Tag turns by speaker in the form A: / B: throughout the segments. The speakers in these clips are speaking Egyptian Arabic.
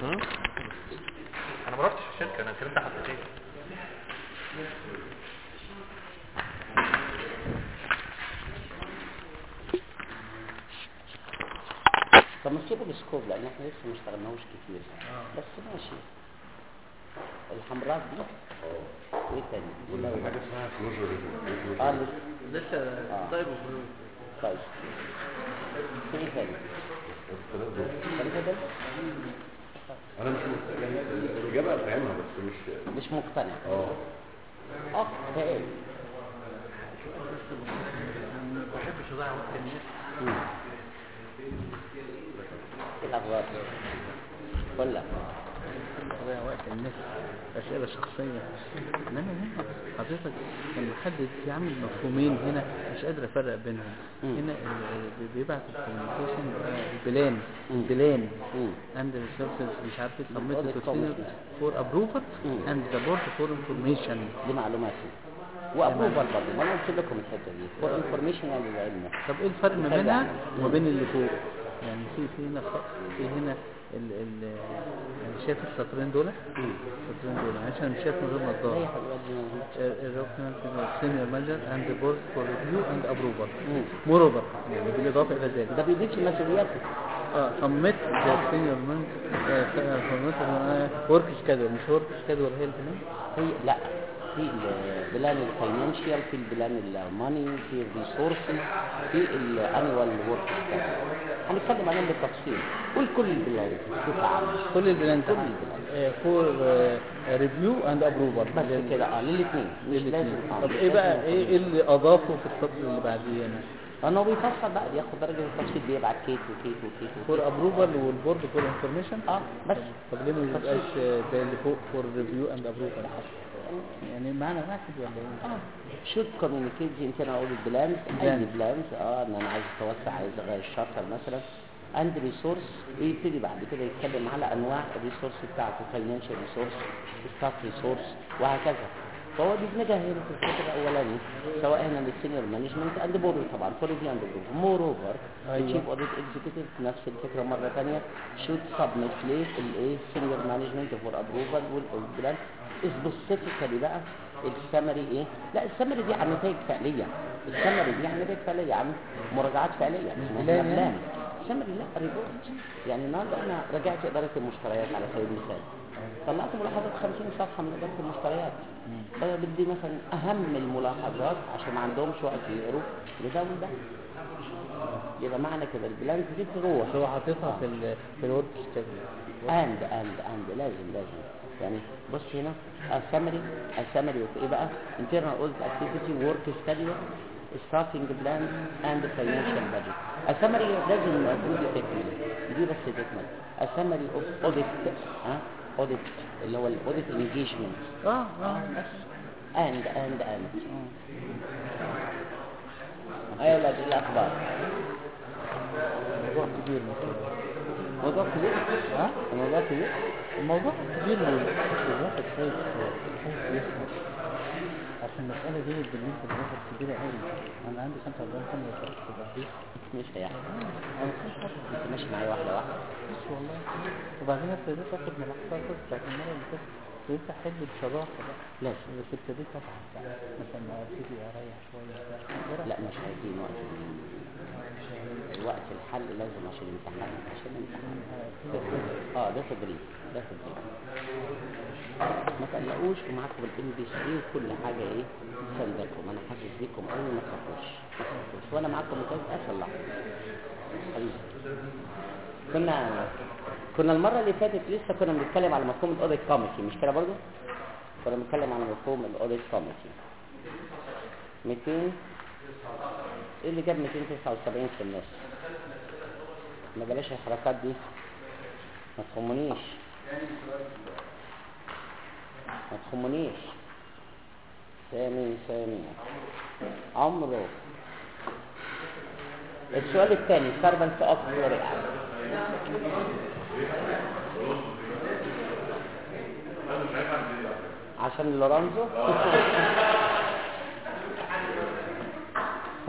A: هم؟ انا ما رحتش الشركه انا الكلام ده حصل ايه
B: طب ما تجيبوا السكوب لان احنا لسه ما اشتغلناهوش كتير بس ماشي الحمراء دي وايه تاني
C: ولا حاجه اسمها كلوجر
B: اه لسه
D: لسه
B: آه.
D: طيب وفلوس
B: طيب في ايه تاني
C: الثلاث دول
B: ثلاثة دول
C: انا مش مت- يعني الاجابه فاهمها بس مش
B: مش مقتنع
C: اه
B: اه فاهم
D: ما بحبش اضيع وقت الناس
B: مم. ايه الاخبار ولا
D: اضيع وقت الناس اسئله شخصيه انما هنا حضرتك لما حد يعمل مفهومين هنا مش قادر افرق بينهم
B: مم.
D: هنا ال- ال- بيبعت الكوميونيكيشن البلان
B: مم.
D: البلان
B: مم.
D: and the resources مش عارف ايه
B: Audit
D: submitted to senior
B: committee.
D: for approval
B: مم.
D: and the board for information
B: دي معلوماتي وابروفال برضه ما انا قلت لكم الحته دي فور انفورميشن للعلم
D: طب ايه الفرق ما
B: فرق
D: بينها
B: يعني.
D: وما بين اللي فوق يعني في في هنا خ- في هنا ال ال يعني شايف السطرين دول
B: مم.
D: السطرين دول عشان مش شايف من غير
B: ايه
D: نظاره
B: يا حبيبي
D: الريكومنت سينيور مانجر اند بورد فور ريفيو اند ابروفال
B: مم.
D: موروفر يعني بالاضافه الى ذلك
B: ده بيضيف مسؤولياته
D: اه سميت ذا سينيور مانجر سميت ورك سكادول مش ورك سكادول هي البلان
B: في لا في البلان الفاينانشال في البلان الماني في الريسورسز في الانوال ورك هنتكلم عليهم بالتفصيل قول كل البلان بصفه عامه
D: كل البلان
B: كل البلان
D: فور ريفيو اند ابروفال
B: بس كده اه للاثنين مش لازم آه،
D: طب
B: مش
D: ايه بقى
B: لازم
D: ايه إيه اللي اضافه في السطر اللي بعديه هنا
B: انه بيفصل بقى بياخد درجه التفصيل بيبعت كيت وكيت وكيت
D: فور
B: وكيت
D: ابروفال والبورد فور انفورميشن
B: اه بس
D: طب ليه ما بيبقاش زي اللي فوق فور ريفيو اند ابروفال يعني معنى واحد ولا ايه؟
B: اه should communicate the internal audit plans اي
D: Plans.
B: بلانز اه ان انا عايز اتوسع عايز اغير الشارتر مثلا and resource ويبتدي بعد كده يتكلم على انواع الريسورس بتاعته financial resource staff resource وهكذا فهو بيدمجها هنا في الفكره الاولاني سواء هنا للسينيور مانجمنت اند بورد طبعا فور ريفيو اند بورد مور اوفر
D: أيوة.
B: الشيف اوديت اكزيكتيف نفس الفكره مره ثانيه should submit ليه الايه سينيور مانجمنت فور ابروفال والبلان سبيسيفيكالي بقى السمري ايه لا السمري دي عن نتائج فعليه السمري دي عن نتائج فعليه عن مراجعات فعليه اسمها
D: بلان يعني؟
B: بلان السمري لا ريبورت يعني النهارده انا راجعت اداره المشتريات على سبيل المثال طلعت ملاحظات 50 صفحه من اداره المشتريات بقى بدي مثلا اهم الملاحظات عشان ما عندهمش وقت يقروا لده وده يبقى معنى كده البلان دي تروح
D: هو حاططها في ال في الورك سكادول
B: اند اند اند لازم لازم يعني بص هنا السمري السمري ايه بقى internal audit activity work schedule starting plan and financial budget السمري لازم المفروض تكمل دي بس تكمل السمري اوف audit ها audit اللي هو الاوديت engagement
D: اه اه
B: بس and and and ايوه ولاد إيه الاخبار
D: موضوع كبير مثلا
B: موضوع كبير ها الموضوع كبير
D: الموضوع كبير والواحد خايف خايف يسمع عشان المسألة دي بالنسبة للواحد كبيرة قوي أنا عندي 45 سنة وصلت تبقى فيه
B: مش هيحصل انت ماشي معايا واحده واحده
D: بس والله وبعدين ابتديت اخد ملاحظات بتاعت المرة اللي فاتت ابتديت احل بصراحة بقى
B: لازم
D: بس ابتديت اتعب بقى مثلا ما ابتدي اريح شوية بقى.
B: لا مش هيدين وقت وقت الحل لازم عشان الامتحان عشان الامتحان اه ده تدريب ده تدريب ما تقلقوش ومعاكم الام بي سي وكل حاجه ايه سندكم انا حاسس بيكم قوي ما تخافوش ما تخافوش وانا معاكم لغايه اخر لحظه حبيبي كنا كنا المره اللي فاتت لسه كنا بنتكلم على مفهوم الاوديت كوميتي مش كده برضه كنا بنتكلم على مفهوم الاوديت كوميتي 200 ايه اللي جاب 279 في النص ما بلاش الحركات دي ما تخمنيش ما تخمنيش سامي سامي عمرو السؤال الثاني سيرفنت اوف عشان لورانزو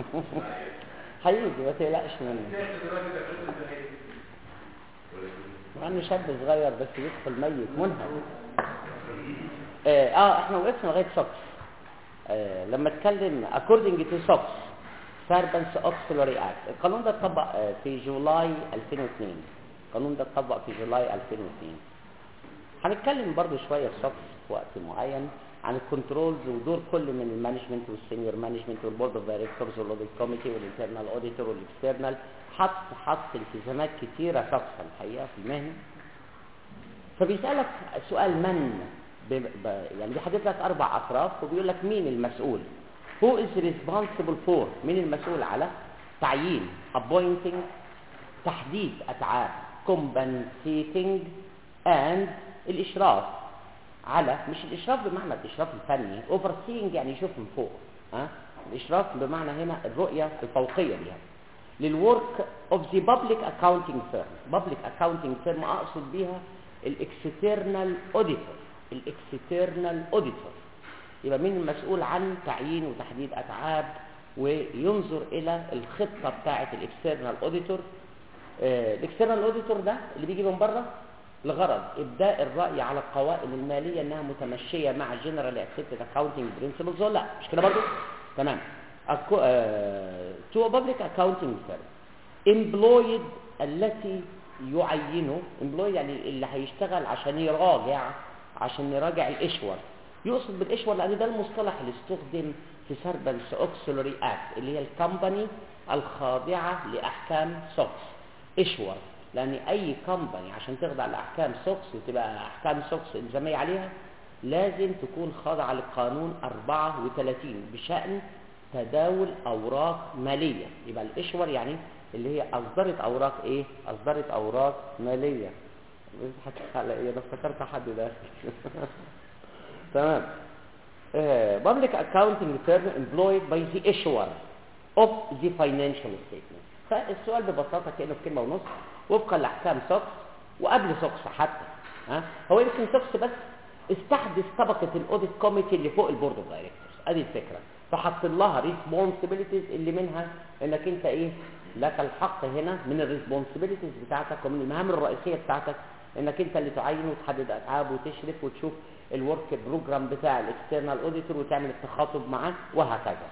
B: هيجي ما تقلقش منه مع انه شاب صغير بس يدخل ميت منهك اه, آه احنا وقفنا لغايه سوكس آه لما اتكلم according to SOX Servants Auxiliary Act القانون ده اتطبق آه في جولاي 2002 القانون ده اتطبق في جولاي 2002 هنتكلم برضو شويه في SOX في وقت معين عن الكنترولز ودور كل من المانجمنت والسينيور مانجمنت والبورد اوف دايركتورز والاوديت كوميتي والانترنال اوديتور والاكسترنال حط حط التزامات كتيره شخصا الحقيقه في المهنه فبيسالك سؤال من ب... ب... يعني بيحدد لك اربع اطراف وبيقول لك مين المسؤول who is responsible for مين المسؤول على تعيين appointing تحديد اتعاب compensating and الاشراف على مش الاشراف بمعنى الاشراف الفني overseeing يعني يشوف من فوق ها أه؟ الاشراف بمعنى هنا الرؤيه الفوقيه ليها للورك اوف ذا بابليك اكاونتنج فيرم بابليك اكاونتنج فيرم اقصد بيها الاكسترنال اوديتور الاكسترنال اوديتور يبقى مين المسؤول عن تعيين وتحديد اتعاب وينظر الى الخطه بتاعه الاكسترنال اوديتور الاكسترنال اوديتور ده اللي بيجي من بره لغرض ابداء الراي على القوائم الماليه انها متمشيه مع جنرال اكسبتد اكاونتنج برنسبلز ولا لا مش كده برضه تمام تو بابليك اكاونتنج فيرم امبلويد التي يعينه امبلويد يعني اللي هيشتغل عشان يراجع عشان يراجع الاشور يقصد بالاشور لان ده المصطلح اللي استخدم في سربنس اوكسلوري اكت اللي هي الكمباني الخاضعه لاحكام سوكس اشور لان اي كمباني عشان تخضع لاحكام سوكس وتبقى احكام سوكس الزاميه عليها لازم تكون خاضعه للقانون 34 بشان تداول اوراق ماليه يبقى الاشور يعني اللي هي اصدرت اوراق ايه اصدرت اوراق ماليه بتضحك على ايه انا افتكرت حد داخل تمام uh, public accounting firm employed by the issuer of the financial statement فالسؤال ببساطة كأنه في كلمة ونص وفقا لأحكام سوكس وقبل سوكس حتى ها هو يمكن سوكس بس استحدث طبقة الاوديت كوميتي اللي فوق البورد اوف دايركتورز ادي الفكرة فحط لها ريسبونسبيلتيز اللي منها انك انت ايه لك الحق هنا من الريسبونسبيلتيز بتاعتك ومن المهام الرئيسية بتاعتك انك انت اللي تعين وتحدد اتعاب وتشرف وتشوف الورك بروجرام بتاع الاكسترنال اوديتور وتعمل التخاطب معاه وهكذا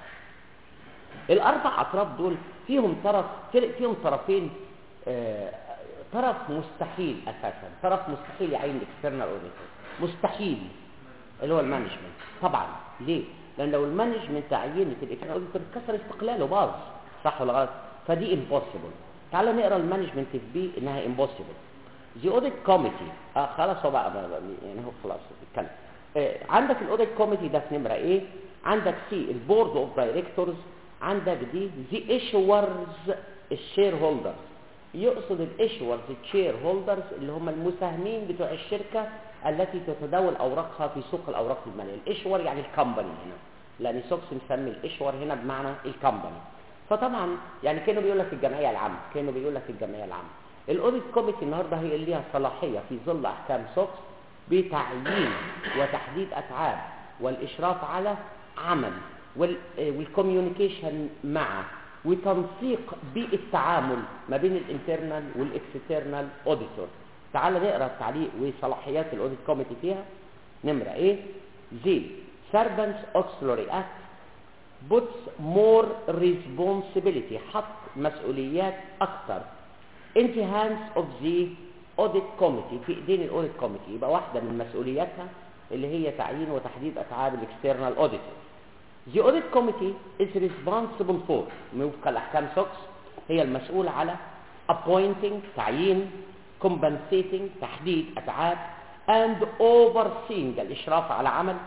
B: الاربع اطراف دول فيهم طرف فيهم طرفين آه طرف مستحيل اساسا طرف مستحيل يعين الاكسترنال اوديتور مستحيل اللي هو المانجمنت طبعا ليه لان لو المانجمنت عينت الاكسترنال اوديتور اتكسر استقلاله باظ صح ولا غلط فدي امبوسيبل تعال نقرا المانجمنت في بي انها امبوسيبل دي اوديت كوميتي اه خلاص هو بقى يعني هو خلاص اتكلم آه عندك الاوديت كوميتي ده في نمره ايه عندك سي البورد اوف دايركتورز عندك دي ذا ايشورز الشير هولدرز يقصد الايشورز الشير هولدرز اللي هم المساهمين بتوع الشركه التي تتداول اوراقها في سوق الاوراق الماليه الايشور يعني الكمباني هنا لان سوكس مسمي الايشور هنا بمعنى الكمباني فطبعا يعني كانوا بيقول لك الجمعيه العامه كانوا بيقول لك الجمعيه العامه الاوديت كوميتي النهارده هي اللي ليها صلاحيه في ظل احكام سوكس بتعيين وتحديد اتعاب والاشراف على عمل والكوميونيكيشن مع وتنسيق بالتعامل ما بين الانترنال والاكسترنال اوديتور تعال نقرا التعليق وصلاحيات الاوديت كوميتي فيها نمره ايه زي servants auxiliary act puts more responsibility حط مسؤوليات اكثر in the hands of the audit committee في ايدين الاوديت كوميتي يبقى واحده من مسؤولياتها اللي هي تعيين وتحديد اتعاب الاكسترنال اوديتور The audit committee is responsible for وفق الأحكام سوكس هي المسؤول على appointing تعيين compensating تحديد أتعاب and overseeing الإشراف على عمل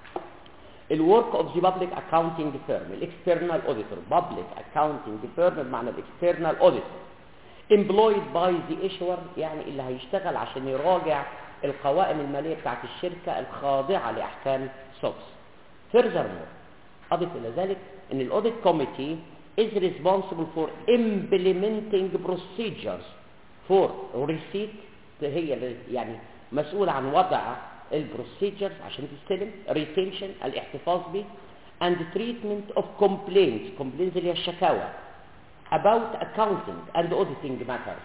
B: الورك اوف ذا public accounting firm الاكسترنال auditor public accounting firm بمعنى الاكسترنال auditor employed by the issuer يعني اللي هيشتغل عشان يراجع القوائم المالية بتاعت الشركة الخاضعة لأحكام سوكس furthermore أضف إلى ذلك أن الأوديت كوميتي is responsible for implementing procedures for receipt هي اللي يعني مسؤولة عن وضع البروسيجرز عشان تستلم retention الاحتفاظ به and treatment of complaints complaints اللي هي الشكاوى about accounting and auditing matters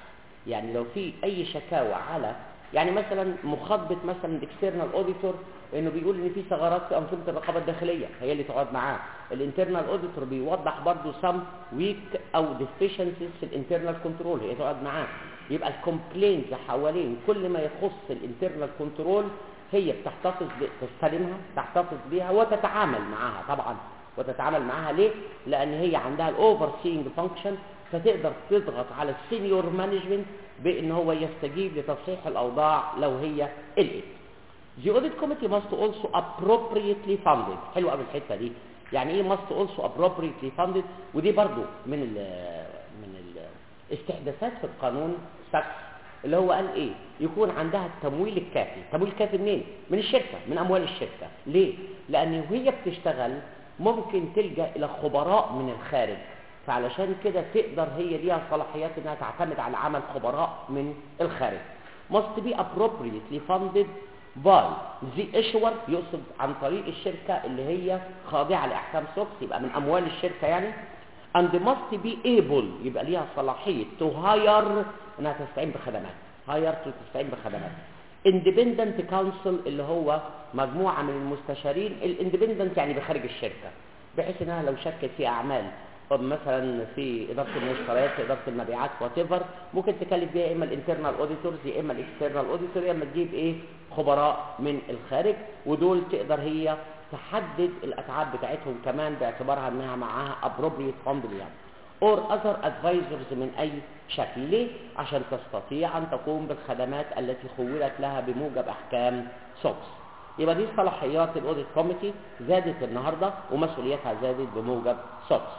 B: يعني لو في اي شكاوى على يعني مثلا مخاطبه مثلا الاكسترنال اوديتور انه بيقول ان في ثغرات في انظمه الرقابه الداخليه هي اللي تقعد معاه الانترنال اوديتور بيوضح برضه سم ويك او ديفيشنسيز في الانترنال كنترول هي تقعد معاه يبقى الكومبلينز حوالين كل ما يخص الانترنال كنترول هي بتحتفظ ب- تستلمها تحتفظ بيها وتتعامل معاها طبعا وتتعامل معاها ليه لان هي عندها الاوفر سينج فانكشن فتقدر تضغط على السينيور مانجمنت بان هو يستجيب لتصحيح الاوضاع لو هي قلقت The audit committee must also appropriately funded حلو قوي الحته دي يعني ايه must also appropriately funded ودي برضو من ال من الاستحداثات في القانون ساكس اللي هو قال ايه يكون عندها التمويل الكافي التمويل الكافي منين من الشركه من اموال الشركه ليه لان وهي بتشتغل ممكن تلجا الى خبراء من الخارج فعلشان كده تقدر هي ليها صلاحيات انها تعتمد على عمل خبراء من الخارج must be appropriately funded by the issuer يقصد عن طريق الشركة اللي هي خاضعة لأحكام سوكس يبقى من أموال الشركة يعني and must be able يبقى ليها صلاحية to hire انها تستعين بخدمات hire to تستعين بخدمات independent counsel اللي هو مجموعة من المستشارين الاندبندنت يعني بخارج الشركة بحيث انها لو شكت في اعمال طب مثلا في اداره المشتريات في اداره المبيعات وات ممكن تكلف بيها يا اما الانترنال اوديتورز يا اما الاكسترنال اوديتور يا اما تجيب ايه خبراء من الخارج ودول تقدر هي تحدد الاتعاب بتاعتهم كمان باعتبارها انها معاها appropriate fund يعني or other advisors من اي شكل ليه عشان تستطيع ان تقوم بالخدمات التي خولت لها بموجب احكام سوكس يبقى دي صلاحيات الاوديت كوميتي زادت النهارده ومسؤوليتها زادت بموجب سوكس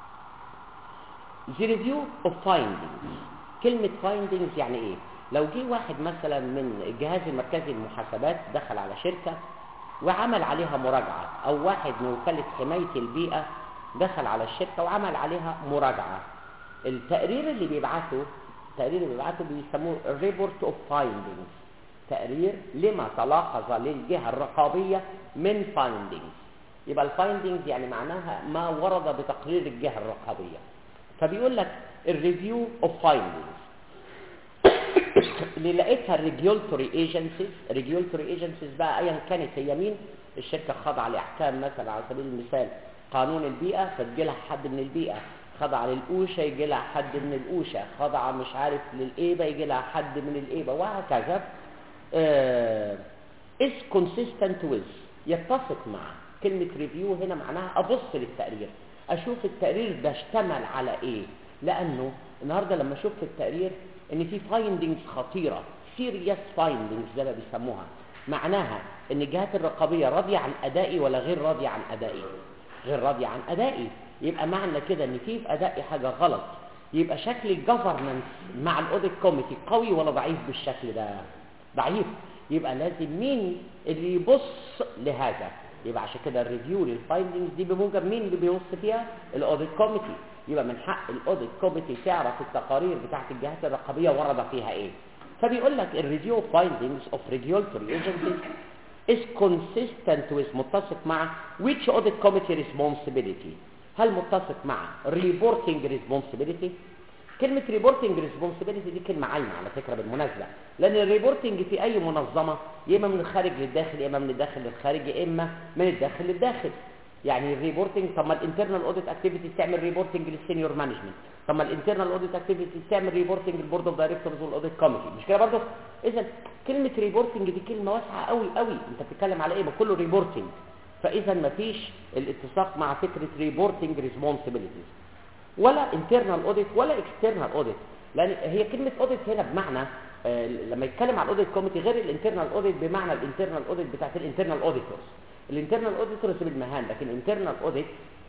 B: The review of findings كلمة findings يعني ايه لو جه واحد مثلا من الجهاز المركزي للمحاسبات دخل على شركة وعمل عليها مراجعة او واحد من وكالة حماية البيئة دخل على الشركة وعمل عليها مراجعة التقرير اللي بيبعته التقرير اللي بيبعته بيسموه report of findings تقرير لما تلاحظ للجهة الرقابية من findings يبقى الفايندنجز يعني معناها ما ورد بتقرير الجهة الرقابية فبيقول لك الريفيو اوف فايندنجز اللي لقيتها الريجولتوري ايجنسيز ريجولتوري ايجنسيز بقى ايا كانت هي مين الشركه خاضعه لاحكام مثلا على سبيل المثال قانون البيئه فتجي لها حد من البيئه خاضعه للقوشه يجي لها حد من القوشه خاضعه مش عارف للايبه يجي لها حد من الايبه وهكذا is consistent with يتفق مع كلمة ريفيو هنا معناها أبص للتقرير أشوف التقرير ده اشتمل على إيه لأنه النهاردة لما أشوف في التقرير إن في فايندنجز خطيرة serious findings زي ما بيسموها معناها إن الجهات الرقابية راضية عن أدائي ولا غير راضية عن أدائي غير راضية عن أدائي يبقى معنى كده إن في في أدائي حاجة غلط يبقى شكل الجفرنس مع الاوديت كوميتي قوي ولا ضعيف بالشكل ده ضعيف يبقى لازم مين اللي يبص لهذا يبقى عشان كده الريفيو للفايندنجز دي بموجب مين اللي بيبص فيها الاوديت كوميتي يبقى من حق الاوديت كوميتي تعرف التقارير بتاعت الجهات الرقابيه ورد فيها ايه فبيقول لك الريفيو فايندنجز اوف ريجولتوري ايجنسيز is consistent with متسق مع which audit committee responsibility هل متسق مع reporting responsibility كلمة ريبورتنج ريسبونسبيلتي دي كلمة عايمة على فكرة بالمناسبة لأن الريبورتنج في أي منظمة يا إما من الخارج للداخل يا إما من الداخل للخارج يا إما من الداخل للداخل يعني الريبورتنج طب ما الانترنال اوديت اكتيفيتي تعمل ريبورتنج للسينيور مانجمنت طب ما الانترنال اوديت اكتيفيتي تعمل ريبورتنج للبورد اوف دايركتورز والاوديت كوميتي مش كده برضه اذا كلمه ريبورتنج دي كلمه واسعه قوي قوي انت بتتكلم على ايه ما كله ريبورتنج فاذا ما فيش الاتساق مع فكره ريبورتنج ريسبونسبيلتيز ولا انترنال اوديت ولا اكسترنال اوديت لان هي كلمه اوديت هنا بمعنى آه لما يتكلم عن الاوديت كوميتي غير الانترنال اوديت بمعنى الانترنال اوديت بتاعت الانترنال اوديتورز الانترنال اوديتورز بالمهام لكن الانترنال اوديت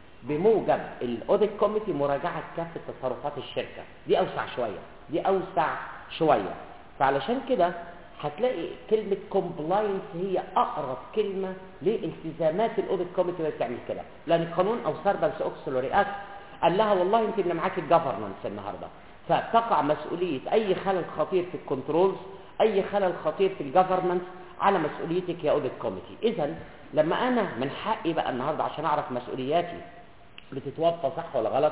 B: بموجب الاوديت كوميتي مراجعه كافه تصرفات الشركه دي اوسع شويه دي اوسع شويه فعلشان كده هتلاقي كلمة كومبلاينس هي أقرب كلمة لالتزامات الأوديت كوميتي اللي بتعمل كده لأن القانون أو سربنس أوكسلوري أكت قال لها والله أنت اللي معاك الجفرنس النهاردة فتقع مسؤولية أي خلل خطير في الكنترولز أي خلل خطير في الجفرنس على مسؤوليتك يا أوديت كوميتي إذا لما أنا من حقي بقى النهاردة عشان أعرف مسؤولياتي بتتوفى صح ولا غلط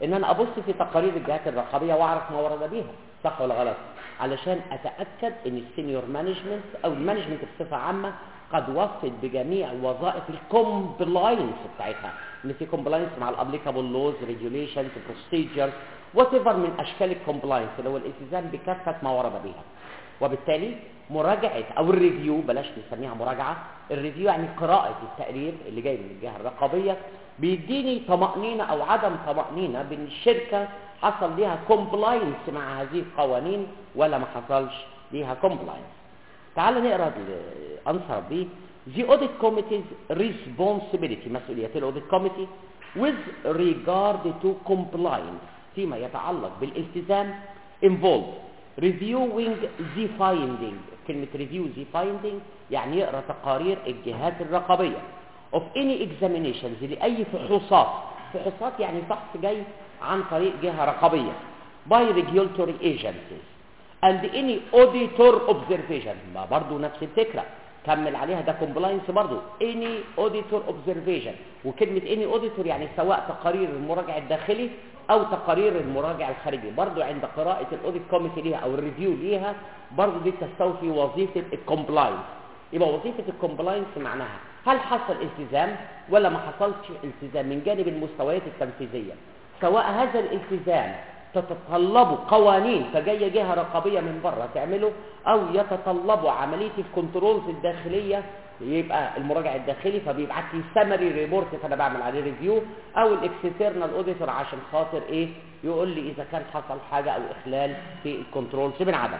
B: ان انا ابص في تقارير الجهات الرقابيه واعرف ما ورد بيها صح ولا غلط علشان اتاكد ان السينيور مانجمنت او المانجمنت بصفه عامه قد وفت بجميع وظائف الكومبلاينس بتاعتها ان في كومبلاينس مع الابليكابل لوز ريجوليشنز بروسيجرز وات من اشكال الكومبلاينس اللي هو الالتزام بكافه ما ورد بها وبالتالي مراجعه او الريفيو بلاش نسميها مراجعه الريفيو يعني قراءه التقرير اللي جاي من الجهه الرقابيه بيديني طمانينه او عدم طمانينه بان الشركه حصل ليها كومبلاينس مع هذه القوانين ولا ما حصلش ليها كومبلاينس تعال نقرا الانسر بي The audit committee's responsibility مسؤولية الاوديت كوميتي with regard to compliance فيما يتعلق بالالتزام involve reviewing the finding كلمة review the finding يعني يقرأ تقارير الجهات الرقابية of any examinations لأي فحوصات فحوصات يعني فحص جاي عن طريق جهة رقابية by regulatory agencies and any auditor observation ما برضو نفس الفكرة كمل عليها ده compliance برضو any auditor observation وكلمة any auditor يعني سواء تقارير المراجع الداخلي او تقارير المراجع الخارجي برضو عند قراءة الاوديت كوميتي ليها او الريفيو ليها برضو دي تستوفي وظيفة الكومبلاينس يبقى وظيفة الكومبلاينس معناها هل حصل التزام ولا ما حصلش التزام من جانب المستويات التنفيذية سواء هذا الالتزام تتطلب قوانين فجايه جهه رقابيه من بره تعمله او يتطلب عمليه الكنترولز الداخليه يبقى المراجع الداخلي فبيبعت لي سمري ريبورت فانا بعمل عليه ريفيو او الاكسترنال اوديتور عشان خاطر ايه يقول لي اذا كان حصل حاجه او اخلال في الكنترولز من عدمه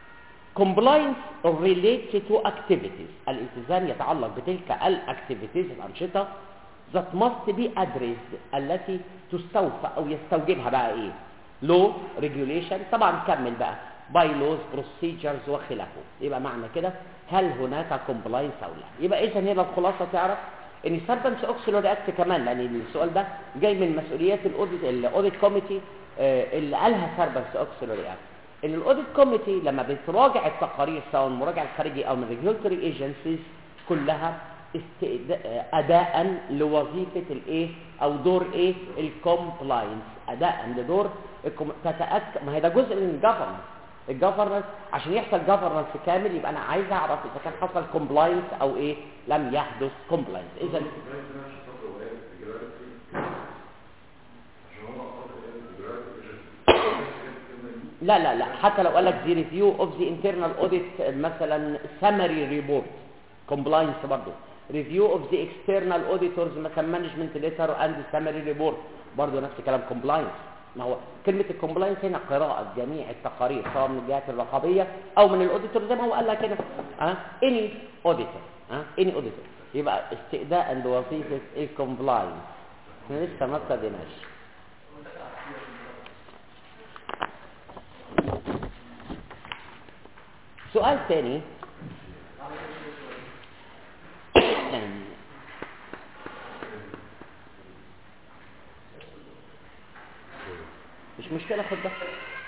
B: compliance relates to activities الالتزام يتعلق بتلك الاكتيفيتيز الانشطه that must be addressed التي تستوفى او يستوجبها بقى ايه لو ريجوليشن طبعا كمل بقى باي لوز بروسيجرز وخلافه يبقى معنى كده هل هناك كومبلاينس او لا يبقى اذا هنا الخلاصه تعرف ان سيرفنس اوكسيلوري اكت كمان لان السؤال ده جاي من مسؤوليات الاوديت الاوديت كوميتي اللي قالها سيرفنس اوكسيلوري اكت ان الاوديت كوميتي لما بتراجع التقارير سواء المراجع الخارجي او من ريجولتوري ايجنسيز كلها اداء لوظيفه الايه او دور ايه الكومبلاينس اداء لدور تتاكد ما هي ده جزء من الجفرنس الجفرنس عشان يحصل جفرنس كامل يبقى انا عايز اعرف اذا كان حصل كومبلاينس او ايه لم يحدث كومبلاينس اذا لا لا لا حتى لو قال لك دي ريفيو اوف ذا انترنال اوديت مثلا سمري ريبورت كومبلاينس برضه ريفيو اوف ذا اكسترنال اوديتورز مثلا مانجمنت ليتر اند سمري ريبورت برضه نفس الكلام كومبلاينس ما هو كلمة الكومبلاينس هنا قراءة جميع التقارير سواء من الجهات الرقابية أو من الأوديتور زي ما هو قال لك هنا ها اني أوديتور ها اني أوديتور يبقى استئداء بوظيفة الكومبلاينس احنا لسه ما ابتديناش سؤال ثاني مش مشكلة خد ده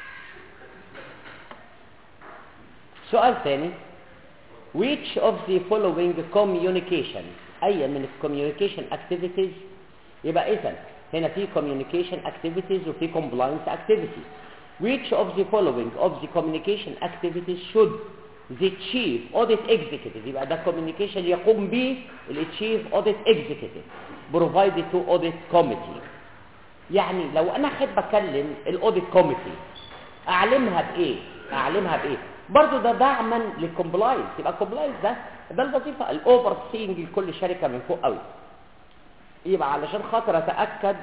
B: سؤال ثاني which of the following communication أي من communication activities يبقى إذا هنا في communication activities وفي compliance activities which of the following of the communication activities should the chief audit executive يبقى ده communication يقوم به ال chief audit executive provided to audit committee يعني لو انا احب اكلم الاوديت كوميتي اعلمها بايه اعلمها بايه برضو ده دعما للكومبلاينس يبقى الكومبلاينس ده ده الوظيفه الاوفر سينج لكل شركه من فوق قوي يبقى علشان خاطر اتاكد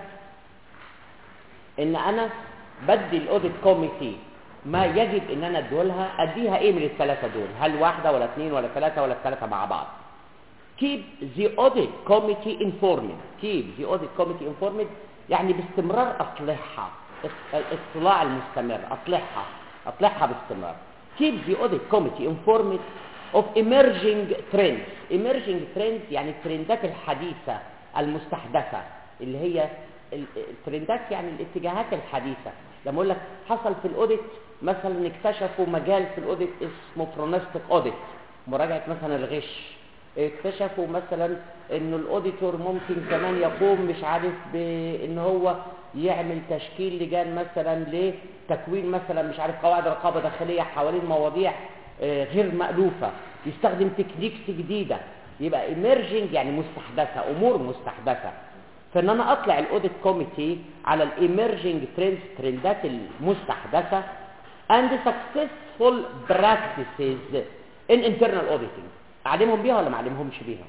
B: ان انا بدي الاوديت كوميتي ما يجب ان انا اديهولها اديها ايه من الثلاثه دول هل واحده ولا اثنين ولا ثلاثه ولا الثلاثه مع بعض keep the audit committee informed keep the audit committee informed يعني باستمرار اصلحها الاطلاع المستمر اصلحها اصلحها باستمرار keep the audit committee informed of emerging trends emerging trends يعني الترندات الحديثة المستحدثة اللي هي الترندات يعني الاتجاهات الحديثة لما اقول لك حصل في الاوديت مثلا اكتشفوا مجال في الاوديت اسمه برونستيك اوديت مراجعة مثلا الغش اكتشفوا مثلا ان الاوديتور ممكن كمان يقوم مش عارف بان هو يعمل تشكيل لجان مثلا لتكوين مثلا مش عارف قواعد رقابه داخليه حوالين مواضيع آه، غير مألوفه يستخدم تكنيكس جديده يبقى emerging يعني مستحدثه امور مستحدثه فان انا اطلع الاوديت كوميتي على الايمرجنج ترندز ترندات المستحدثه and successful practices in internal auditing اعلمهم بيها ولا ما اعلمهمش بيها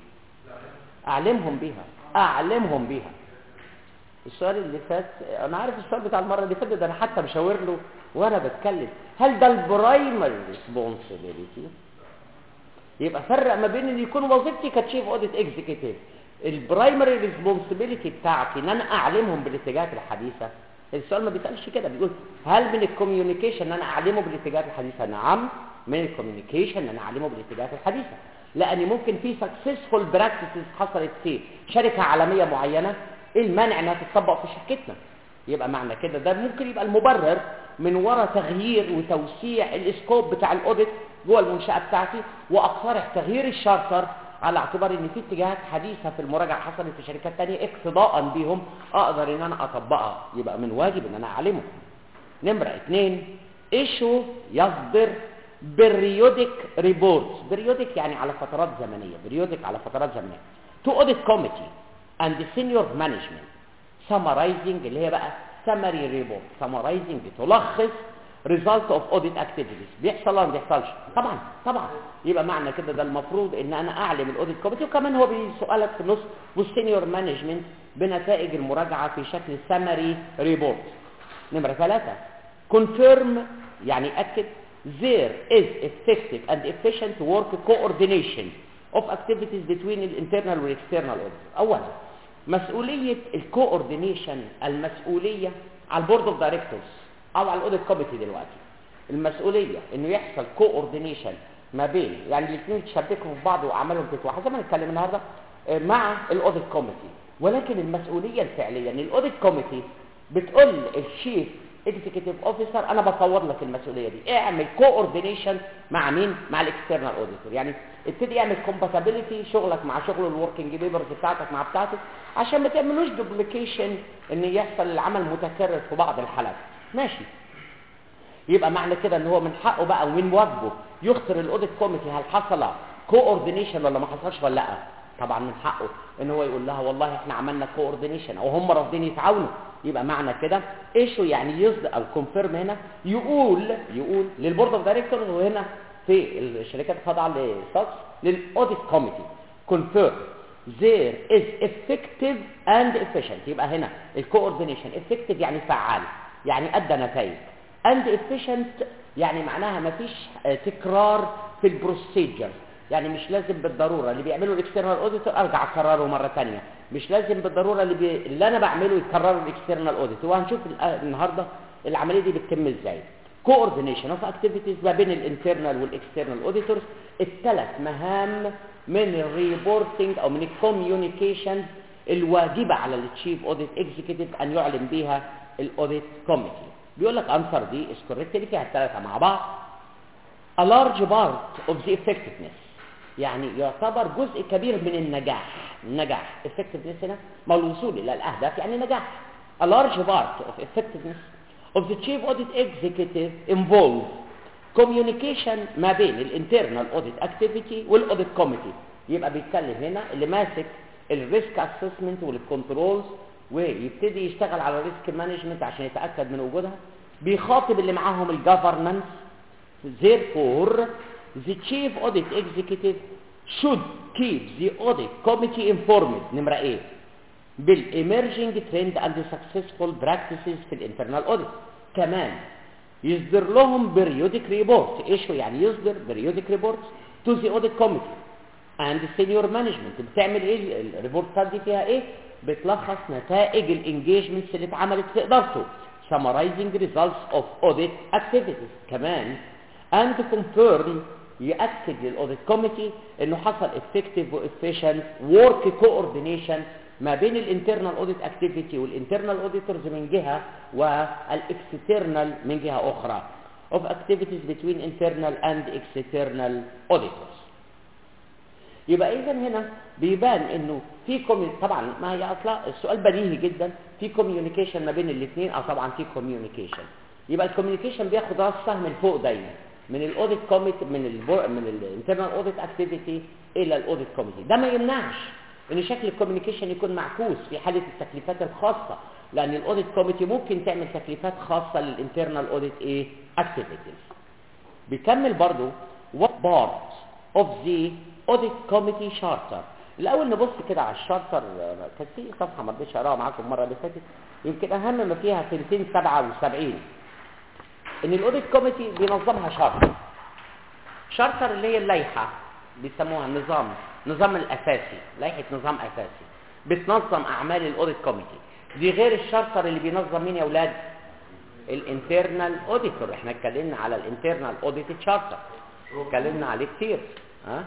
B: اعلمهم بيها اعلمهم بيها السؤال اللي فات انا عارف السؤال بتاع المره اللي فاتت ده انا حتى مشاور له وانا بتكلم هل ده البرايمري ريسبونسبيلتي يبقى فرق ما بين ان يكون وظيفتي كتشيف اوديت اكزيكتيف البرايمري ريسبونسبيلتي بتاعتي ان انا اعلمهم بالاتجاهات الحديثه السؤال ما بيسالش كده بيقول هل من الكوميونيكيشن ان انا اعلمه بالاتجاهات الحديثه نعم من الكوميونيكيشن ان انا اعلمه بالاتجاهات الحديثه لان ممكن في سكسسفول براكتسز حصلت في شركه عالميه معينه ايه المانع انها تطبق في شركتنا يبقى معنى كده ده ممكن يبقى المبرر من وراء تغيير وتوسيع الاسكوب بتاع الاوديت جوه المنشاه بتاعتي واقترح تغيير الشارتر على اعتبار ان في اتجاهات حديثه في المراجعه حصلت في شركات تانية اقتضاء بيهم اقدر ان انا اطبقها يبقى من واجب ان انا اعلمه نمره اتنين ايشو يصدر بريودك ريبورتس بريودك يعني على فترات زمنيه بريودك على فترات زمنيه تو اوديت كوميتي اند سينيور مانجمنت summarizing اللي هي بقى summary report summarizing تلخص result of audit activities بيحصل ولا ما بيحصلش طبعا طبعا يبقى معنى كده ده المفروض ان انا اعلم الاوديت كوميتي وكمان هو بيسالك في النص والسينيور مانجمنت بنتائج المراجعه في شكل summary report نمره ثلاثة confirm يعني اكد there is effective and efficient work coordination of activities between الانترنال والاكسترنال audit اولا مسؤولية الكوردينيشن المسؤولية على البورد اوف دايركتورز او على الاوديت كوميتي دلوقتي المسؤولية انه يحصل كوردينيشن ما بين يعني الاثنين يتشبكوا في بعض واعمالهم تتوحد زي ما نتكلم النهارده آه، مع الاوديت كوميتي ولكن المسؤولية الفعلية ان الاوديت كوميتي بتقول الشيف اكزيكتيف اوفيسر انا بفوض لك المسؤوليه دي اعمل كوردينيشن مع مين مع الاكسترنال اوديتور يعني ابتدي اعمل كومباتيبيليتي شغلك مع شغل الوركينج بيبرز بتاعتك مع بتاعتك عشان ما تعملوش دوبليكيشن ان يحصل العمل متكرر في بعض الحالات ماشي يبقى معنى كده ان هو من حقه بقى ومن واجبه يخطر الاوديت كوميتي هل حصل كوردينيشن ولا ما حصلش ولا لا طبعا من حقه ان هو يقول لها والله احنا عملنا كوردينيشن او هم رافضين يتعاونوا يبقى معنى كده ايشو يعني يصدق او كونفيرم هنا يقول يقول للبورد اوف دايركتورز وهنا في الشركات الخاضعه للساكس للاوديت كوميتي كونفيرم there is effective and efficient يبقى هنا الكوردينيشن effective يعني فعال يعني ادى نتائج and efficient يعني معناها مفيش آه، تكرار في البروسيجر يعني مش لازم بالضروره اللي بيعمله الاكسترنال اوديتور ارجع اكرره مره ثانيه مش لازم بالضروره اللي, بي... اللي انا بعمله يكرره الاكسترنال اوديتور وهنشوف ال- النهارده العمليه دي بتتم ازاي coordination of activities ما بين الانترنال والاكسترنال اوديتورز الثلاث مهام من الريبورتنج او من الكوميونيكيشن الواجبه على التشيف اوديت اكزيكتيف ان يعلن بها الاوديت كوميتي بيقول لك انسر دي از كوريكت اللي فيها الثلاثه مع بعض a large part of the effectiveness يعني يعتبر جزء كبير من النجاح النجاح effectiveness هنا ما الوصول الى الاهداف يعني نجاح a large part of effectiveness of the chief audit executive involves communication ما بين الانترنال audit activity والاوديت كوميتي يبقى بيتكلم هنا اللي ماسك الريسك اسسمنت والكنترولز ويبتدي يشتغل على الريسك مانجمنت عشان يتاكد من وجودها بيخاطب اللي معاهم الجفرنانس Therefore, the chief audit executive should keep the audit committee informed نمرة ايه بالايمرجنج ترند and the successful practices في الانترنال audit كمان يصدر لهم periodic report ايش هو يعني يصدر periodic reports to the audit committee and senior management بتعمل ايه الريبورتات دي فيها ايه بتلخص نتائج الانجيجمنتس اللي اتعملت في ادارته summarizing results of audit activities كمان and confirm يأكد للأوديت كوميتي انه حصل effective و efficient work coordination ما بين الانترنال اوديت اكتيفيتي والانترنال اوديتورز من جهه والاكسترنال من جهه اخرى of activities between internal and external auditors يبقى اذا هنا بيبان انه في كومي... طبعا ما هي اصلا السؤال بديهي جدا في كوميونيكيشن ما بين الاثنين اه طبعا في كوميونيكيشن يبقى الكوميونيكيشن بياخد راس سهم لفوق دايما من الاوديت كوميتي من البو... من الانترنال اوديت اكتيفيتي الى الاوديت كوميتي ده ما يمنعش ان شكل الكوميونيكيشن يكون معكوس في حاله التكليفات الخاصه لان الاوديت كوميتي ممكن تعمل تكليفات خاصه للانترنال اوديت ايه اكتيفيتيز بيكمل برضو what part of the audit committee charter الاول نبص كده على الشارتر كان في صفحه ما رضيتش اقراها معاكم المره اللي فاتت يمكن اهم ما فيها في 277 ان الاوديت كوميتي بينظمها شارتر شارتر اللي هي اللائحه بيسموها النظام نظام الاساسي لائحه نظام اساسي بتنظم اعمال الاوديت كوميتي دي غير الشارتر اللي بينظم مين يا اولاد الانترنال اوديتور احنا اتكلمنا على الانترنال اوديت شارتر اتكلمنا عليه كتير ها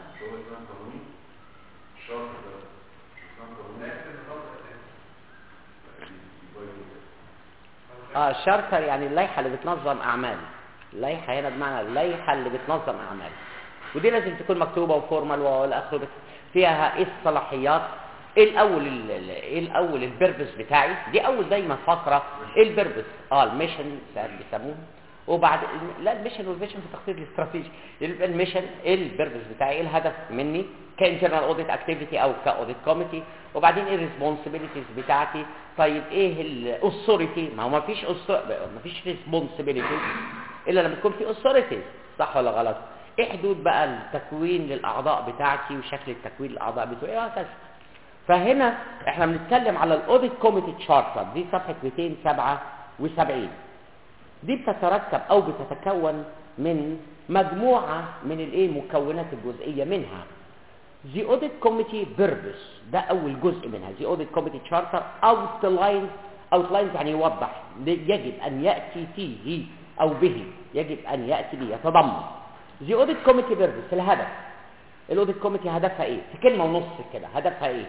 B: اه الشارتر يعني اللائحه اللي بتنظم اعمال اللائحه هنا بمعنى اللائحه اللي بتنظم اعمال ودي لازم تكون مكتوبه وفورمال والى اخره بس فيها ايه الصلاحيات ايه الاول ال- ال- ايه الاول البربس بتاعي دي اول دايما فقره ايه البربس اه الميشن ساعات بيسموه وبعد لا الميشن والفيشن في التخطيط الاستراتيجي يبقى الميشن ايه البربس بتاعي ايه الهدف مني كانترنال اوديت اكتيفيتي او كاوديت كوميتي وبعدين ايه الريسبونسبيلتيز بتاعتي طيب ايه الاثوريتي ما هو ما فيش ما فيش ريسبونسبيلتيز الا لما تكون في اثوريتيز صح ولا غلط ايه حدود بقى التكوين للاعضاء بتاعتي وشكل التكوين للاعضاء بتوعي وهكذا فهنا احنا بنتكلم على الاوديت كوميتي تشارتر دي صفحه 277 دي بتتركب او بتتكون من مجموعه من الايه المكونات الجزئيه منها The Audit Committee Purpose ده أول جزء منها The Audit Committee Charter outlines outlines يعني يوضح يجب أن يأتي فيه أو به يجب أن يأتي به يتضمن The Audit Committee Purpose الهدف الأوديت كوميتي هدفها إيه؟ في كلمة ونص كده هدفها إيه؟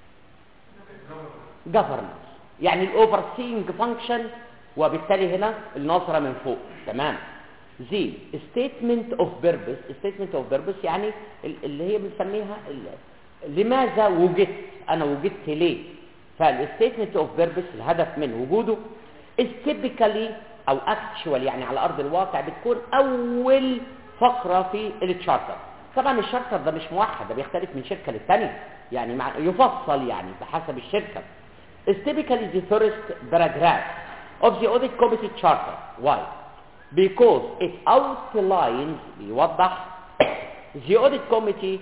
B: governance يعني الاوفر سينج فانكشن وبالتالي هنا النظرة من فوق تمام زي statement of purpose statement of purpose يعني ال- اللي هي بنسميها ال- لماذا وجدت انا وجدت ليه فالstatement of purpose الهدف من وجوده is typically او actual يعني على ارض الواقع بتكون اول فقرة في التشارتر طبعا الشارتر ده مش موحد ده بيختلف من شركة للتانية يعني مع يفصل يعني بحسب الشركة is typically the first paragraph of the audit committee charter why because it outlines بيوضح the audit committee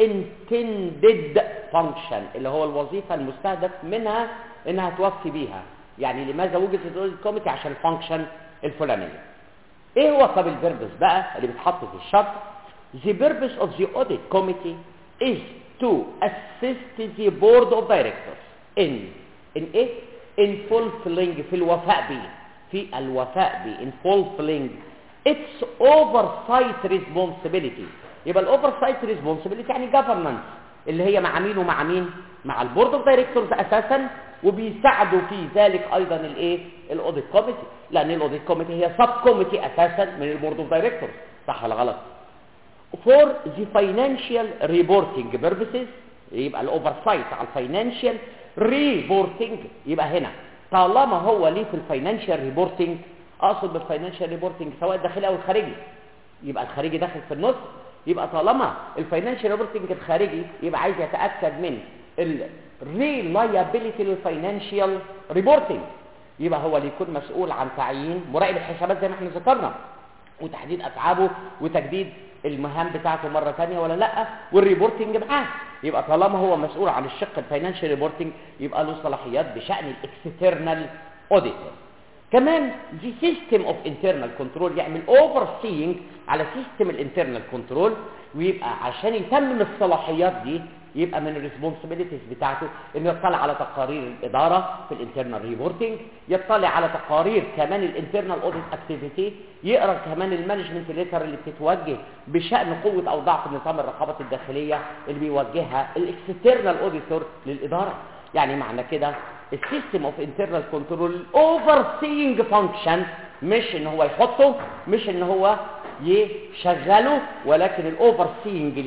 B: intended function اللي هو الوظيفة المستهدف منها انها توفي بيها يعني لماذا وجدت الاوديت كوميتي عشان الفانكشن الفلانية ايه هو طب البيربس بقى اللي بيتحط في الشرط the purpose of the audit committee is to assist the board of directors in in ايه in fulfilling في الوفاء به في الوفاء به in fulfilling its oversight responsibility يبقى الاوفرسايت ريسبونسبيلتي يعني governance اللي هي مع مين ومع مين مع البورد اوف دايركتورز اساسا وبيساعدوا في ذلك ايضا الايه الاوديت كوميتي لان الاوديت كوميتي هي سب كوميتي اساسا من البورد اوف دايركتورز صح ولا غلط for the financial reporting purposes يبقى الاوفرسايت على الفاينانشال ريبورتنج يبقى هنا طالما هو ليه في الفاينانشال ريبورتنج اقصد بالفاينانشال ريبورتنج سواء الداخلي او الخارجي يبقى الخارجي داخل في النص يبقى طالما الفاينانشال ريبورتنج الخارجي يبقى عايز يتاكد من الريلايابيليتي للفاينانشال ريبورتنج يبقى هو اللي يكون مسؤول عن تعيين مراقب الحسابات زي ما احنا ذكرنا وتحديد اتعابه وتجديد المهام بتاعته مرة تانية ولا لا والريبورتنج معاه يبقى طالما هو مسؤول عن الشق الفاينانشال ريبورتنج يبقى له صلاحيات بشأن الاكسترنال اوديتور كمان دي سيستم اوف انترنال كنترول يعمل اوفر سينج على سيستم الانترنال كنترول ويبقى عشان يتمم الصلاحيات دي يبقى من الريسبونسبيلتيز بتاعته انه يطلع على تقارير الاداره في الانترنال ريبورتنج يطلع على تقارير كمان الانترنال اوديت اكتيفيتي يقرا كمان المانجمنت ليتر اللي بتتوجه بشان قوه او ضعف نظام الرقابه الداخليه اللي بيوجهها الاكسترنال اوديتور للاداره يعني معنى كده السيستم اوف انترنال كنترول اوفر سينج فانكشن مش ان هو يحطه مش ان هو يشغله ولكن الاوفر سينج ليه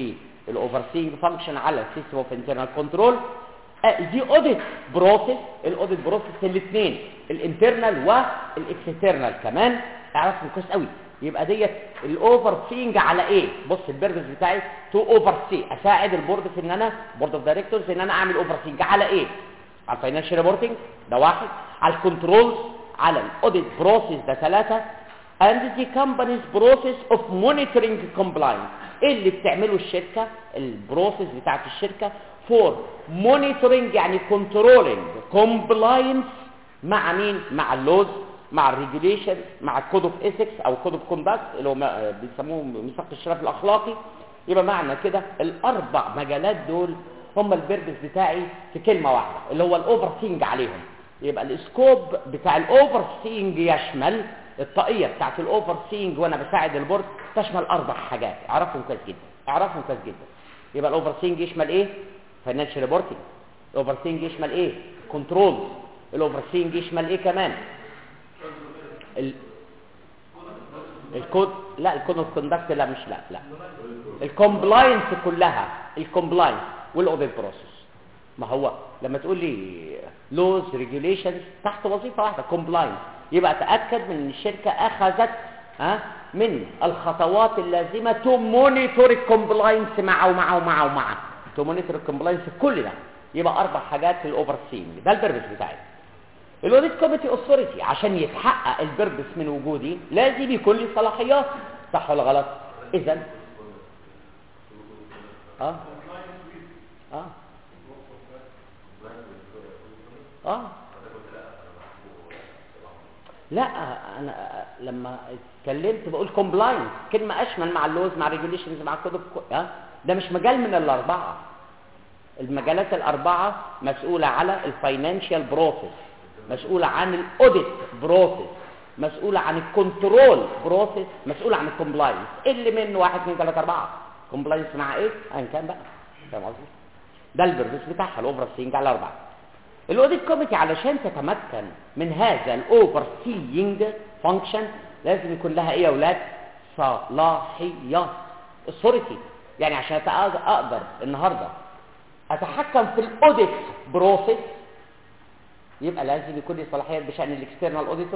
B: الاوفرسينج فانكشن على السيستم اوف انترنال كنترول دي اوديت بروسيس الاوديت بروسيس الاثنين الانترنال والاكسترنال كمان اعرفهم كويس قوي يبقى ديت الاوفر سينج على ايه بص البيربز بتاعي تو اوفر سي اساعد البورد في ان انا بورد اوف دايركتورز ان انا اعمل اوفر سينج على ايه على الفاينانشال ريبورتنج ده واحد على الكنترولز على الاوديت بروسيس ده ثلاثه and the company's process of monitoring compliance ايه اللي بتعمله الشركه البروسيس بتاعت الشركه for monitoring يعني controlling compliance مع مين مع اللوز مع الريجوليشن مع الكود اوف ايثكس او كود اوف كوندكت اللي هو ما- بيسموه ميثاق الشرف الاخلاقي يبقى معنى كده الاربع مجالات دول هم البيربس بتاعي في كلمه واحده اللي هو الاوفر سينج عليهم يبقى السكوب بتاع الاوفر سينج يشمل الطاقيه بتاعت الاوفر سينج وانا بساعد البورد تشمل اربع حاجات اعرفهم كويس جدا اعرفهم كويس جدا يبقى الاوفر سينج يشمل ايه فاينانشال ريبورتنج الاوفر سينج يشمل ايه كنترول الاوفر سينج يشمل ايه كمان ال... الكود لا الكود اوف كوندكت لا مش لا لا الكومبلاينس كلها الكومبلاينس والاوديت بروسيس ما هو لما تقول لي لوز ريجوليشنز تحت وظيفه واحده كومبلاينس يبقى تاكد من ان الشركه اخذت ها من الخطوات اللازمه تو مونيتور الكومبلاينس مع ومع ومع ومع تو مونيتور الكومبلاينس كل ده يبقى اربع حاجات في الاوفر سينج ده البربس بتاعي الاوديت كوميتي اوثوريتي عشان يتحقق البربس من وجودي لازم يكون لي صلاحيات صح ولا غلط اذا اه اه اه لا انا لما اتكلمت بقول كومبلاينس كلمه اشمل مع اللوز مع ريجوليشنز مع كود اه ده مش مجال من الاربعه المجالات الاربعه مسؤوله على الفاينانشال بروسيس مسؤوله عن الاوديت بروسيس مسؤوله عن الكنترول بروسيس مسؤوله عن الكومبلاينس اللي منه واحد اثنين ثلاثه اربعه كومبلاينس مع ايه ايا كان بقى فاهم قصدي ده البربس بتاعها الاوفر سينج على اربعه الاوديت كوميتي علشان تتمكن من هذا الاوفر سينج فانكشن لازم يكون لها ايه يا اولاد صلاحيات اثوريتي يعني عشان أتق- اقدر النهارده اتحكم في الاوديت بروسيس يبقى لازم يكون لي صلاحيات بشان الاكسترنال اوديتور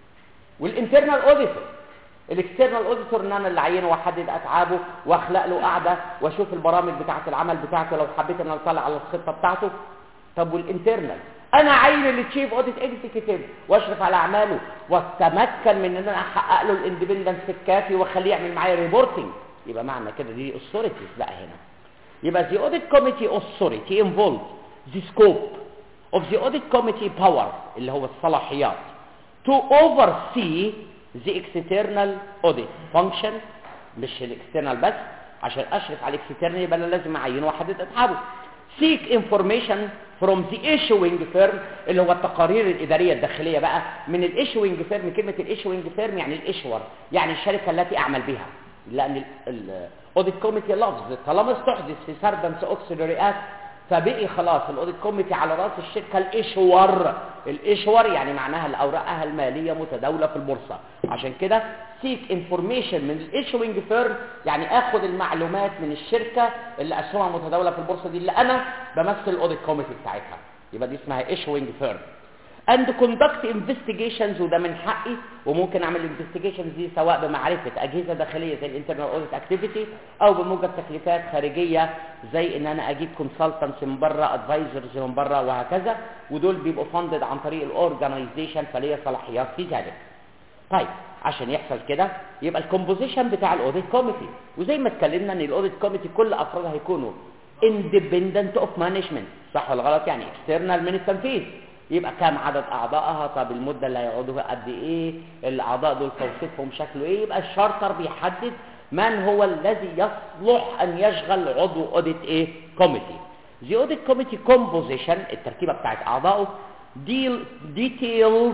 B: والانترنال اوديتور الاكسترنال اوديتور ان انا اللي اعينه واحدد اتعابه واخلق له قاعده واشوف البرامج بتاعه العمل بتاعته لو حبيت ان انا اطلع على الخطه بتاعته طب والانترنال انا عين التشيف اوديت اكزيكتيف واشرف على اعماله واتمكن من ان انا احقق له الاندبندنس الكافي واخليه يعمل معايا ريبورتنج يبقى معنى كده دي اثوريتيز بقى هنا يبقى the audit committee authority involved the scope of the audit committee power اللي هو الصلاحيات to oversee the external audit function مش الاكسترنال بس عشان اشرف على الاكسترنال يبقى انا لازم اعينه واحدد اتعابه seek information from the issuing firm اللي هو التقارير الاداريه الداخليه بقى من الايشوينج فيرم كلمه الايشوينج فيرم يعني الايشور يعني الشركه التي اعمل بها لان الاوديت كوميتي لفظ طالما استحدث في سردنس اوكسيلري اكت فبقي خلاص الاوديت كوميتي على راس الشركه الايشور الايشور يعني معناها الاوراقها الماليه متداوله في البورصه عشان كده سيك انفورميشن من الايشوينج فيرم يعني اخد المعلومات من الشركه اللي اسهمها متداوله في البورصه دي اللي انا بمثل الاوديت كوميتي بتاعتها يبقى دي اسمها ايشوينج فيرم and conduct investigations وده من حقي وممكن اعمل investigations دي سواء بمعرفة اجهزة داخلية زي الانترنال اوديت اكتيفيتي او بموجب تكليفات خارجية زي ان انا اجيب consultants من بره advisors من بره وهكذا ودول بيبقوا funded عن طريق الاورجنايزيشن فليا صلاحيات في ذلك طيب عشان يحصل كده يبقى الكومبوزيشن بتاع الاوديت كوميتي وزي ما اتكلمنا ان الاوديت كوميتي كل افرادها هيكونوا independent of management صح ولا غلط يعني external من التنفيذ يبقى كام عدد اعضائها طب المده اللي هيقعدوها قد ايه الاعضاء دول توصيفهم شكله ايه يبقى الشارتر بيحدد من هو الذي يصلح ان يشغل عضو اوديت ايه كوميتي The audit committee composition التركيبه بتاعت اعضائه ديل details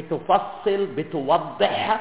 B: بتفصل بتوضح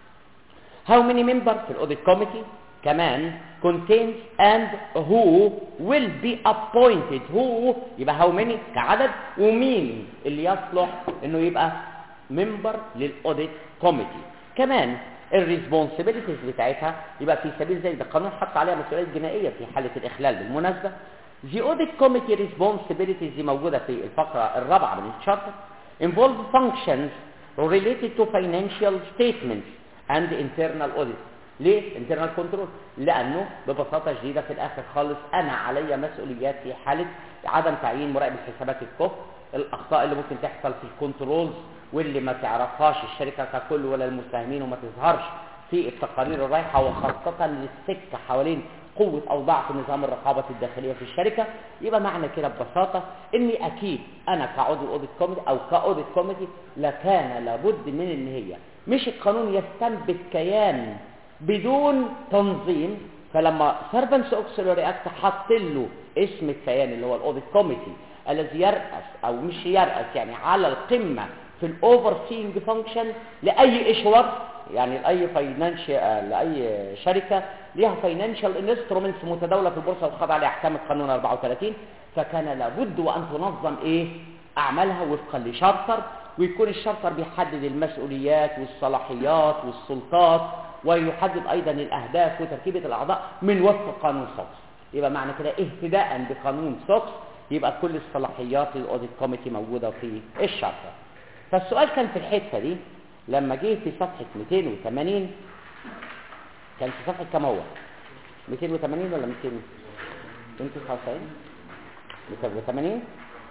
B: how many members في الاوديت كوميتي كمان contains and who will be appointed who يبقى how many كعدد ومين اللي يصلح انه يبقى member للاوديت كوميتي كمان الريسبونسبيلتيز بتاعتها يبقى في سبيل زي ده القانون حط عليها مسؤوليات جنائيه في حاله الاخلال بالمناسبه The audit committee responsibilities دي موجوده في الفقره الرابعه من الشارتر involve functions related to financial statements and internal audit ليه internal control لانه ببساطه شديده في الاخر خالص انا عليا مسؤوليات في حاله عدم تعيين مراقب الحسابات الكفء الاخطاء اللي ممكن تحصل في الكنترولز واللي ما تعرفهاش الشركه ككل ولا المساهمين وما تظهرش في التقارير الرايحه وخاصه للسكه حوالين قوة أو ضعف نظام الرقابة الداخلية في الشركة يبقى معنى كده ببساطة إني أكيد أنا كعضو أوديت كوميتي أو كأوديت كوميتي لكان لابد من إن هي مش القانون يستنبت كيان بدون تنظيم فلما سيرفنس اوكسيلوري اكت حط له اسم الكيان اللي هو الاوديت كوميتي الذي يرأس او مش يرأس يعني على القمه في الاوفر سينج فانكشن لاي ايشور يعني لاي فاينانشال لاي شركه ليها فاينانشال انسترومنتس متداوله في البورصه وخاضعه لاحكام القانون 34 فكان لابد وان تنظم ايه اعمالها وفقا لشارتر ويكون الشارتر بيحدد المسؤوليات والصلاحيات والسلطات ويحدد ايضا الاهداف وتركيبه الاعضاء من وفق قانون سوكس يبقى معنى كده اهتداء بقانون سوكس يبقى كل الصلاحيات للاوديت كوميتي موجوده في الشارتر فالسؤال كان في الحته دي لما جه في صفحه 280 كان في صفحه كام هو 280 ولا 200 299 280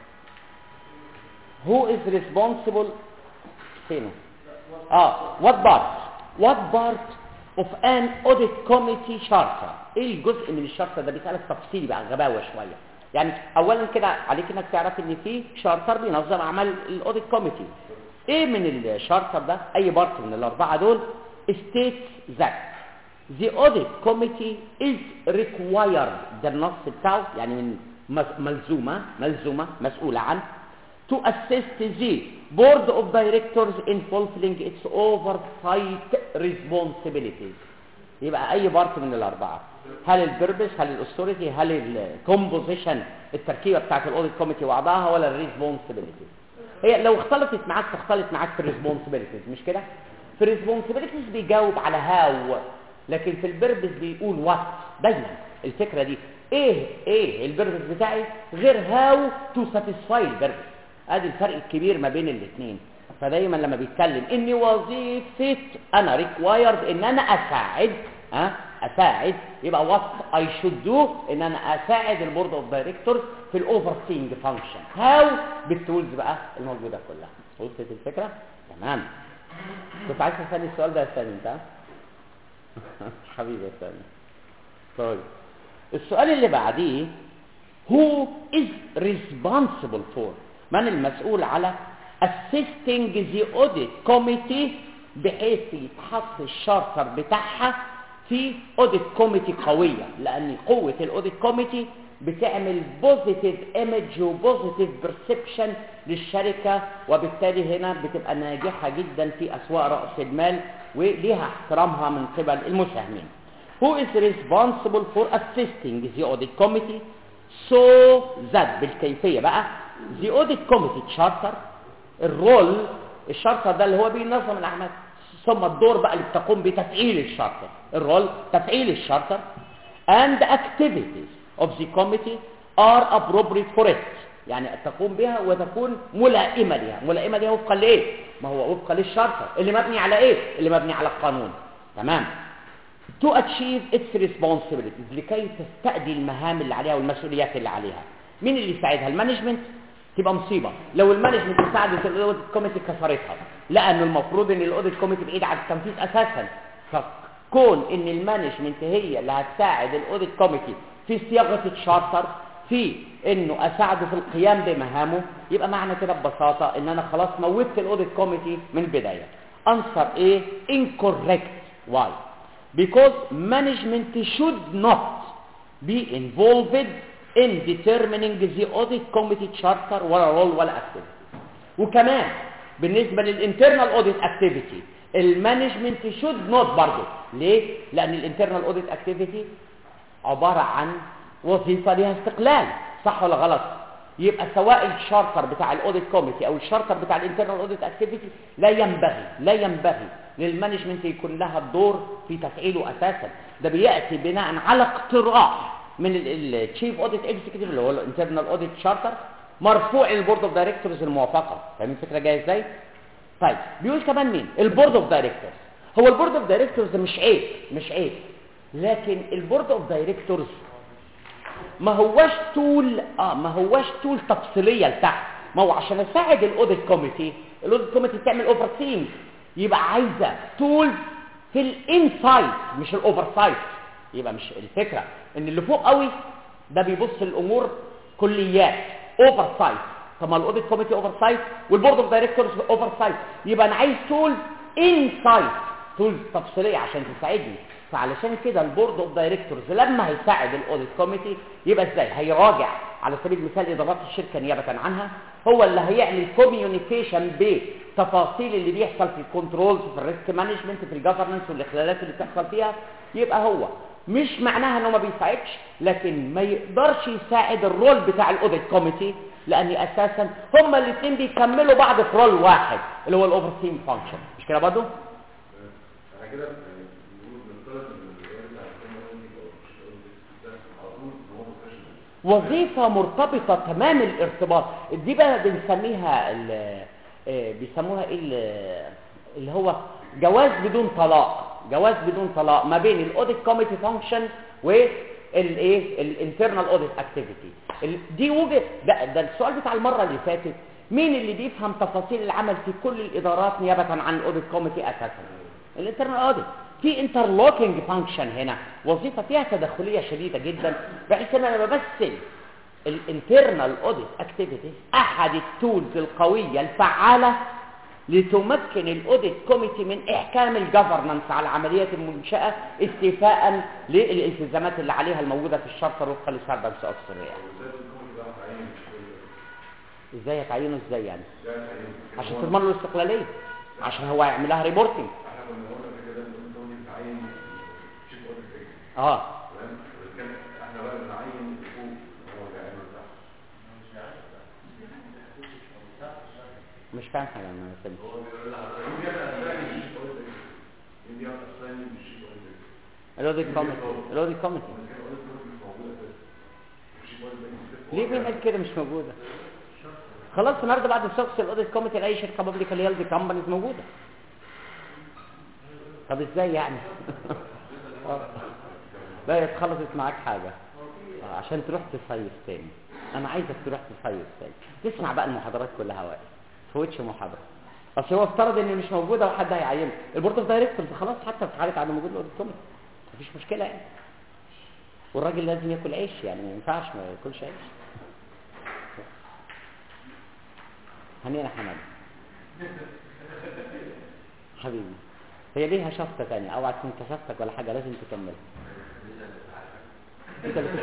B: who is responsible فينه اه what part what part of an audit committee charter ايه الجزء من الشارتر ده بيسالك تفصيلي بقى غباوه شويه يعني اولا كده عليك انك تعرف ان في شارتر بينظم اعمال الاوديت كوميتي ايه من الشارتر ده اي بارت من الاربعه دول states that the audit committee is required ده النص بتاعه يعني من ملزومه ملزومه مسؤوله عن to assist the board of directors in fulfilling its oversight responsibilities يبقى اي بارت من الاربعه هل البربس هل الاثوريتي هل الكومبوزيشن التركيبه بتاعت الاوديت كوميتي وبعضها ولا الريسبونسبيلتي هي لو اختلطت معاك تختلط معاك في الريسبونسبيلتيز مش كده في الريسبونسبيلتيز بيجاوب على هاو لكن في البربس بيقول وات دايما الفكره دي ايه ايه البربس بتاعي غير هاو تو ساتيسفاي البربس ادي الفرق الكبير ما بين الاثنين فدايما لما بيتكلم ان وظيفه انا ريكوايرد ان انا اساعد ها اساعد يبقى وات اي شود دو ان انا اساعد البورد اوف دايركتورز في الاوفر سينج فانكشن هاو بالتولز بقى الموجوده كلها وصلت الفكره تمام كنت عايز تسالني السؤال ده يا سامي انت حبيبي يا سامي طيب السؤال اللي بعديه who is responsible for من المسؤول على assisting the audit committee بحيث يتحط الشارتر بتاعها في اوديت كوميتي قويه لان قوه الاوديت كوميتي بتعمل بوزيتيف ايمج وبوزيتيف بيرسبشن للشركه وبالتالي هنا بتبقى ناجحه جدا في اسواق راس المال وليها احترامها من قبل المساهمين. Who is responsible for assisting the audit committee so that بالكيفيه بقى the audit committee charter الرول الشارتر ده اللي هو بينظم الاعمال ثم الدور بقى اللي بتقوم بتفعيل الشارتر الرول تفعيل الشارتر and activities of the committee are appropriate for it يعني تقوم بها وتكون ملائمه لها ملائمه لها وفقا لايه ما هو وفقا للشارتر اللي مبني على ايه اللي مبني على القانون تمام to achieve its responsibilities لكي تستأدي المهام اللي عليها والمسؤوليات اللي عليها مين اللي يساعدها المانجمنت تبقى مصيبة لو المانجمنت ساعدت الاوديت كوميتي كسرتها لانه المفروض ان الاوديت كوميتي بعيد عن التنفيذ اساسا فكون ان المانجمنت هي اللي هتساعد الاوديت كوميتي في صياغه الشارتر في انه اساعده في القيام بمهامه يبقى معنى كده ببساطه ان انا خلاص موتت الاوديت كوميتي من البدايه answer ايه incorrect why because management should not be involved in determining the audit committee charter ولا role ولا activity وكمان بالنسبة للانترنال اوديت اكتيفيتي المانجمنت شود نوت برضه ليه؟ لأن الانترنال اوديت اكتيفيتي عبارة عن وظيفة لها استقلال صح ولا غلط؟ يبقى سواء الشارتر بتاع الاوديت كوميتي او الشارتر بتاع الانترنال اوديت اكتيفيتي لا ينبغي لا ينبغي للمانجمنت يكون لها الدور في تفعيله اساسا ده بياتي بناء على اقتراح من التشيف اوديت اكزيكتيف اللي هو الانترنال اوديت شارتر مرفوع للبورد اوف دايركتورز الموافقه فاهمين الفكره جايه ازاي طيب بيقول كمان مين البورد اوف دايركتورز هو البورد اوف دايركتورز مش عيب مش عيب لكن البورد اوف دايركتورز ما هواش تول اه ما هواش تول تفصيليه لتحت ما هو عشان اساعد الاوديت كوميتي الاوديت كوميتي تعمل اوفر سينج يبقى عايزه تولز في الانسايت مش الاوفر سايت يبقى مش الفكره ان اللي فوق قوي ده بيبص الامور كليات اوفر سايت طب ما الاوديت كوميتي اوفر سايت والبورد اوف دايركتورز اوفر سايت يبقى انا عايز تولز انسايت تولز تفصيليه عشان تساعدني فعلشان كده البورد اوف دايركتورز لما هيساعد الاوديت كوميتي يبقى ازاي هيراجع على سبيل المثال ادارات الشركه نيابه عنها هو اللي هيعمل كوميونيكيشن بتفاصيل اللي بيحصل في الكنترولز في الريسك مانجمنت في الجفرنس والاخلالات اللي بتحصل فيها يبقى هو مش معناها انه ما بيساعدش لكن ما يقدرش يساعد الرول بتاع الاوديت كوميتي لان اساسا هما الاثنين بيكملوا بعض في رول واحد اللي هو الاوفر سين فانكشن مش كده برضه
C: انا كده يعني بنقول بنفترض ان الرئاسه بتاع الحكومه دي او على طول ان هو بروفيشنال
B: وظيفة مرتبطة تمام الارتباط دي بقى بنسميها ال- آه، بيسموها ايه ال- اللي هو جواز بدون طلاق جواز بدون طلاق ما بين الاوديت كوميتي فانكشن والايه الانترنال اوديت اكتيفيتي دي وجه ده, ده السؤال بتاع المره اللي فاتت مين اللي بيفهم تفاصيل العمل في كل الادارات نيابه عن الاوديت كوميتي اساسا الانترنال اوديت في انترلوكينج فانكشن هنا وظيفه فيها تدخليه شديده جدا بحيث ان انا بمثل الانترنال اوديت اكتيفيتيز احد التولز القويه الفعاله لتمكن الاوديت كوميتي من احكام الجفرنس على العمليات المنشاه استيفاء للالتزامات اللي عليها الموجوده في الشرطه وفقا لسردمس اوكسريه ازاي هتعينه ازاي يعني عشان تضمن له الاستقلاليه عشان هو هيعمل لها ريبورتنج
C: احنا كنا قلنا في كده ان انت ممكن تعين شيف اوديت اكس
B: اه
C: تمام بس كان احنا بقى بنعين فوق هو اللي هيعمل تحت
B: مش فاهم حاجه انا ما فهمتش
C: هو بيقول لها مين بيعمل اسامي الشيف اوديت اكس مين بيعمل اسامي الشيف اوديت اكس
B: الاوديت كوميتي الاوديت كوميتي
C: بس كان اوديت اكس مش موجوده اساسا الشيف اوديت اكس
B: ليه بيعمل كده مش موجوده خلاص النهارده بعد السوكس الاوديت كوميتي لاي شركه بابليك اللي هي الدي كومبانيز موجوده طب ازاي يعني آه. لا اتخلصت معاك حاجه آه، عشان تروح تصيف تاني انا عايزك تروح تصيف تاني تسمع بقى المحاضرات كلها واقف فوتش محاضره اصل هو افترض ان مش موجوده وحد هيعينه البورد اوف دايركتورز خلاص حتى في حاله عدم وجود الاوديت كوميتي مفيش مشكله يعني والراجل لازم ياكل عيش يعني ما ينفعش ما ياكلش عيش هنينا حماد حبيبي هي ليها شفطة تانية اوعى تكون كشفتك ولا حاجة لازم تكمل انت بت-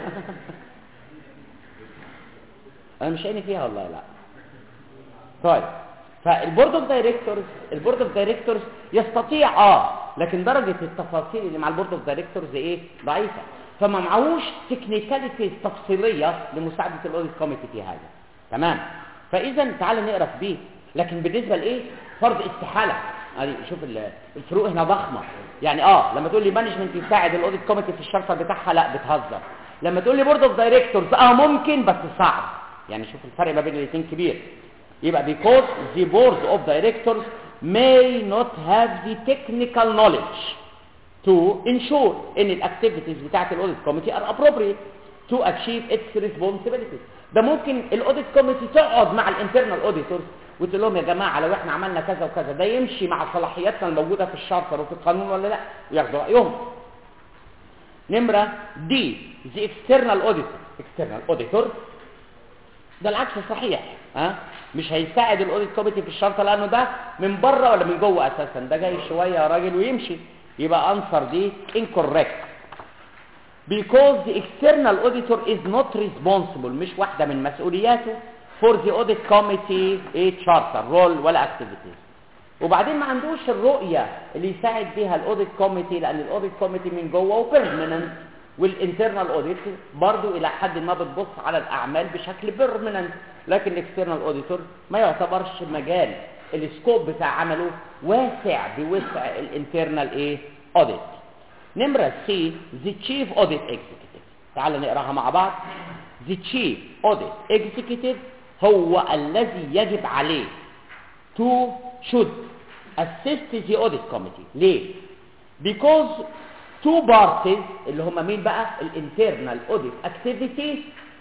B: انا مش عيني فيها والله لا طيب فالبورد اوف دايركتورز البورد اوف دايركتورز يستطيع اه لكن درجة التفاصيل اللي مع البورد اوف دايركتورز ايه ضعيفة فما معهوش تكنيكاليتيز تفصيلية لمساعدة الاوديت كوميتي في هذا تمام فاذا تعال نقرا في دي لكن بالنسبه لايه فرض استحاله ادي شوف ال- الفروق هنا ضخمه يعني اه لما تقول لي مانجمنت يساعد الاوديت كوميتي في الشرطه بتاعها لا بتهزر لما تقول لي بورد اوف دايركتورز اه ممكن بس صعب يعني شوف الفرق ما بين الاثنين كبير يبقى because the board of directors may not have the technical knowledge to ensure ان الاكتيفيتيز بتاعت الاوديت كوميتي are appropriate to achieve its responsibilities ده ممكن الاوديت كوميتي تقعد مع الانترنال اوديتورز وتقول لهم يا جماعه لو احنا عملنا كذا وكذا ده يمشي مع صلاحياتنا الموجوده في الشارتر وفي القانون ولا لا ياخدوا رايهم نمره دي the external auditor external auditor ده العكس صحيح ها مش هيساعد الاوديت كوميتي في الشرطه لانه ده من بره ولا من جوه اساسا ده جاي شويه يا راجل ويمشي يبقى انصر دي incorrect because the external auditor is not responsible مش واحده من مسؤولياته for the audit committee a charter role ولا activities وبعدين ما عندوش الرؤيه اللي يساعد بيها الاوديت كوميتي لان الاوديت كوميتي من جوه وبيرمننت والانترنال اوديت برضو الى حد ما بتبص على الاعمال بشكل بيرمننت لكن الاكسترنال اوديتور ما يعتبرش مجال السكوب بتاع عمله واسع بوسع الانترنال ايه اوديت نمرة سي the chief audit executive تعال نقراها مع بعض the chief audit executive هو الذي يجب عليه to should assist the audit committee ليه because two parties اللي هم مين بقى الانترنال audit activity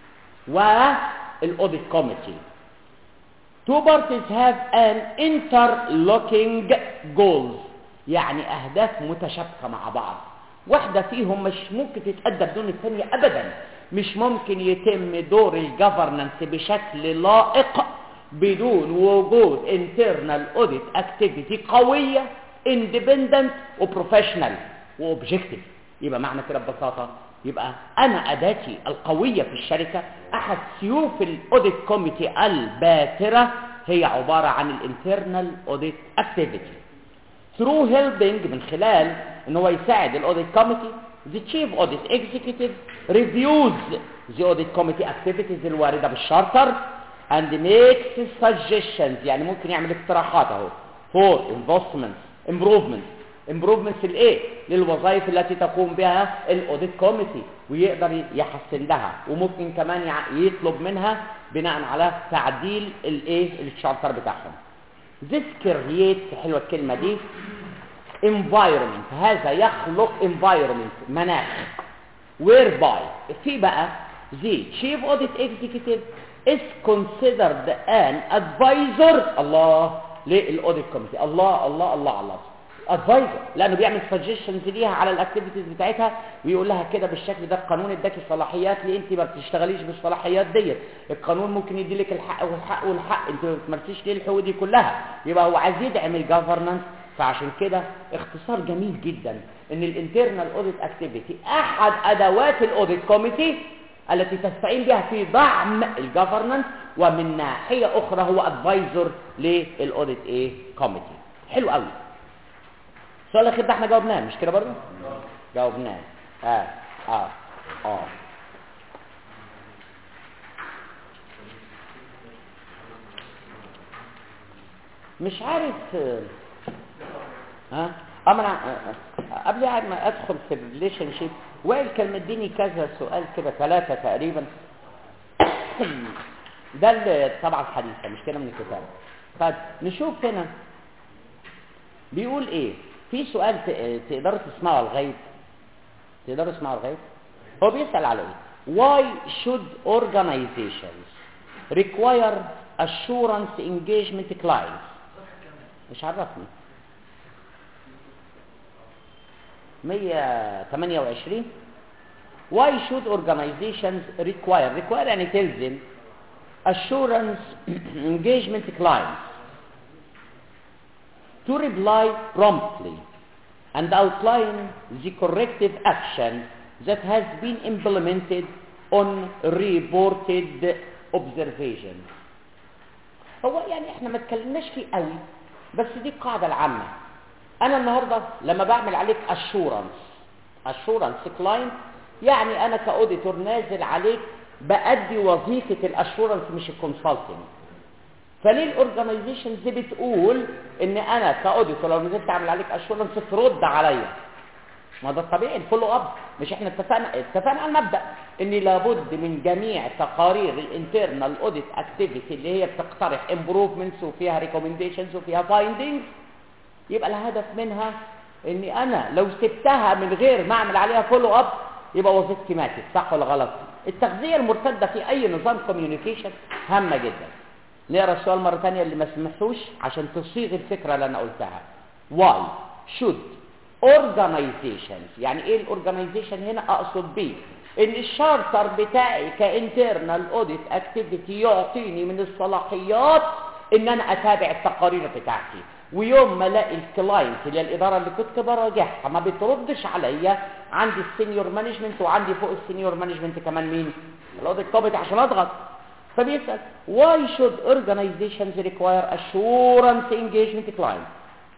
B: والاوديت committee two parties have an interlocking goals يعني اهداف متشابكه مع بعض واحده فيهم مش ممكن تتأدى بدون الثانيه ابدا مش ممكن يتم دور الجفرنانس بشكل لائق بدون وجود internal audit activity قويه independent وبروفيشنال واوبجكتيف يبقى معنى كده ببساطه يبقى انا اداتي القويه في الشركه احد سيوف الاوديت كوميتي الباتره هي عباره عن الانترنال اوديت اكتيفيتي through helping من خلال ان هو يساعد الاوديت كوميتي the chief audit executive reviews the audit committee activities الوارده بالشارتر and makes suggestions يعني ممكن يعمل اقتراحات اهو for investments improvements improvements الايه للوظائف التي تقوم بها الاوديت كوميتي ويقدر يحسن لها وممكن كمان يع- يطلب منها بناء على تعديل الايه الشارتر بتاعهم this creates حلوه الكلمه دي environment هذا يخلق environment مناخ whereby في بقى the chief audit executive is considered an advisor الله للاوديت كوميتي الله الله الله الله ادفايزر لانه بيعمل سجشنز ليها على الاكتيفيتيز بتاعتها ويقول لها كده بالشكل ده القانون اداكي صلاحيات ليه انت ما بتشتغليش بالصلاحيات ديت القانون ممكن يدي لك الحق والحق والحق انت ما بتمارسيش ليه الحقوق دي كلها يبقى هو عايز يدعم الجفرنانس فعشان كده اختصار جميل جدا ان الانترنال اوديت اكتيفيتي احد ادوات الاوديت كوميتي التي تستعين بها في دعم الجفرنانس ومن ناحيه اخرى هو ادفايزر للاوديت ايه كوميتي حلو قوي السؤال الاخير ده احنا جاوبناه مش كده برضه جاوبناه اه اه اه مش عارف آه، ها اما انا آه، آه، قبل ما ادخل في الريليشن شيب وائل كان مديني كذا سؤال كده ثلاثه تقريبا ده الطبعه الحديثه مش كده من الكتاب طيب نشوف هنا بيقول ايه في سؤال ت- تقدروا تسمعوا لغايه تقدروا تسمعوا لغايه هو بيسال على ايه why should organizations require assurance engagement clients مش عرفني 128 why should organizations require require يعني تلزم assurance engagement clients to reply promptly and outline the corrective action that has been implemented on reported observations هو يعني احنا ما اتكلمناش فيه قوي بس دي القاعده العامه انا النهارده لما بعمل عليك اشورنس اشورنس كلاينت يعني انا كاوديتور نازل عليك بادي وظيفه الاشورنس مش الكونسلتنج فليه الاورجنايزيشنز دي بتقول ان انا كاوديتور لو نزلت اعمل عليك اشورنس ترد عليا ما ده الطبيعي الفولو اب مش احنا اتفقنا اتفقنا على المبدا ان لابد من جميع تقارير الانترنال اوديت اكتيفيتي اللي هي بتقترح امبروفمنتس وفيها ريكومنديشنز وفيها فايندنجز يبقى الهدف منها اني انا لو سبتها من غير ما اعمل عليها فولو اب يبقى وظيفتي ماتت صح ولا غلط التغذيه المرتده في اي نظام كوميونيكيشن هامه جدا نقرا السؤال مره ثانيه اللي ما سمحتوش عشان تصيغ الفكره اللي انا قلتها why should organizations يعني ايه الاورجنايزيشن هنا اقصد بيه ان الشارتر بتاعي كانترنال اوديت اكتيفيتي يعطيني من الصلاحيات ان انا اتابع التقارير بتاعتي ويوم ما الاقي الكلاينت اللي هي الاداره اللي كنت براجعها ما بتردش عليا عندي السينيور مانجمنت وعندي فوق السينيور مانجمنت كمان مين الاوديت كوميتي عشان اضغط فبيسال why should organizations require assurance engagement client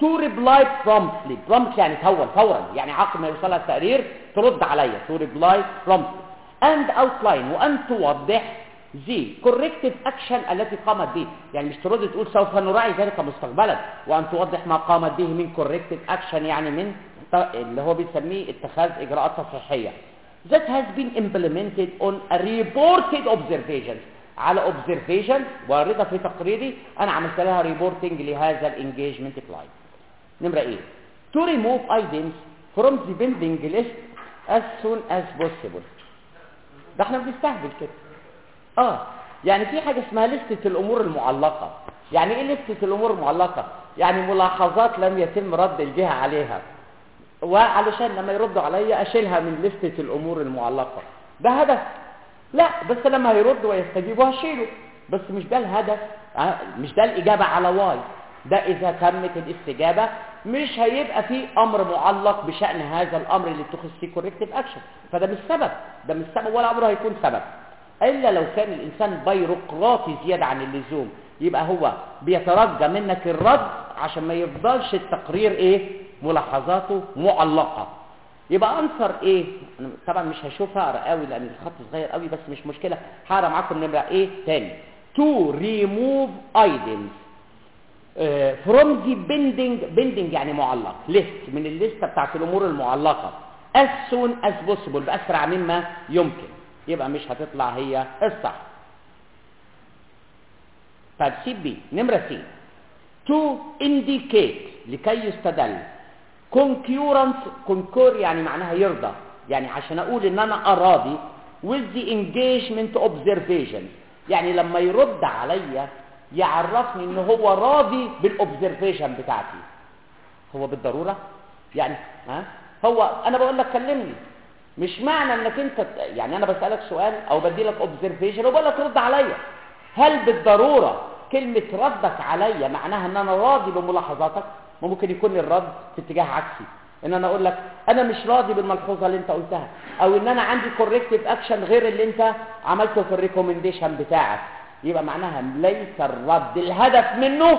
B: to reply promptly promptly يعني فورا فورا يعني عقب ما يوصلها التقرير ترد عليا to reply promptly and outline وأن توضح the corrective action التي قامت به يعني مش ترد تقول سوف نراعي ذلك مستقبلا وأن توضح ما قامت به من corrective action يعني من اللي هو بيسميه اتخاذ إجراءات تصحيحية that has been implemented on a reported observations على observation واردة في تقريري أنا عملت لها reporting لهذا الانجيجمنت كلاين نمرة ايه to remove items from the pending list as soon as possible ده احنا بنستهبل كده اه يعني في حاجة اسمها لستة الامور المعلقة يعني ايه لستة الامور المعلقة يعني ملاحظات لم يتم رد الجهة عليها وعلشان لما يردوا عليا اشيلها من لستة الامور المعلقة ده هدف لا بس لما هيردوا ويستجيبوا هشيله بس مش ده الهدف آه، مش ده الاجابة على واي ده اذا تمت الاستجابة مش هيبقى في امر معلق بشأن هذا الامر اللي اتخذ فيه كوركتيف اكشن فده مش سبب ده مش سبب ولا عمره هيكون سبب الا لو كان الانسان بيروقراطي زيادة عن اللزوم يبقى هو بيترجى منك الرد عشان ما يفضلش التقرير ايه ملاحظاته معلقة يبقى انصر ايه أنا طبعا مش هشوفها اقرا قوي لان الخط صغير قوي بس مش مشكله هقرا معاكم نمره ايه تاني to remove items آه، from the bending bending يعني معلق list من الليسته بتاعت الامور المعلقه as soon as possible باسرع مما يمكن يبقى مش هتطلع هي الصح طيب سي بي نمره سي to indicate لكي يستدل concurrence concur يعني معناها يرضى يعني عشان اقول ان انا اراضي with the engagement observation يعني لما يرد عليا يعرفني ان هو راضي بالاوبزرفيشن بتاعتي هو بالضروره يعني ها هو انا بقول لك كلمني مش معنى انك انت يعني انا بسالك سؤال او بدي لك اوبزرفيشن وبقول لك رد عليا هل بالضروره كلمه ردك عليا معناها ان انا راضي بملاحظاتك ما ممكن يكون الرد في اتجاه عكسي ان انا اقول لك انا مش راضي بالملحوظه اللي انت قلتها او ان انا عندي كوركتيف اكشن غير اللي انت عملته في الريكومنديشن بتاعك يبقى معناها ليس الرد الهدف منه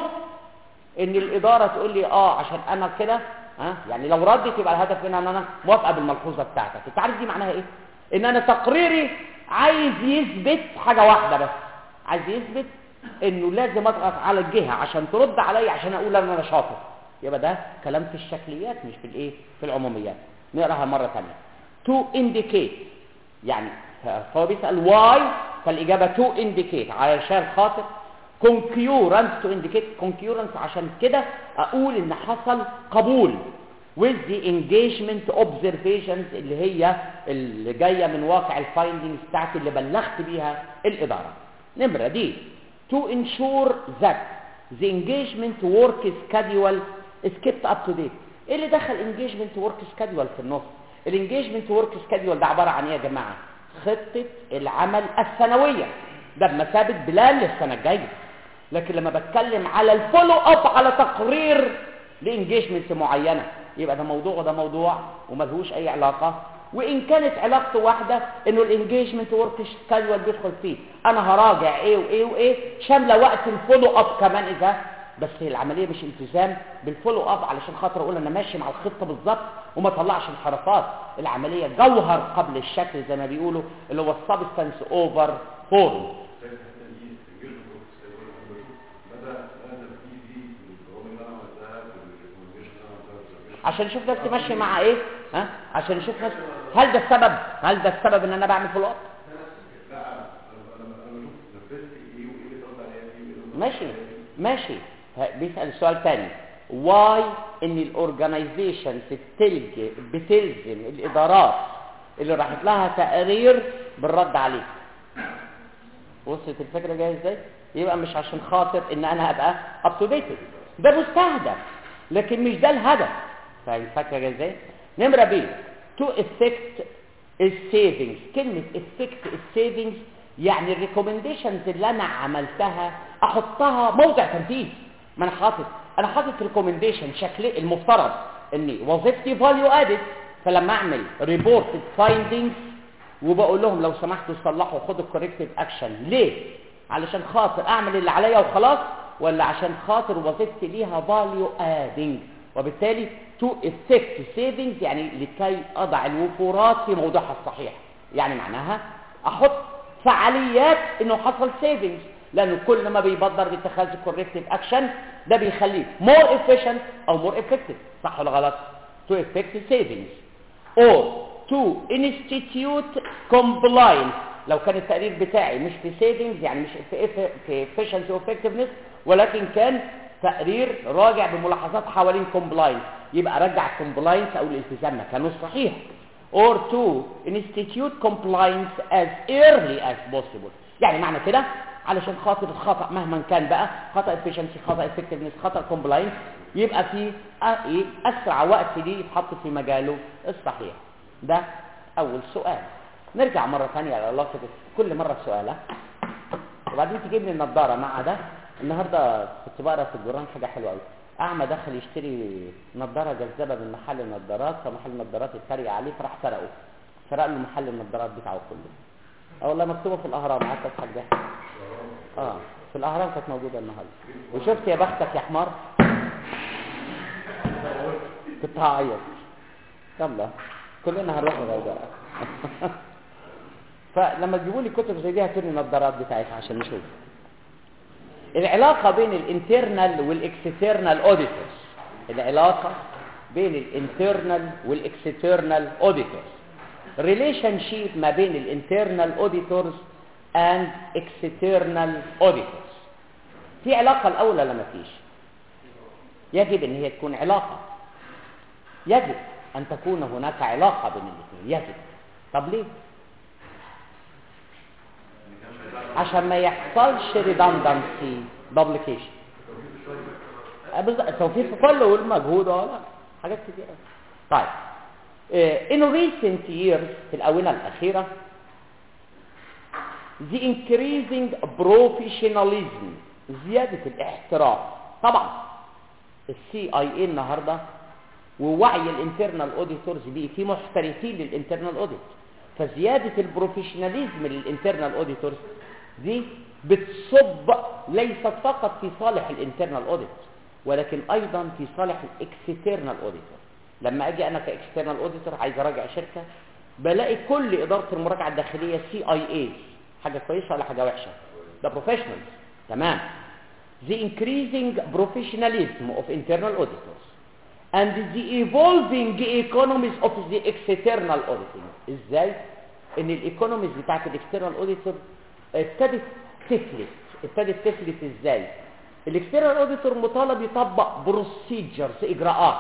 B: ان الاداره تقول لي اه عشان انا كده ها يعني لو ردت يبقى الهدف منها ان انا موافقه بالملحوظه بتاعتك انت عارف دي معناها ايه ان انا تقريري عايز يثبت حاجه واحده بس عايز يثبت انه لازم اضغط على الجهه عشان ترد عليا عشان اقول ان انا شاطر يبقى ده كلام في الشكليات مش في الايه في العموميات نقراها مره ثانيه to indicate يعني فهو بيسال why فالاجابه to indicate علشان خاطر concurrence to indicate concurrence عشان كده اقول ان حصل قبول with the engagement observations اللي هي اللي جايه من واقع الفايندنجز بتاعتي اللي بلغت بيها الاداره نمره دي to ensure that the engagement work schedule is kept up to date ايه اللي دخل engagement work schedule في النص الانجيجمنت ورك schedule ده عباره عن ايه يا جماعه خطه العمل السنويه ده بمثابه بلان للسنه الجايه لكن لما بتكلم على الفولو اب على تقرير لانجيجمنت معينه يبقى ده موضوع وده موضوع وملهوش اي علاقه وان كانت علاقته واحده انه الانجيجمنت ورك سكادول بيدخل فيه انا هراجع ايه وايه وايه شامله وقت الفولو اب كمان اذا بس هي العمليه مش التزام بالفولو اب علشان خاطر اقول انا ماشي مع الخطه بالظبط وما اطلعش انحرافات العمليه جوهر قبل الشكل زي ما بيقولوا اللي هو السبستانس اوفر فورم
C: شايف الحته دي الجلد فوكس كده كل ما بشوف مدى مدى في في البرامج اللي انا عملتها في الريكومنديشن اللي انا عملتها في السبمشن.
B: عشان نشوف نفسي ماشي مع ايه ها عشان نشوف نفسي هل ده السبب هل ده السبب ان انا بعمل فولو اب
C: لا انا انا انا بشوف نفذت ايه وايه اللي اترد عليا فيه وايه اللي
B: ماشي ماشي ه- بيسأل السؤال تاني واي ان الاورجنايزيشن بتلج بتلزم الادارات اللي راحت لها تقرير بالرد عليه وصلت الفكره جايه ازاي يبقى مش عشان خاطر ان انا ابقى اب تو ديتد ده مستهدف لكن مش ده الهدف فاهم الفكره جايه ازاي نمره بي تو افكت السيفنجز كلمه افكت السيفنجز يعني الريكومنديشنز اللي انا عملتها احطها موضع تنفيذ ما انا حاطط انا حاطط ريكومنديشن شكل المفترض ان وظيفتي فاليو ادد فلما اعمل ريبورت فايندنجز وبقول لهم لو سمحتوا صلحوا خدوا الكوريكتيف اكشن ليه علشان خاطر اعمل اللي عليا وخلاص ولا عشان خاطر وظيفتي ليها فاليو ادنج وبالتالي to effect savings يعني لكي اضع الوفورات في موضعها الصحيح يعني معناها احط فعاليات انه حصل سيفنجز لانه كل ما بيبدر باتخاذ الكوركتيف اكشن ده بيخليه more efficient او more effective صح ولا غلط to effect savings or to institute compliance لو كان التقرير بتاعي مش في savings يعني مش في eff- في efficiency و effectiveness ولكن كان تقرير راجع بملاحظات حوالين compliance يبقى رجع compliance او الالتزام مكانه الصحيح or to institute compliance as early as possible يعني معنى كده علشان خاطر الخطأ مهما كان بقى خطأ efficiency خطأ effectiveness خطأ compliance يبقى في أ- إيه؟ أسرع وقت دي يتحط في مجاله الصحيح ده أول سؤال نرجع مرة ثانية على علاقة كل مرة سؤالة وبعدين تجيب لي النضارة مع ده النهاردة كنت بقرا في الجران حاجة حلوة قوي أعمى دخل يشتري نضارة جذابة من محل النضارات فمحل النضارات اتريق عليه فراح سرقه سرق له محل النضارات بتاعه كله اه والله مكتوبة في الأهرام قعدت أضحك ده اه في الأهرام كانت موجودة النهاردة وشفت يا بختك يا حمار كنت هعيط يلا كلنا هنروح الغردقة فلما تجيبوا لي كتب زي دي هاتوا لي النضارات بتاعتها عشان نشوف العلاقة بين الانترنال والاكسترنال اوديتورز العلاقة بين الانترنال والاكسترنال اوديتورز ريليشن شيب ما بين الانترنال اوديتورز اند اكسترنال اوديتورز في علاقة الاول ولا ما فيش يجب ان هي تكون علاقة يجب ان تكون هناك علاقة بين الاثنين يجب طب ليه عشان ما يحصلش redundancy duplication آه بالظبط توفير في كله والمجهود ولا حاجات كتير أوي. طيب آه، in recent years في الآونة الأخيرة the increasing professionalism زيادة الاحتراف طبعا السي اي اي النهارده ووعي الانترنال اوديتورز بيه في محترفين للانترنال اوديت فزياده البروفيشناليزم للانترنال اوديتورز دي بتصب ليست فقط في صالح الانترنال اوديت ولكن ايضا في صالح الاكسترنال اوديتور لما اجي انا كاكسترنال اوديتور عايز اراجع شركه بلاقي كل اداره المراجعه الداخليه سي اي اي حاجه كويسه ولا حاجه وحشه ده بروفيشنالز تمام the increasing professionalism of internal auditors and the evolving economies of the external auditing ازاي ان الايكونوميز بتاعت الاكسترنال اوديتور ابتدت تفلت ابتدت تفلت ازاي الاكسترنال اوديتور مطالب يطبق بروسيجرز اجراءات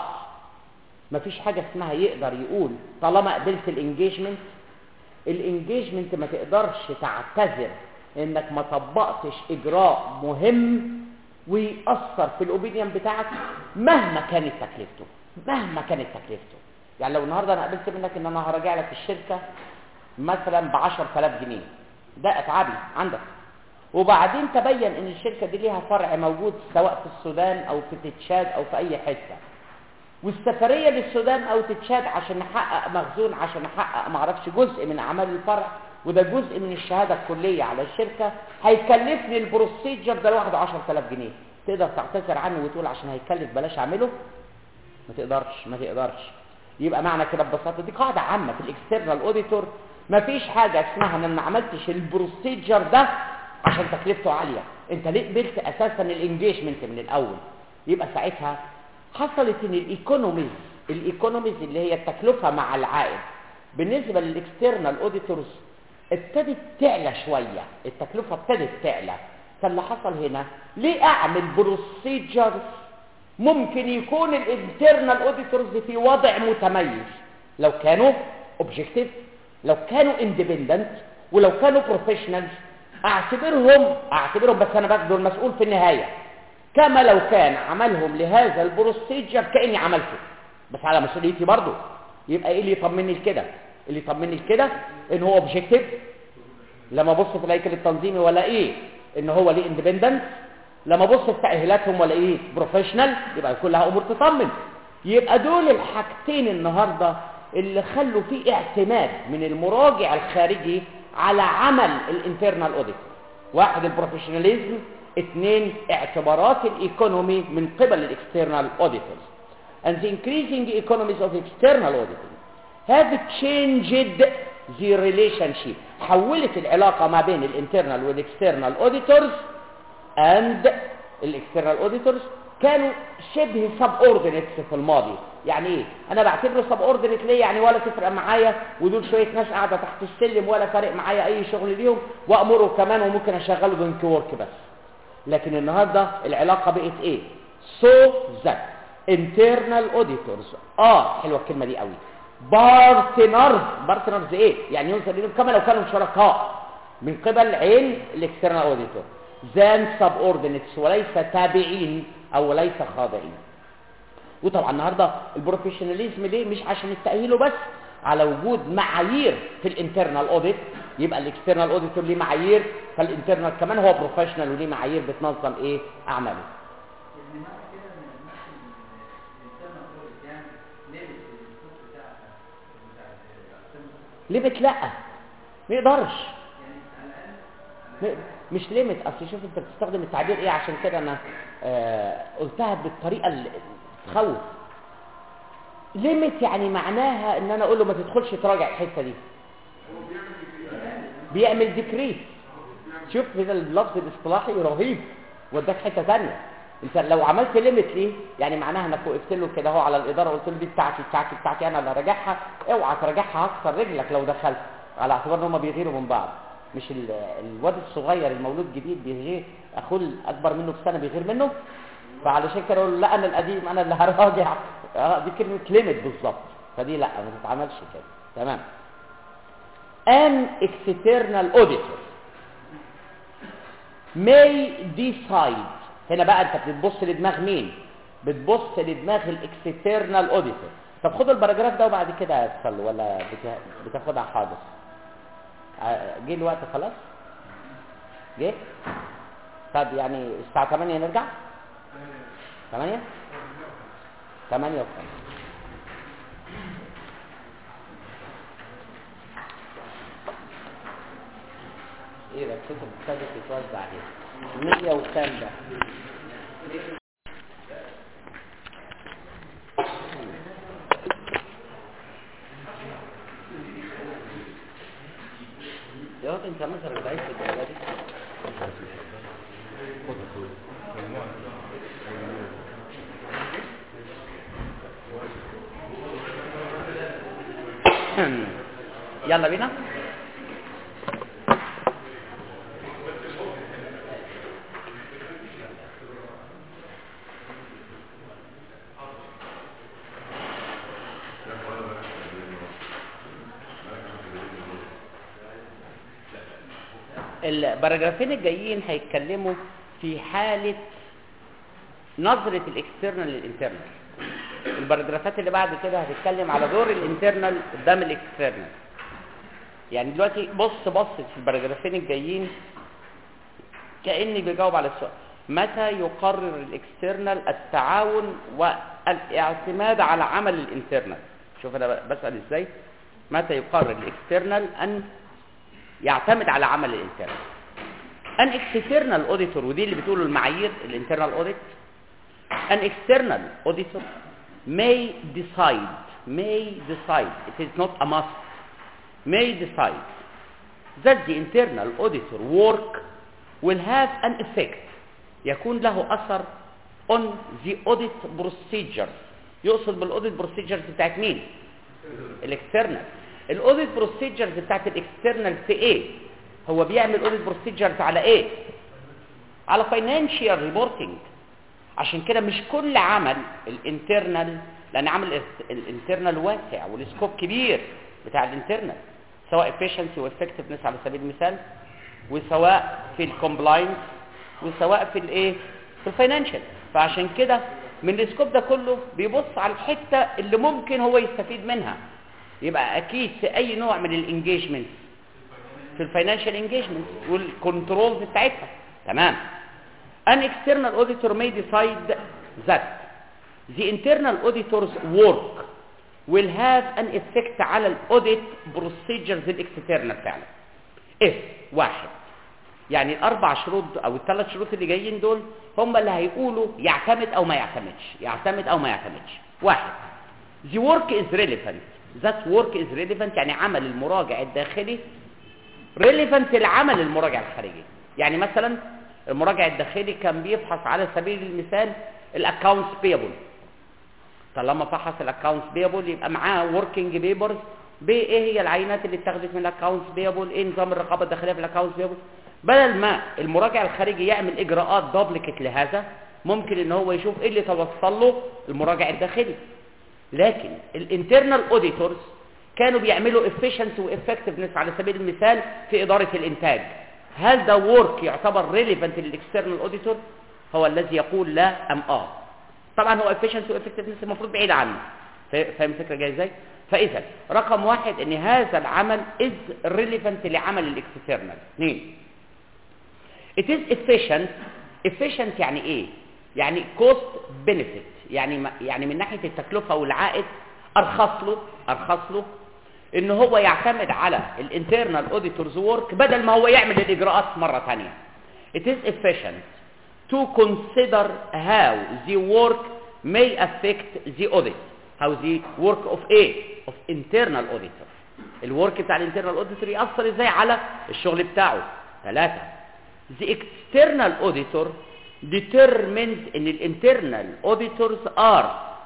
B: مفيش حاجه اسمها يقدر يقول طالما قبلت الانجيجمنت الانجيجمنت ما تقدرش تعتذر انك ما طبقتش اجراء مهم ويأثر في الاوبينيون بتاعك مهما كانت تكلفته مهما كانت تكلفته يعني لو النهارده انا قبلت منك ان انا هراجع لك الشركه مثلا ب 10000 جنيه ده اتعابي عندك وبعدين تبين ان الشركه دي ليها فرع موجود سواء في السودان او في تتشاد او في اي حته والسفريه للسودان او تتشاد عشان نحقق مخزون عشان نحقق معرفش جزء من اعمال الفرع وده جزء من الشهاده الكليه على الشركه هيكلفني البروسيجر ده لوحده 10000 جنيه تقدر تعتذر عنه وتقول عشان هيكلف بلاش اعمله ما تقدرش ما تقدرش يبقى معنى كده ببساطه دي قاعده عامه في الاكسترنال اوديتور ما فيش حاجه اسمها ان انا ما عملتش البروسيجر ده عشان تكلفته عاليه انت ليه قبلت اساسا الانجيجمنت من الاول يبقى ساعتها حصلت ان الايكونوميز الايكونوميز اللي هي التكلفه مع العائد بالنسبه للاكسترنال اوديتورز ابتدت تعلى شويه التكلفه ابتدت تعلى فاللي حصل هنا ليه اعمل بروسيجرز ممكن يكون الانترنال اوديتورز في وضع متميز لو كانوا اوبجكتيف لو كانوا اندبندنت ولو كانوا بروفيشنالز اعتبرهم اعتبرهم بس انا باخده المسؤول في النهايه كما لو كان عملهم لهذا البروسيجر كاني عملته بس على مسؤوليتي برضه يبقى ايه اللي يطمني لكده اللي يطمني لكده ان هو اوبجكتيف لما ابص في الهيكل التنظيمي ولا ايه ان هو ليه اندبندنت لما ابص في تاهيلاتهم ولا ايه بروفيشنال يبقى كلها امور تطمن يبقى دول الحاجتين النهارده اللي خلوا في اعتماد من المراجع الخارجي على عمل الانترنال اوديت واحد البروفيشناليزم اثنين اعتبارات الايكونومي من قبل الاكسترنال اوديتورز and the increasing economies of external auditing have changed the relationship حولت العلاقة ما بين الانترنال والاكسترنال auditors and الاكسترنال auditors كانوا شبه subordinates في الماضي يعني ايه انا بعتبره subordinate ليه يعني ولا تفرق معايا ودول شويه ناس قاعده تحت السلم ولا فارق معايا اي شغل ليهم وامره كمان وممكن اشغله بنك ورك بس لكن النهارده العلاقه بقت ايه so that internal auditors اه حلوه الكلمه دي قوي بارتنرز بارتنرز ايه يعني ينزل لهم كما لو كانوا شركاء من قبل عين الاكسترنال اوديتور زان subordinates وليس تابعين او ليس خاضعين وطبعا النهارده البروفيشناليزم ليه مش عشان التاهيل بس على وجود معايير في الانترنال اوديت يبقى الاكسترنال اوديتور ليه معايير فالانترنال كمان هو بروفيشنال وليه معايير بتنظم ايه اعماله ليميت لا ما يقدرش م- مش ليميت اصل شوف انت بتستخدم التعبير ايه عشان كده انا آه قلتها بالطريقه اللي تخوف ليميت يعني معناها ان انا اقول له ما تدخلش تراجع الحته دي بيعمل ديكريس شوف هنا اللفظ الاصطلاحي رهيب وداك حته ثانيه انت لو عملت ليميت ليه يعني معناها انك وقفت له كده اهو على الاداره قلت له دي بتاعتي بتاعتي بتاعتي انا اللي راجعها اوعى تراجعها هكسر رجلك لو دخلت على اعتبار ان هم بيغيروا من بعض مش ال- الواد الصغير المولود جديد بيغير اخوه الاكبر منه بسنه بيغير منه فعلشان كده اقول له لا انا القديم انا اللي هراجع اه دي كلمه ليميت بالظبط فدي لا ما تتعملش كده تمام an external auditor may decide هنا بقى انت بتبص لدماغ مين بتبص لدماغ الاكسترنال اوديتور طب خد الباراجراف ده وبعد كده ادخل ولا بتا- بتاخدها حاضر ع- جه الوقت خلاص جه طب يعني الساعة 8 نرجع 8 8 وخمسة ايه ده الكتب ابتدت تتوزع اهي 100 وكام ده يا راجل انت مثلا ضعيف في الدولة دي يلا بينا الباراجرافين الجايين هيتكلموا في حالة نظرة الاكسترنال للانترنال الباراجرافات اللي بعد كده هتتكلم على دور الانترنال قدام الاكسترنال يعني دلوقتي بص بص في الباراجرافين الجايين كأني بجاوب على السؤال متى يقرر الاكسترنال التعاون والاعتماد على عمل الانترنال شوف انا بسأل ازاي متى يقرر الاكسترنال ان يعتمد على عمل الانترنال ان اكسترنال اوديتور ودي اللي بتقوله المعايير الانترنال اوديت an external auditor may decide may decide it is not a must may decide that the internal auditor work will have an effect يكون له اثر on the audit procedures يقصد بالاوديت procedures بتاعت مين الاكسترنال الاوديت بروسيجرز بتاعت الاكسترنال في ايه هو بيعمل اوديت بروسيجرز على ايه على فاينانشال ريبورتنج عشان كده مش كل عمل الانترنال لان عمل الانترنال واسع والسكوب كبير بتاع الانترنال سواء efficiency وافكتفنس على سبيل المثال وسواء في الكومبلاينس وسواء في الايه في الفاينانشال فعشان كده من السكوب ده كله بيبص على الحته اللي ممكن هو يستفيد منها يبقى اكيد في اي نوع من الانجيجمنت في الفاينانشال انجيجمنت والكنترولز بتاعتها تمام an external auditor may decide that the internal auditor's work will have an effect على الاوديت procedures الاكسترنال فعلا if واحد يعني الاربع شروط او الثلاث شروط اللي جايين دول هم اللي هيقولوا يعتمد او ما يعتمدش يعتمد او ما يعتمدش واحد the work is relevant that work is relevant يعني عمل المراجع الداخلي relevant لعمل المراجع الخارجي يعني مثلا المراجع الداخلي كان بيفحص على سبيل المثال الاكونتس بيبل طالما فحص الاكونتس بيبل يبقى معاه وركينج بيبرز بايه هي العينات اللي اتخذت من الاكونتس بيبل ايه نظام الرقابه الداخليه في الاكونتس بيبل بدل ما المراجع الخارجي يعمل اجراءات دوبليكت لهذا ممكن ان هو يشوف ايه اللي توصل له المراجع الداخلي لكن الانترنال اوديتورز كانوا بيعملوا efficiency وeffectiveness على سبيل المثال في اداره الانتاج هل ده ورك يعتبر ريليفنت للاكسترنال اوديتور هو الذي يقول لا ام اه طبعا هو efficiency وeffectiveness المفروض بعيد عنه فا- فاهم الفكره جايه ازاي فاذا رقم واحد ان هذا العمل is relevant لعمل الاكسترنال اثنين it is efficient efficient يعني ايه يعني cost benefit يعني ما- يعني من ناحيه التكلفه والعائد ارخص له ارخص له ان هو يعتمد على الانترنال اوديتورز ورك بدل ما هو يعمل الاجراءات مره ثانيه it is efficient to consider how the work may affect the audit how the work of a of internal auditor الورك بتاع الانترنال اوديتور ياثر ازاي على الشغل بتاعه ثلاثه the external auditor determines ان الانترنال auditors are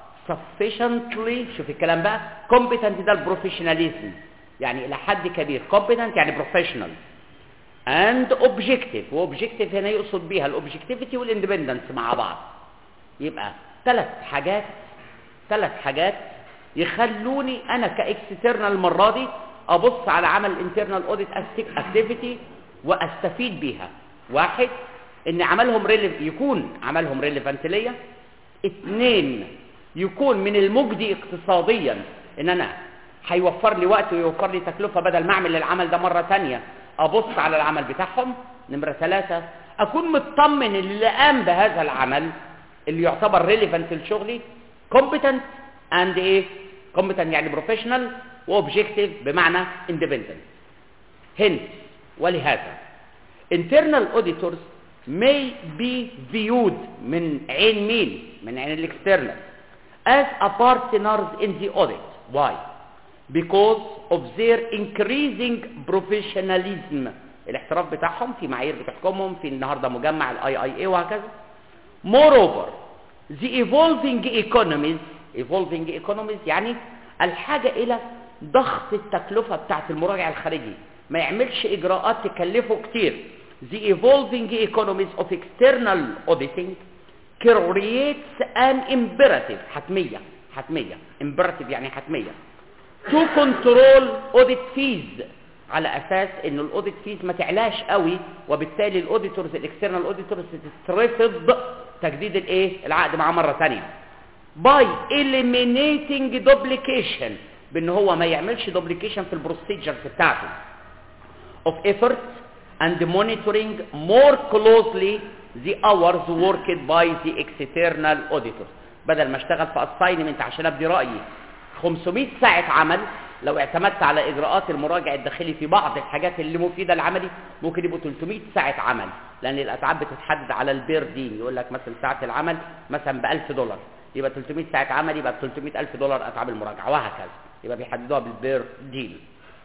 B: sufficiently شوف الكلام بقى competent ده البروفيشناليزم يعني الى حد كبير competent يعني professional and objective وobjective هنا يقصد بيها الاوبجكتيفيتي والاندبندنس مع بعض يبقى ثلاث حاجات ثلاث حاجات يخلوني انا كاكسترنال المره دي ابص على عمل الانترنال اوديت اكتيفيتي واستفيد بيها واحد ان عملهم ريليف يكون عملهم ريليفانت ليا اثنين يكون من المجدي اقتصاديا ان انا هيوفر لي وقت ويوفر لي تكلفه بدل ما اعمل العمل ده مره ثانيه ابص على العمل بتاعهم نمره ثلاثة اكون مطمن اللي قام بهذا العمل اللي يعتبر ريليفنت لشغلي competent and ايه competent يعني professional وobjective بمعنى independent hence ولهذا internal auditors may be viewed من عين مين من عين الاكسترنال as a partners in the audit why because of their increasing professionalism الاحتراف بتاعهم في معايير بتحكمهم في النهارده مجمع الاي اي اي وهكذا moreover the evolving economies evolving economies يعني الحاجة إلى ضغط التكلفة بتاعت المراجع الخارجي ما يعملش إجراءات تكلفه كتير the evolving economies of external auditing creates an imperative حتمية حتمية imperative يعني حتمية to control audit fees على اساس ان الاوديت فيز ما تعلاش قوي وبالتالي الاوديتورز الاكسترنال اوديتورز تترفض تجديد الايه العقد معاه مره ثانيه باي eliminating duplication بان هو ما يعملش duplication في البروسيجرز بتاعته of effort and monitoring more closely the hours worked by the external auditors بدل ما اشتغل في assignment عشان ابدي رايي 500 ساعه عمل لو اعتمدت على اجراءات المراجع الداخلي في بعض الحاجات اللي مفيده لعملي ممكن يبقوا 300 ساعه عمل لان الاتعاب بتتحدد على البير دين يقول لك مثلا ساعه العمل مثلا ب 1000 دولار يبقى 300 ساعه عمل يبقى ب 300000 دولار اتعاب المراجعه وهكذا يبقى بيحددوها بالبير ديل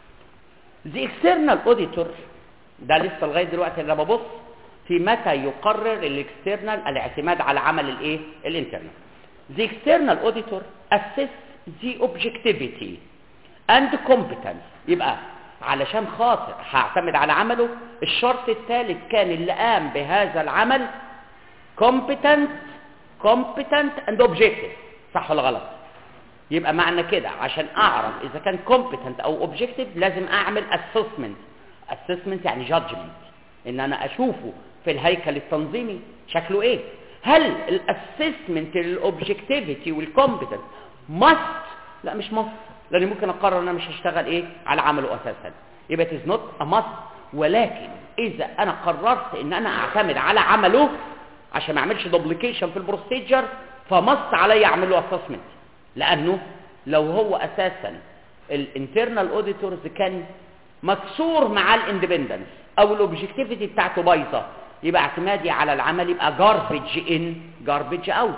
B: The external auditor ده لسه لغايه دلوقتي انا ببص في متى يقرر الاكسترنال الاعتماد على عمل الايه الانترنال The external auditor assess the objectivity and competence يبقى علشان خاطر هعتمد على عمله الشرط الثالث كان اللي قام بهذا العمل competent competent and objective صح ولا غلط يبقى معنى كده عشان اعرف اذا كان competent او objective لازم اعمل assessment assessment يعني judgment ان انا اشوفه في الهيكل التنظيمي شكله ايه هل الاسسمنت للاوبجكتيفيتي والكومبتنس must لا مش must لاني ممكن اقرر ان انا مش هشتغل ايه على عمله اساسا يبقى it is not a must ولكن اذا انا قررت ان انا اعتمد على عمله عشان ما اعملش دوبليكيشن في البروسيجر فمص عليا اعمل له اسسمنت لانه لو هو اساسا الانترنال اوديتورز كان مكسور مع الاندبندنس او الاوبجكتيفيتي بتاعته بايظه يبقى اعتمادي على العمل يبقى جاربج ان جاربج اوت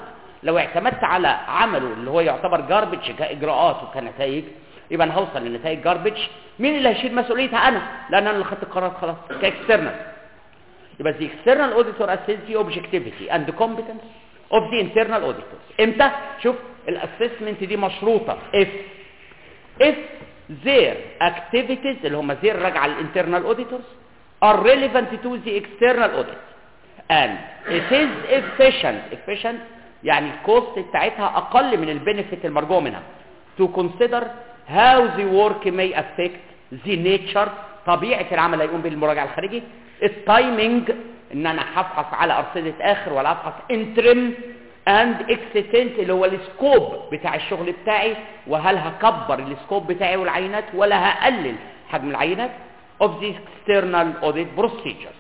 B: لو اعتمدت على عمله اللي هو يعتبر جاربج كاجراءات وكنتائج يبقى انا هوصل لنتائج جاربج مين اللي هيشيل مسؤوليتها انا لان انا اللي خدت القرار خلاص كاكسترنال يبقى the external auditor assess the objectivity and the competence of the internal auditors امتى شوف الاسسمنت دي مشروطه if if their activities اللي هم their راجعه للinternal auditors are relevant to the external audit and it is efficient efficient يعني الكوست بتاعتها اقل من البنفيت المرجو منها to consider how the work may affect the nature طبيعة العمل اللي هيقوم به المراجع الخارجي التايمينج ان انا هفحص على ارصدة اخر ولا هفحص انترم اند اكستنت اللي هو السكوب بتاع الشغل بتاعي وهل هكبر السكوب بتاعي والعينات ولا هقلل حجم العينات of the external audit procedures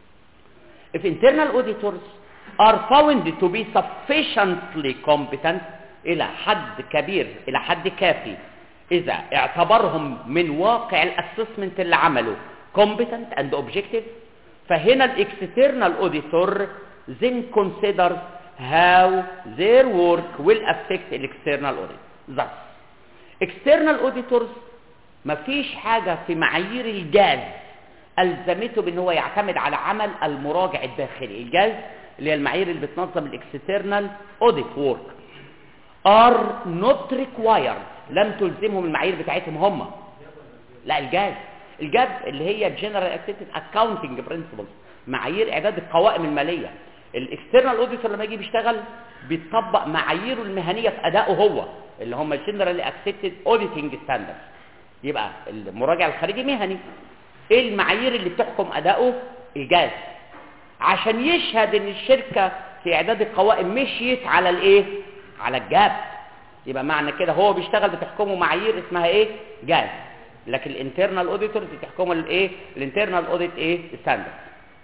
B: if internal auditors are found to be sufficiently competent الى حد كبير الى حد كافي اذا اعتبرهم من واقع الاسسمنت اللي عمله competent and objective فهنا الاكسترنال auditor then considers how their work will affect the external audit thus external auditors مفيش حاجة في معايير الجاز ألزمته بأن هو يعتمد على عمل المراجع الداخلي الجاز اللي هي المعايير اللي بتنظم الاكسترنال audit work are not required لم تلزمهم المعايير بتاعتهم هم لا الجاز الجاز اللي هي General Accepted Accounting Principles معايير إعداد القوائم المالية الاكسترنال اوديتور لما يجي بيشتغل بيطبق معاييره المهنيه في ادائه هو اللي هم جنرالي اكسبتد اوديتنج ستاندردز يبقى المراجع الخارجي مهني ايه المعايير اللي بتحكم ادائه الجاز عشان يشهد ان الشركه في اعداد القوائم مشيت على الايه على الجاب يبقى معنى كده هو بيشتغل بتحكمه معايير اسمها ايه جاز لكن الانترنال اوديتور بتحكمه الايه الانترنال اوديت ايه ستاندرد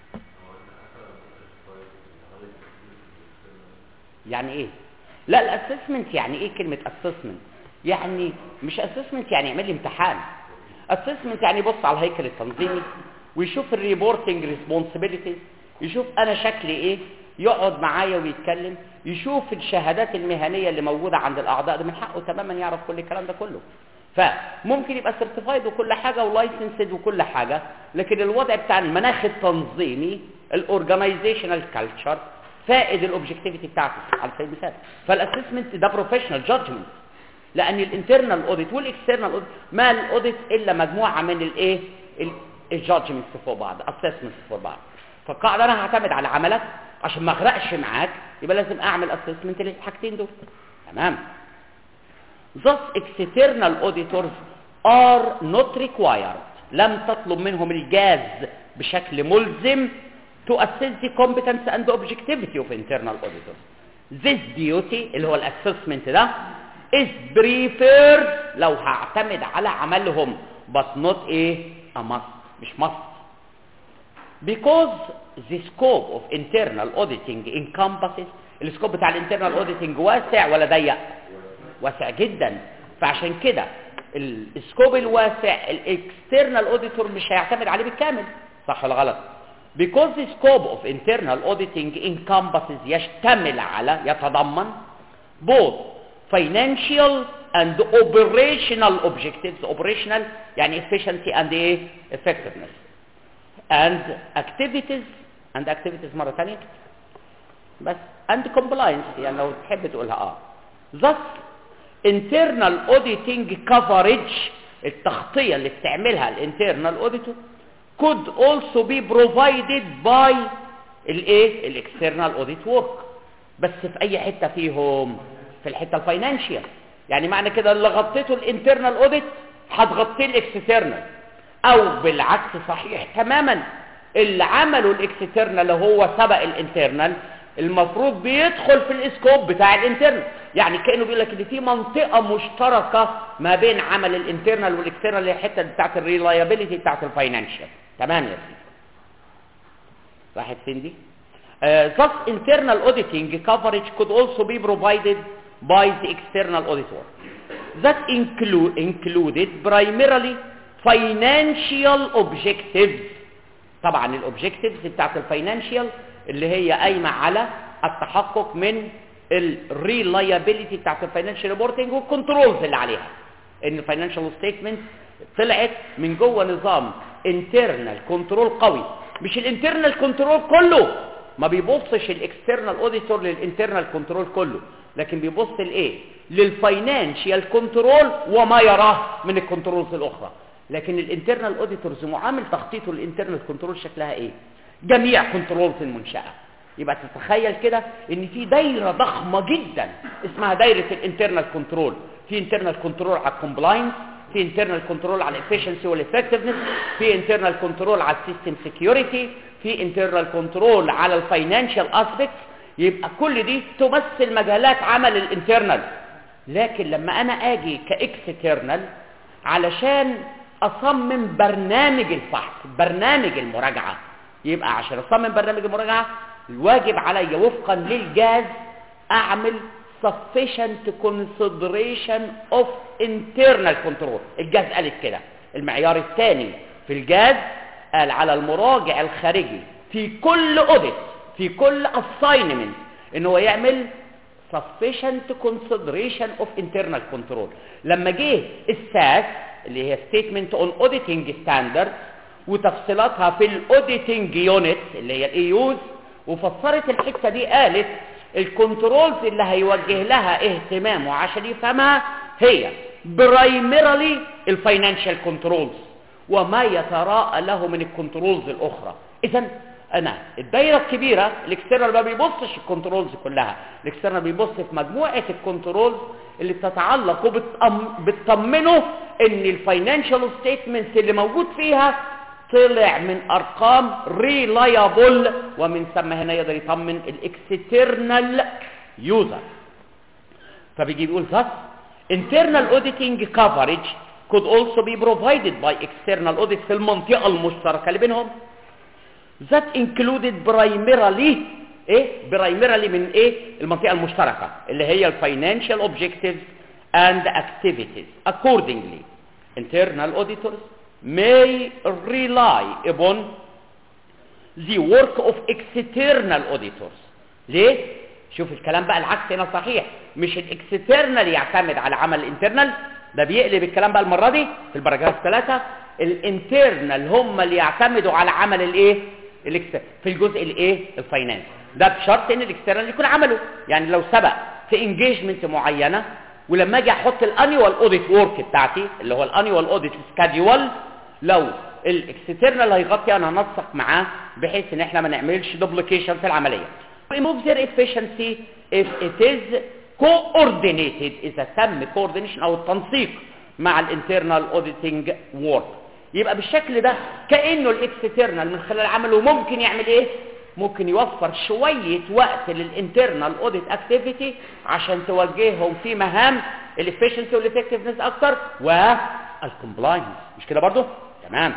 B: يعني ايه لا الاسسمنت يعني ايه كلمه اسسمنت يعني مش اسسمنت يعني يعمل لي امتحان اسسمنت يعني يبص على الهيكل التنظيمي ويشوف الريبورتنج ريسبونسبيلتيز يشوف انا شكلي ايه يقعد معايا ويتكلم يشوف الشهادات المهنيه اللي موجوده عند الاعضاء ده من حقه تماما يعرف كل الكلام ده كله فممكن يبقى سيرتيفايد وكل حاجه ولايسنسد وكل حاجه لكن الوضع بتاع المناخ التنظيمي الاورجنايزيشنال كلتشر فائد الاوبجكتيفيتي بتاعته على سبيل المثال فالاسسمنت ده بروفيشنال جادجمنت لان الانترنال اوديت والاكسترنال اوديت ما الاوديت الا مجموعه من الايه الجادجمنتس فوق بعض اسسمنتس فوق بعض فالقاعده انا هعتمد على عملك عشان ما اغرقش معاك يبقى لازم اعمل اسسمنت للحاجتين دول تمام Thus external auditors are not required لم تطلب منهم الجاز بشكل ملزم to assess the competence and the objectivity of internal auditors. This duty اللي هو الاسسمنت ده is preferred لو هعتمد على عملهم but not a, a must مش must because the scope of internal auditing encompasses السكوب بتاع الانترنال auditing واسع ولا ضيق واسع جدا فعشان كده السكوب الواسع الاكسترنال اوديتور مش هيعتمد عليه بالكامل صح ولا غلط because the scope of internal auditing encompasses يشتمل على يتضمن both financial and operational objectives operational يعني efficiency and effectiveness and activities and activities مرة ثانية بس and compliance يعني لو تحب تقولها اه thus internal auditing coverage التغطية اللي بتعملها الانترنال auditor could also be provided by الايه الاكسترنال اوديت ورك بس في اي حته فيهم في الحته الفاينانشال يعني معنى كده اللي غطيته الانترنال اوديت هتغطيه الاكسترنال او بالعكس صحيح تماما اللي عمله الاكسترنال اللي هو سبق الانترنال المفروض بيدخل في الاسكوب بتاع الانترنال يعني كانه بيقول لك ان في منطقه مشتركه ما بين عمل الانترنال والاكسترنال اللي هي الحته بتاعت الريلايبيليتي بتاعت الفاينانشال تمام يا سيدي راحت فين دي uh, thus internal auditing coverage could also be provided by the external auditor that include included primarily financial objectives طبعا الاوبجكتيفز بتاعت الفاينانشال اللي هي قايمه على التحقق من الريلايابيليتي بتاعت الفاينانشال ريبورتنج والكنترولز اللي عليها ان الفاينانشال ستيتمنت طلعت من جوه نظام انترنال كنترول قوي مش الانترنال كنترول كله ما بيبصش الاكسترنال اوديتور للانترنال كنترول كله لكن بيبص لايه للفاينانشال كنترول وما يراه من الكنترولز الاخرى لكن الانترنال اوديتورز معامل تخطيطه للانترنال كنترول شكلها ايه جميع كنترولز المنشاه يبقى تتخيل كده ان في دايره ضخمه جدا اسمها دايره الانترنال كنترول في انترنال كنترول على الكومبلاينس في انترنال كنترول على الافشنسي والافكتفنس في انترنال كنترول على السيستم سكيورتي في انترنال كنترول على الفاينانشال اسبيكتس يبقى كل دي تمثل مجالات عمل الانترنال لكن لما انا اجي كاكسترنال علشان اصمم برنامج الفحص برنامج المراجعه يبقى عشان اصمم برنامج المراجعه الواجب عليا وفقا للجاز اعمل sufficient consideration of internal control الجاز قالت كده المعيار الثاني في الجاز قال على المراجع الخارجي في كل اوديت في كل assignment ان هو يعمل sufficient consideration of internal control لما جه الساس اللي هي statement on auditing standards وتفصيلاتها في الاوديتنج يونت اللي هي الايوز وفسرت الحته دي قالت الكنترولز اللي هيوجه لها اهتمامه عشان يفهمها هي برايمرالي الفاينانشال كنترولز وما يتراءى له من الكنترولز الاخرى اذا انا الدايره الكبيره الاكسترنال ما بيبصش الكنترولز كلها الاكسترنال بيبص في مجموعه الكنترولز اللي بتتعلق وبتطمنه ان الفاينانشال ستيتمنتس اللي موجود فيها طلع من ارقام ريلايبل ومن ثم هنا يقدر يطمن الاكسترنال يوزر فبيجي بيقول thus internal auditing coverage could also be provided by external audit في المنطقة المشتركة اللي بينهم that included primarily ايه primarily من ايه المنطقة المشتركة اللي هي الفاينانشال objectives and activities accordingly internal auditors may rely upon the work of external auditors ليه شوف الكلام بقى العكس هنا صحيح مش الاكسترنال يعتمد على عمل الانترنال ده بيقلب الكلام بقى المره دي في الباراجراف ثلاثة الانترنال هم اللي يعتمدوا على عمل الايه الاكسترنال في الجزء الايه الفاينانس ده بشرط ان الاكسترنال يكون عمله يعني لو سبق في انجيجمنت معينه ولما اجي احط الانيوال اوديت ورك بتاعتي اللي هو الانيوال اوديت سكادجول لو الاكسترنال هيغطي انا هنسق معاه بحيث ان احنا ما نعملش دوبليكيشن في العمليه remove their efficiency if it is coordinated اذا تم coordination او التنسيق مع الانترنال اوديتنج وورك يبقى بالشكل ده كانه الاكسترنال من خلال عمله ممكن يعمل ايه ممكن يوفر شويه وقت للانترنال اوديت اكتيفيتي عشان توجههم في مهام الافشنسي والافكتفنس اكتر والكومبلاينس مش كده برضو تمام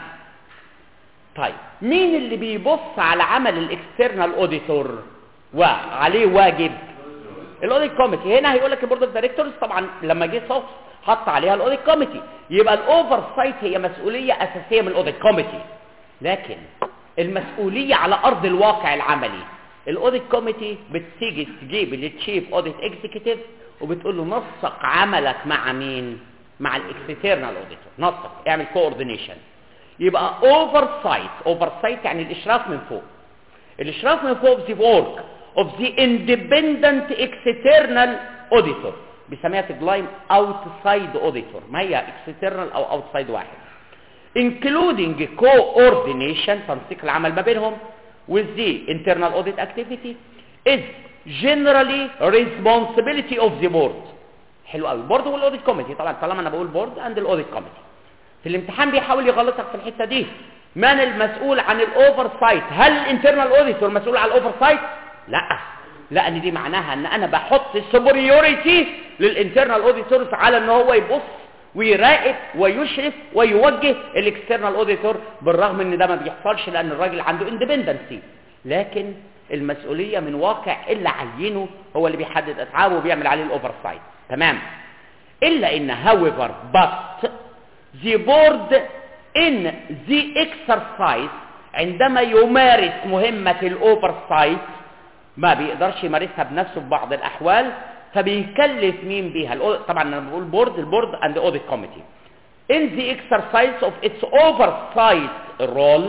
B: طيب مين اللي بيبص على عمل الاكسترنال اوديتور وعليه واجب الاوديت كوميتي هنا هيقول لك البورد اوف دايركتورز طبعا لما جه صوت حط عليها الاوديت كوميتي يبقى الاوفر سايت هي مسؤوليه اساسيه من الاوديت كوميتي لكن المسؤوليه على ارض الواقع العملي الاوديت كوميتي بتيجي تجيب التشيف اوديت اكزيكتيف وبتقول له نسق عملك مع مين مع الاكسترنال اوديتور نسق اعمل كوردينيشن يبقى اوفر سايت اوفر سايت يعني الاشراف من فوق الاشراف من فوق the work of the independent external auditor بيسميها في الجلايم outside auditor ما هي external او outside واحد including coordination تنسيق العمل ما بينهم with the internal audit activity is generally responsibility of the board حلو قوي البورد والاوديت كوميتي طبعا طالما انا بقول بورد عند الاوديت كوميتي في الامتحان بيحاول يغلطك في الحته دي من المسؤول عن الاوفر سايت هل الانترنال اوديتور مسؤول عن الاوفر سايت لا لان دي معناها ان انا بحط سوبريوريتي للانترنال اوديتور على ان هو يبص ويراقب ويشرف ويوجه الاكسترنال اوديتور بالرغم ان ده ما بيحصلش لان الراجل عنده اندبندنسي لكن المسؤوليه من واقع اللي عينه هو اللي بيحدد اسعاره وبيعمل عليه الاوفر سايت تمام الا ان however but the board in the exercise عندما يمارس مهمة الاوفر سايت ما بيقدرش يمارسها بنفسه في بعض الاحوال فبيكلف مين بيها الأو- طبعا انا بقول بورد البورد اند اوديت كوميتي in the exercise of its oversight role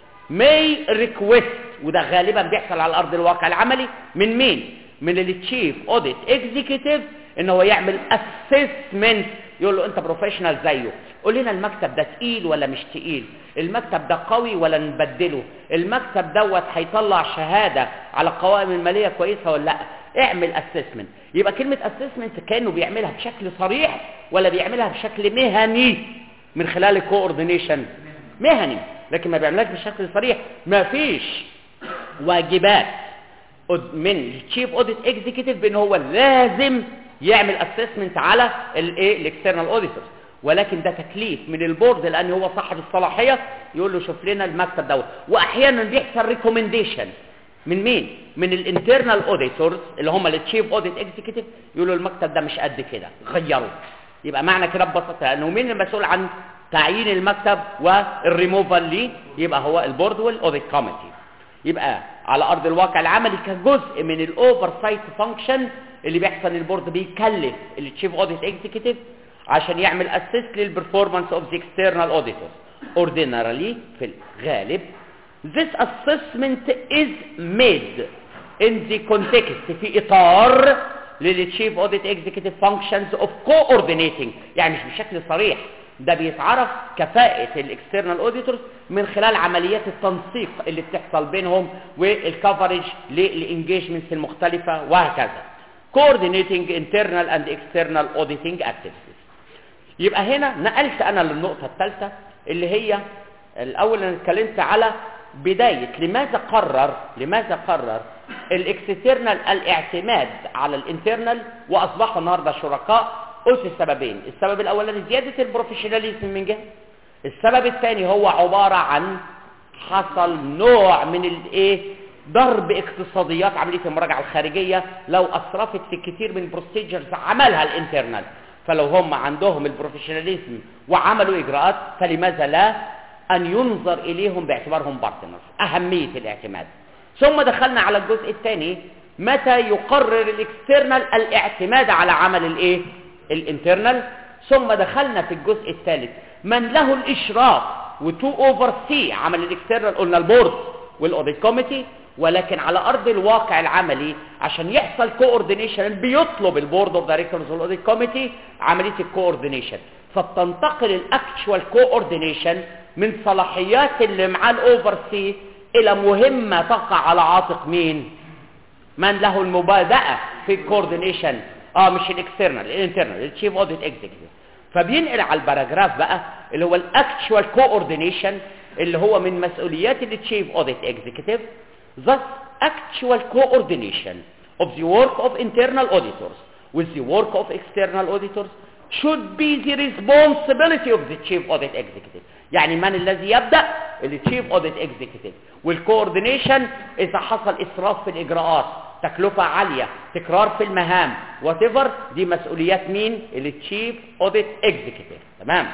B: may request وده غالبا بيحصل على ارض الواقع العملي من مين من التشيف اوديت اكزيكتيف ان هو يعمل اسسمنت يقول له انت بروفيشنال زيه قول لنا المكتب ده تقيل ولا مش تقيل المكتب ده قوي ولا نبدله المكتب دوت هيطلع شهاده على القوائم الماليه كويسه ولا لا اعمل اسسمنت يبقى كلمه اسسمنت كانه بيعملها بشكل صريح ولا بيعملها بشكل مهني من خلال الكوردينيشن مهني لكن ما بيعملهاش بشكل صريح ما فيش واجبات قد- من الشيف اوديت اكزيكتيف بان هو لازم يعمل اسسمنت على الايه الاكسترنال اوديتورز ولكن ده تكليف من البورد لان هو صاحب الصلاحيه يقول له شوف لنا المكتب دوت واحيانا بيحصل ريكومنديشن من مين من الانترنال اوديتورز اللي هم التشيف اوديت اكزيكتيف يقولوا المكتب ده مش قد كده غيره يبقى معنى كده ببساطه لانه مين المسؤول عن تعيين المكتب والريموفال ليه يبقى هو البورد والاوديت كوميتي يبقى على ارض الواقع العملي كجزء من الاوفر سايت فانكشن اللي بيحصل البورد بيكلف التشيف اوديت اكزيكتيف عشان يعمل اسيست للبرفورمانس اوف ذا اكسترنال اوديتورز اورديناريلي في الغالب this assessment is made in the context في اطار للتشيف اوديت اكزيكتيف فانكشنز اوف coordinating يعني مش بشكل صريح ده بيتعرف كفاءة الاكسترنال اوديتورز من خلال عمليات التنسيق اللي بتحصل بينهم والكفرج للانجيجمنتس المختلفة وهكذا coordinating internal and external auditing activities يبقى هنا نقلت انا للنقطة الثالثة اللي هي الاول انا اتكلمت على بداية لماذا قرر لماذا قرر الاكسترنال الاعتماد على الانترنال واصبحوا النهارده شركاء قلت السببين السبب الاولاني زيادة البروفيشناليزم من جهة السبب الثاني هو عبارة عن حصل نوع من الايه ضرب اقتصاديات عملية المراجعة الخارجية لو اسرفت في كتير من البروسيجرز عملها الانترنال فلو هم عندهم البروفيشناليزم وعملوا اجراءات فلماذا لا ان ينظر اليهم باعتبارهم بارتنرز اهمية الاعتماد ثم دخلنا على الجزء الثاني متى يقرر الاكسترنال الاعتماد على عمل الايه الانترنال ثم دخلنا في الجزء الثالث من له الاشراف وتو اوفر سي عمل الاكسترنال قلنا البورد والاوديت كوميتي ولكن على ارض الواقع العملي عشان يحصل كوردينيشن بيطلب البورد اوف دايركتورز والاوديت كوميتي عمليه الكوردينيشن فبتنتقل الاكشوال كوردينيشن من صلاحيات اللي معاه الاوفر سي الى مهمه تقع على عاتق مين من له المبادئه في الكوردينيشن اه مش الاكسترنال الانترنال التشيف اوديت اكزيكتيف فبينقل على الباراجراف بقى اللي هو الاكشوال كوردينيشن اللي هو من مسؤوليات التشيف اوديت اكزيكتيف thus actual coordination of the work of internal auditors with the work of external auditors should be the responsibility of the chief audit executive يعني من الذي يبدأ التشيف اوديت اكزيكتيف والكوردينيشن اذا حصل اسراف في الاجراءات تكلفة عالية تكرار في المهام whatever دي مسؤوليات مين التشيف اوديت اكزيكتيف تمام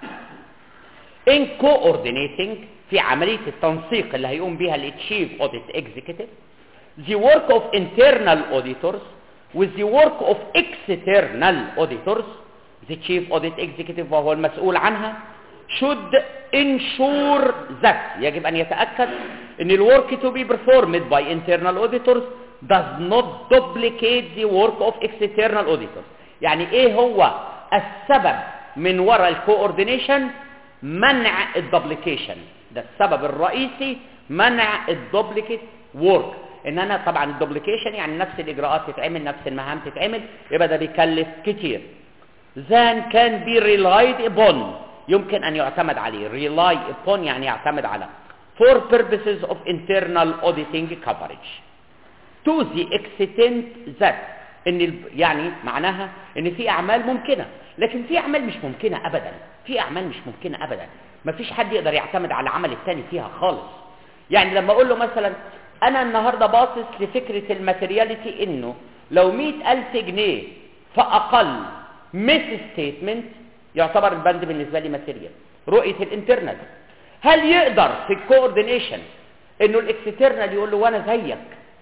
B: in coordinating في عملية التنسيق اللي هيقوم بها التشيف اوديت اكزيكتيف the work of internal auditors with the work of external auditors the chief audit executive وهو المسؤول عنها should ensure that يجب أن يتأكد أن الwork to be performed by internal auditors does not duplicate the work of external auditors يعني ايه هو السبب من وراء الكوردينيشن منع الدبليكيشن ده السبب الرئيسي منع الدبليكيت وورك ان انا طبعا الدبليكيشن يعني نفس الاجراءات تتعمل نفس المهام تتعمل يبقى ده بيكلف كتير then can be relied upon يمكن ان يعتمد عليه rely upon يعني يعتمد على for purposes of internal auditing coverage to the extent that ان ال- يعني معناها ان في اعمال ممكنه لكن في اعمال مش ممكنه ابدا في اعمال مش ممكنه ابدا مفيش حد يقدر يعتمد على العمل التاني فيها خالص يعني لما اقول له مثلا انا النهارده باصص لفكره الماتيرياليتي انه لو مئة ألف جنيه فاقل ميس ستيتمنت يعتبر البند بالنسبه لي ماتيريال رؤيه الانترنال هل يقدر في الكوردينيشن انه الاكسترنال يقول له وانا زيك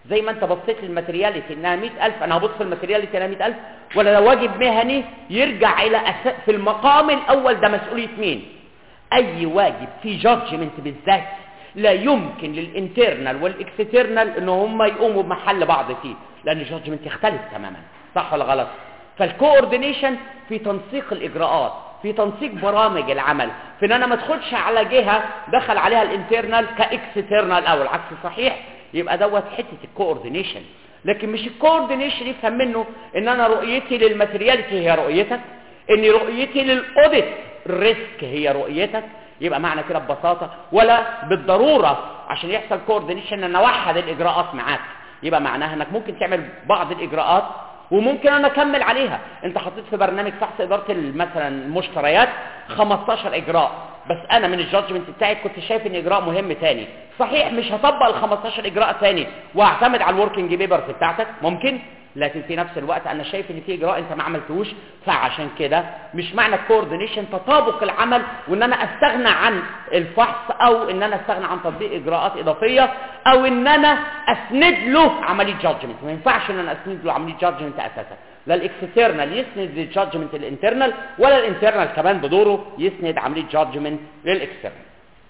B: زي ما انت بصيت للماترياليتي انها 100000 انا هبص في الماترياليتي انها 100000 ولا لو واجب مهني يرجع الى أس... في المقام الاول ده مسؤوليه مين اي واجب في جادجمنت بالذات لا يمكن للانترنال والاكسترنال ان هم يقوموا بمحل بعض فيه لان الجادجمنت يختلف تماما صح ولا غلط فالكوردينيشن في تنسيق الاجراءات في تنسيق برامج العمل في ان انا ما ادخلش على جهه دخل عليها الانترنال كاكسترنال او العكس صحيح يبقى دوت حته الكوردينيشن لكن مش الكوردينيشن يفهم منه ان انا رؤيتي للماترياليتي هي رؤيتك ان رؤيتي للاوديت ريسك هي رؤيتك يبقى معنى كده ببساطه ولا بالضروره عشان يحصل كوردينيشن ان اوحد الاجراءات معاك يبقى معناها انك ممكن تعمل بعض الاجراءات وممكن انا اكمل عليها انت حطيت في برنامج فحص اداره ال- مثلا المشتريات 15 اجراء بس انا من الجادجمنت بتاعي كنت شايف ان اجراء مهم تاني صحيح مش هطبق ال 15 اجراء تاني واعتمد على الوركينج بيبرز بتاعتك ممكن لكن في نفس الوقت انا شايف ان في اجراء انت ما عملتوش فعشان كده مش معنى الكوردينيشن تطابق العمل وان انا استغنى عن الفحص او ان انا استغنى عن تطبيق اجراءات اضافيه او ان انا اسند له عمليه جادجمنت ما ينفعش ان انا اسند له عمليه جادجمنت اساسا لا الاكسترنال يسند للجادجمنت الانترنال ولا الانترنال كمان بدوره يسند عمليه جادجمنت للاكسترنال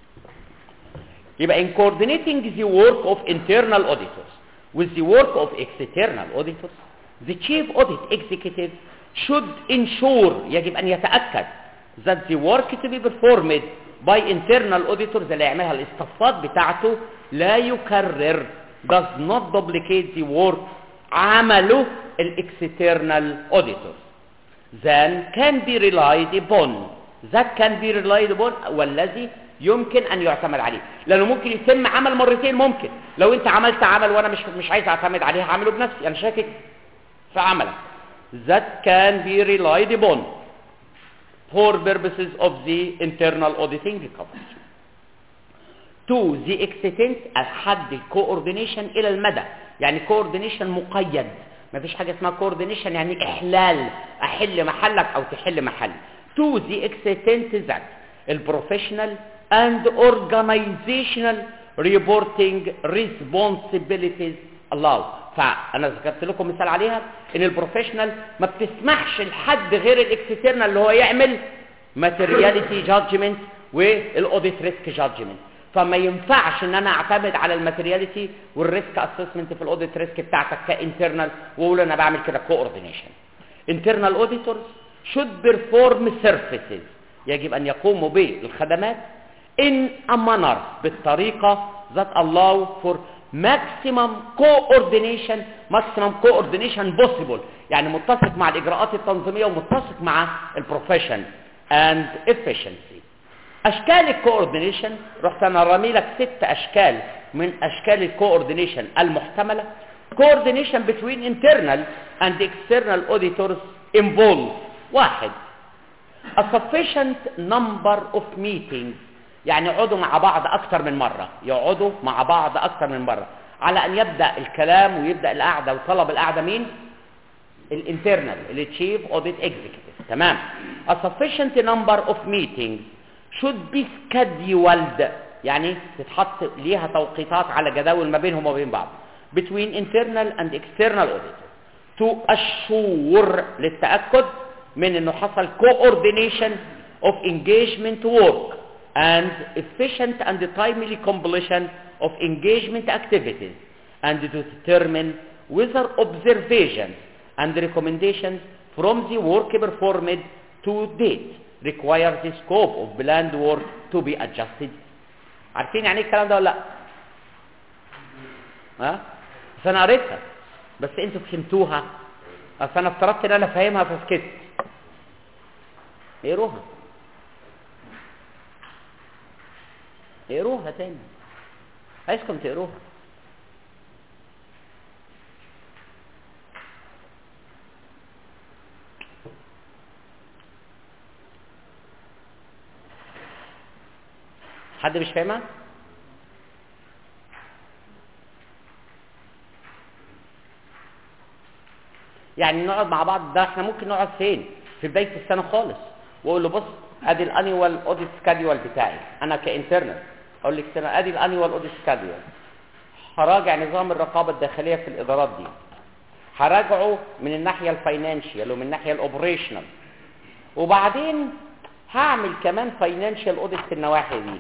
B: يبقى in coordinating the work of internal auditors with the work of external auditors the chief audit executive should ensure يجب أن يتأكد that the work to be performed by internal auditors اللي يعملها الاستفاض بتاعته لا يكرر does not duplicate the work عمله الاكسترنال auditors then can be relied upon that can be relied upon والذي يمكن ان يعتمد عليه لانه ممكن يتم عمل مرتين ممكن لو انت عملت عمل وانا مش مش عايز اعتمد عليه هعمله بنفسي انا شاكك في عملك that can be relied upon for purposes of the internal auditing coverage to the extent الحد الكوردينيشن الى المدى يعني كوردينيشن مقيد ما فيش حاجه اسمها كوردينيشن يعني احلال احل محلك او تحل محلي to the extent that البروفيشنال and organizational reporting responsibilities allow فانا ذكرت لكم مثال عليها ان البروفيشنال ما بتسمحش لحد غير الاكسترنال اللي هو يعمل ماتيرياليتي جادجمنت والاوديت ريسك جادجمنت فما ينفعش ان انا اعتمد على الماتيرياليتي والريسك اسسمنت في الاوديت ريسك بتاعتك كانترنال واقول انا بعمل كده كوردينيشن internal auditors should perform services يجب ان يقوموا بالخدمات in a manner بالطريقة that allow for maximum coordination maximum coordination possible يعني متسق مع الاجراءات التنظيمية ومتسق مع البروفيشن and efficiency اشكال الكوردينيشن رحت انا رامي لك ست اشكال من اشكال الكوردينيشن المحتمله coordination between internal and external auditors involve واحد a sufficient number of meetings يعني يقعدوا مع بعض اكتر من مره يقعدوا مع بعض اكتر من مره على ان يبدا الكلام ويبدا القعده وطلب القعده مين الانترنال التشيف اوديت اكزيكتيف تمام a sufficient number of meetings should be scheduled يعني تتحط ليها توقيتات على جداول ما بينهم وبين بعض between internal and external auditors to assure للتأكد من انه حصل coordination of engagement work and efficient and timely completion of engagement activities and to determine whether observations and recommendations from the work performed to date require the scope of planned work to be adjusted عارفين يعني ايه الكلام ده ولا لا ها بس انا قريتها بس انتوا فهمتوها اصل انا افترضت ان انا فاهمها فسكت اقروها اقروها تاني عايزكم تقروها حد مش فاهمها يعني نقعد مع بعض ده احنا ممكن نقعد فين في بدايه السنه خالص واقول له بص ادي الانيوال اوديت سكادول بتاعي انا كانترنال اقول لك سنه ادي الانيوال اوديت سكادول هراجع نظام الرقابه الداخليه في الادارات دي هراجعه من الناحيه الفاينانشال ومن الناحيه الاوبريشنال وبعدين هعمل كمان فاينانشال اوديت في النواحي دي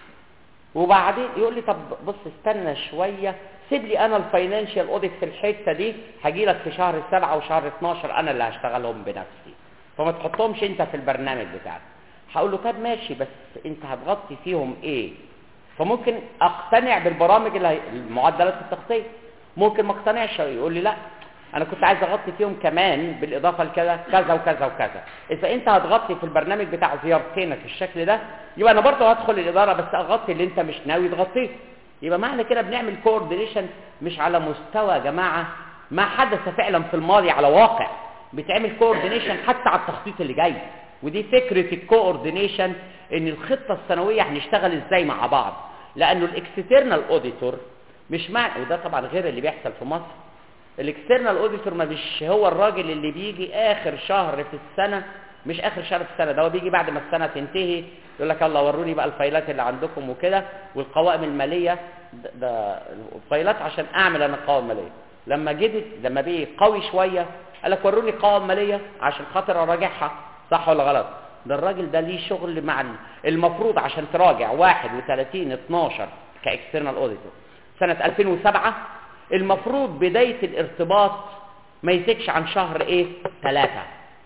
B: وبعدين يقول لي طب بص استنى شويه سيب لي انا الفاينانشال اوديت في الحته دي هاجي لك في شهر 7 وشهر 12 انا اللي هشتغلهم بنفسي فما تحطهمش انت في البرنامج بتاعك هقول له طب ماشي بس انت هتغطي فيهم ايه فممكن اقتنع بالبرامج اللي هي- المعدلات التغطيه ممكن ما اقتنعش يقول لي لا انا كنت عايز اغطي فيهم كمان بالاضافه لكذا كذا وكذا وكذا اذا انت هتغطي في البرنامج بتاع زيارتينك الشكل ده يبقى انا برضه هدخل الاداره بس اغطي اللي انت مش ناوي تغطيه يبقى معنى كده بنعمل كوردينيشن مش على مستوى يا جماعه ما حدث فعلا في الماضي على واقع بتعمل كوردينيشن حتى على التخطيط اللي جاي ودي فكره الكوردينيشن ان الخطه السنويه هنشتغل ازاي مع بعض لانه الاكسترنال اوديتور مش معنى وده طبعا غير اللي بيحصل في مصر الاكسترنال اوديتور ما مش هو الراجل اللي بيجي اخر شهر في السنه مش اخر شهر في السنه ده هو بيجي بعد ما السنه تنتهي يقول لك يلا وروني بقى الفايلات اللي عندكم وكده والقوائم الماليه ده, ده الفايلات عشان اعمل انا قوائم ماليه لما جيت لما بقي قوي شويه قال لك وروني قوائم ماليه عشان خاطر اراجعها صح ولا غلط ده الراجل ده ليه شغل مع ال- المفروض عشان تراجع 31 12 كاكسترنال اوديتور سنه 2007 المفروض بدايه الارتباط ما يزيدش عن شهر ايه ثلاثة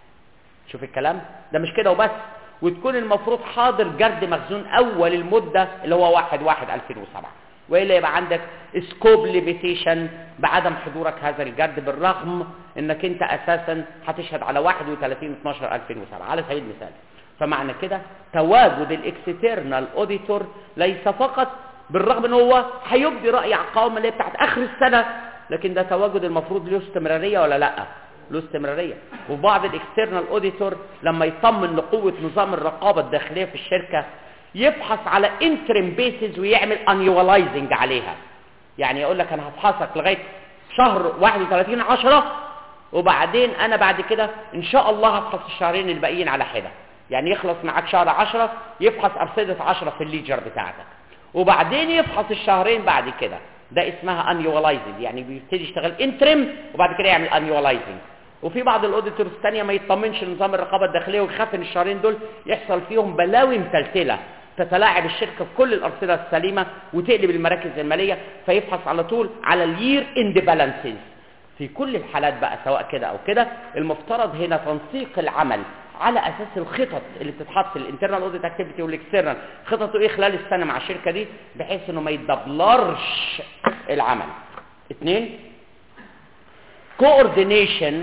B: شوف الكلام ده مش كده وبس وتكون المفروض حاضر جرد مخزون اول المده اللي هو 1 1 2007 والا يبقى عندك سكوب ليميتيشن بعدم حضورك هذا الجرد بالرغم انك انت اساسا هتشهد على 31 12 2007 على سبيل المثال فمعنى كده تواجد الاكسترنال اوديتور ليس فقط بالرغم ان هو هيبدي راي على القوائم اللي بتاعت اخر السنه لكن ده تواجد المفروض له استمراريه ولا لا له استمراريه وبعض الاكسترنال اوديتور لما يطمن لقوه نظام الرقابه الداخليه في الشركه يبحث على انترم بيسز ويعمل انيولايزنج عليها يعني يقول لك انا هفحصك لغايه شهر 31 10 وبعدين انا بعد كده ان شاء الله هفحص الشهرين الباقيين على حده يعني يخلص معاك شهر 10 يفحص ارصده 10 في الليجر بتاعتك وبعدين يفحص الشهرين بعد كده ده اسمها انيولايزنج يعني بيبتدي يشتغل انترم وبعد كده يعمل انيولايزنج وفي بعض الاوديتورز الثانيه ما يطمنش لنظام الرقابه الداخليه ويخاف ان الشهرين دول يحصل فيهم بلاوي متلتله تتلاعب الشركه في كل الارصده السليمه وتقلب المراكز الماليه فيفحص على طول على الير اند بالانسز في كل الحالات بقى سواء كده او كده المفترض هنا تنسيق العمل على اساس الخطط اللي بتتحط في الانترنال اوديت اكتيفيتي والاكسترنال خططه ايه خلال السنه مع الشركه دي بحيث انه ما يتدبلرش العمل اثنين coordination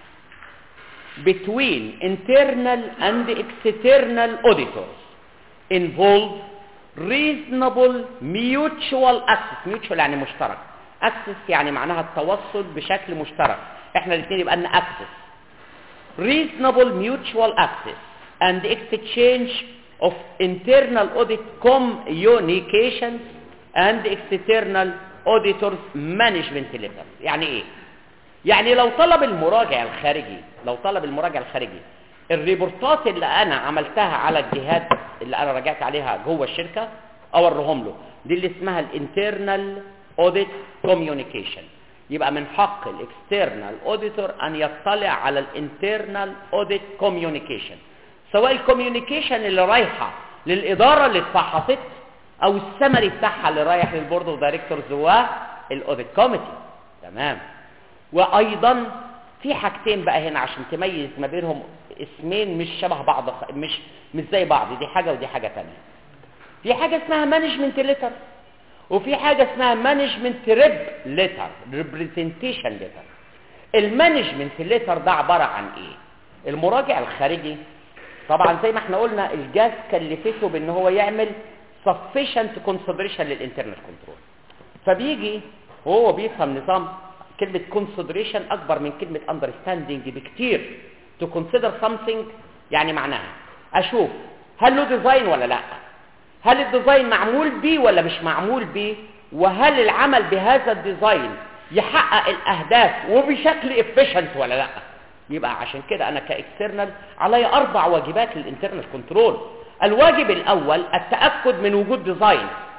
B: between internal and external auditors involve reasonable mutual access mutual يعني مشترك access يعني معناها التوصل بشكل مشترك احنا الاثنين يبقى لنا access reasonable mutual access and exchange of internal audit communications and external auditors management letters يعني ايه يعني لو طلب المراجع الخارجي لو طلب المراجع الخارجي الريبورتات اللي انا عملتها على الجهات اللي انا راجعت عليها جوه الشركه اوريهم له دي اللي اسمها الانترنال اوديت كوميونيكيشن يبقى من حق الاكسترنال اوديتور ان يطلع على الانترنال اوديت كوميونيكيشن سواء الكوميونيكيشن اللي رايحه للاداره اللي اتفحصت او السمري بتاعها اللي رايح للبورد اوف دايركتورز والاوديت كوميتي تمام وايضا في حاجتين بقى هنا عشان تميز ما بينهم اسمين مش شبه بعض خ- مش مش زي بعض دي حاجه ودي حاجه ثانيه في حاجه اسمها مانجمنت ليتر وفي حاجه اسمها مانجمنت ريب ليتر ريبريزنتيشن ليتر المانجمنت ليتر ده عباره عن ايه المراجع الخارجي طبعا زي ما احنا قلنا الجاز كلفته بان هو يعمل sufficient consideration للانترنال كنترول فبيجي وهو بيفهم نظام كلمة consideration أكبر من كلمة understanding بكتير to consider something يعني معناها أشوف هل له ديزاين ولا لا هل الديزاين معمول بيه ولا مش معمول بيه وهل العمل بهذا الديزاين يحقق الأهداف وبشكل efficient ولا لا يبقى عشان كده أنا كاكسترنال علي أربع واجبات للانترنال كنترول الواجب الأول التأكد من وجود ديزاين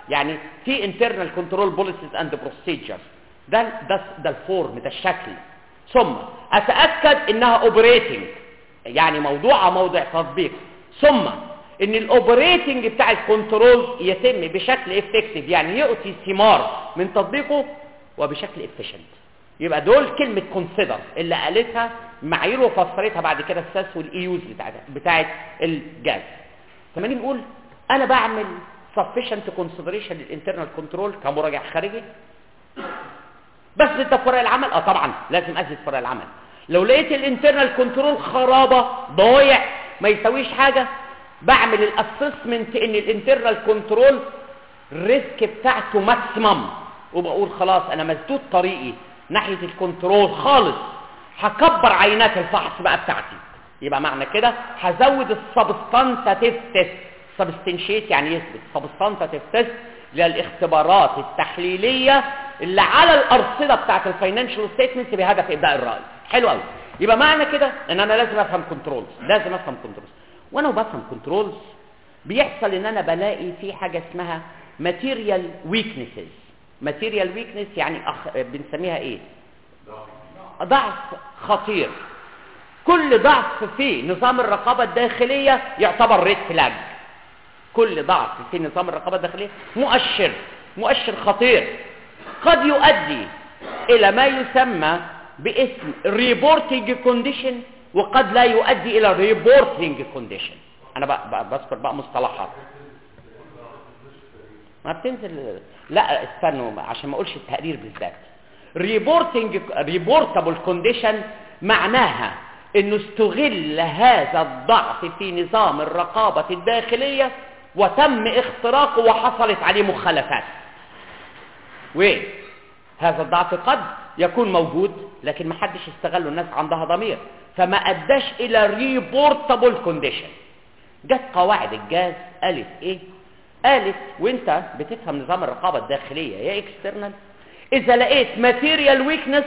B: يعني في internal control policies and procedures ده ده ده الفورم ده الشكل ثم اتاكد انها اوبريتنج يعني موضوعها موضع تطبيق ثم ان الاوبريتنج بتاع الكنترول يتم بشكل افكتيف يعني يؤتي ثمار من تطبيقه وبشكل افيشنت يبقى دول كلمة كونسيدر اللي قالتها معايير وفسرتها بعد كده الساس والايوز بتاعت بتاعت الجاز فما نيجي نقول انا بعمل sufficient consideration للانترنال كنترول كمراجع خارجي بس انت في ورق العمل اه طبعا لازم اثبت في ورق العمل لو لقيت الانترنال كنترول خرابه ضايع ما يسويش حاجه بعمل الاسسمنت ان الانترنال كنترول الريسك بتاعته ماكسيمم وبقول خلاص انا مسدود طريقي ناحيه الكنترول خالص هكبر عينات الفحص بقى بتاعتي يبقى معنى كده هزود السبستانتاتيف تيست سبستنشيت يعني يثبت سبستانتاتيف تيست للاختبارات التحليليه اللي على الارصده بتاعت الفاينانشال ستيتمنتس بهدف ابداء الراي حلو قوي يبقى معنى كده ان انا لازم افهم كنترولز لازم افهم كنترولز وانا بفهم كنترولز بيحصل ان انا بلاقي في حاجه اسمها ماتيريال ويكنسز ماتيريال ويكنس يعني أخ... بنسميها ايه ضعف خطير كل ضعف في نظام الرقابه الداخليه يعتبر ريد فلاج كل ضعف في نظام الرقابه الداخليه مؤشر مؤشر خطير قد يؤدي الى ما يسمى باسم ريبورتنج كونديشن وقد لا يؤدي الى ريبورتنج كونديشن انا بقى بقى بذكر بقى مصطلحات ما بتنزل لا استنوا عشان ما اقولش التقرير بالذات ريبورتنج ريبورتابل كونديشن معناها انه استغل هذا الضعف في نظام الرقابه الداخليه وتم اختراقه وحصلت عليه مخالفات وهذا الضعف قد يكون موجود لكن ما حدش استغله الناس عندها ضمير فما اداش الى ريبورتابل كونديشن جت قواعد الجاز قالت ايه قالت وانت بتفهم نظام الرقابه الداخليه يا اكسترنال اذا لقيت ماتيريال ويكنس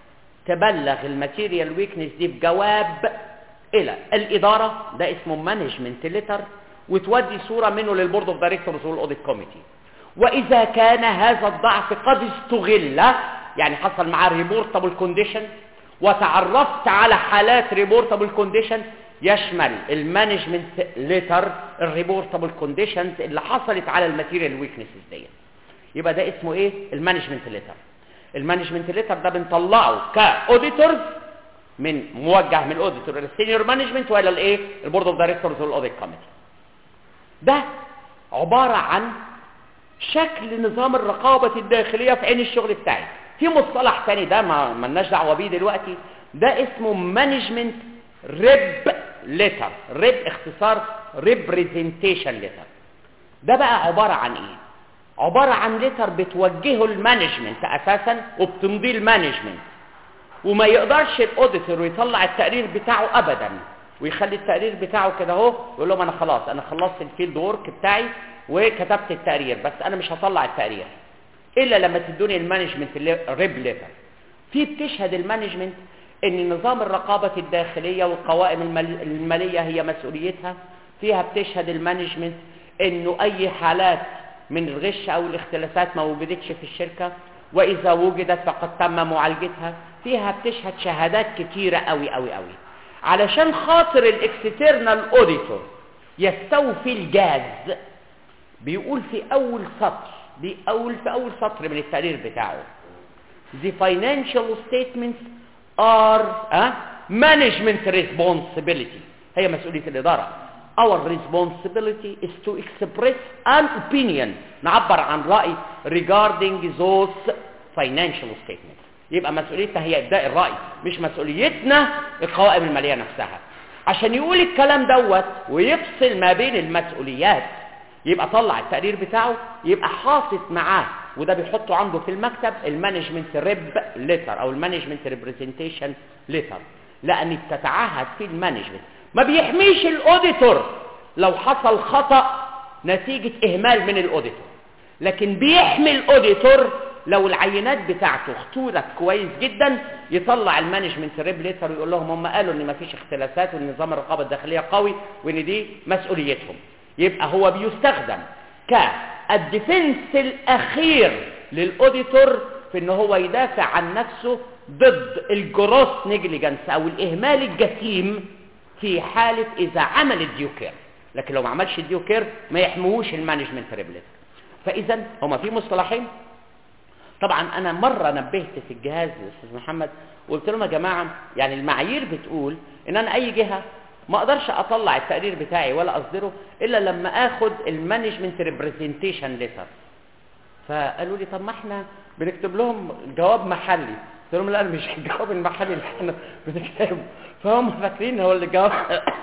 B: تبلغ الماتيريال ويكنس دي بجواب الى الاداره ده اسمه مانجمنت ليتر وتودي صوره منه للبورد اوف دايركتورز والاوديت كوميتي واذا كان هذا الضعف قد استغل يعني حصل معاه ريبورتابل كونديشن وتعرفت على حالات ريبورتابل كونديشن يشمل المانجمنت ليتر الريبورتابل كونديشنز اللي حصلت على الماتيريال ويكنسز دي يبقى ده اسمه ايه المانجمنت ليتر المانجمنت ليتر ده بنطلعه كاوديتورز من موجه من الاوديتور الى السينيور مانجمنت والى الايه البورد اوف دايركتورز والاوديت كوميتي ده عباره عن شكل نظام الرقابه الداخليه في عين الشغل بتاعي في مصطلح تاني ده ما ملناش دعوه بيه دلوقتي ده اسمه مانجمنت ريب ليتر ريب اختصار ريبريزنتيشن ليتر ده بقى عباره عن ايه عباره عن ليتر بتوجهه المانجمنت اساسا وبتمضيه المانجمنت وما يقدرش الاوديتور يطلع التقرير بتاعه ابدا ويخلي التقرير بتاعه كده اهو يقول لهم انا خلاص انا خلصت الفيلد وورك بتاعي وكتبت التقرير بس انا مش هطلع التقرير الا لما تدوني المانجمنت ريب ليتر في بتشهد المانجمنت ان نظام الرقابة الداخلية والقوائم المال- المالية هي مسؤوليتها فيها بتشهد المانجمنت انه اي حالات من الغش او الاختلافات ما وجدتش في الشركة واذا وجدت فقد تم معالجتها فيها بتشهد شهادات كتيرة قوي قوي قوي علشان خاطر الاكسترنال اوديتور يستوفي الجاز بيقول في اول سطر بيقول في اول سطر من التقرير بتاعه the financial statements are uh, management responsibility هي مسؤولية الإدارة our responsibility is to express an opinion نعبر عن رأي regarding those financial statements يبقى مسؤوليتنا هي إبداء الرأي مش مسؤوليتنا القوائم المالية نفسها عشان يقول الكلام دوت ويفصل ما بين المسؤوليات يبقى طلع التقرير بتاعه يبقى حاطط معاه وده بيحطه عنده في المكتب المانجمنت ريب ليتر او المانجمنت ريبريزنتيشن ليتر لان بتتعهد فيه المانجمنت ما بيحميش الاوديتور لو حصل خطا نتيجه اهمال من الاوديتور لكن بيحمي الاوديتور لو العينات بتاعته اختورت كويس جدا يطلع المانجمنت ريب ليتر ويقول لهم هم قالوا ان مفيش اختلافات وان نظام الرقابه الداخليه قوي وان دي مسؤوليتهم يبقى هو بيستخدم الديفنس الاخير للاوديتور في ان هو يدافع عن نفسه ضد الجروس نيجليجنس او الاهمال الجسيم في حالة اذا عمل الديوكير لكن لو ما عملش الديوكير ما يحموش المانجمنت ريبليت فاذا هما في مصطلحين طبعا انا مره نبهت في الجهاز الاستاذ محمد وقلت لهم يا جماعه يعني المعايير بتقول ان انا اي جهه ما اقدرش اطلع التقرير بتاعي ولا اصدره الا لما اخد المانجمنت ريبريزنتيشن ليتر فقالوا لي طب ما احنا بنكتب لهم جواب محلي قلت لهم لا مش الجواب المحلي اللي احنا بنكتبه فهم فاكرين هو اللي جواب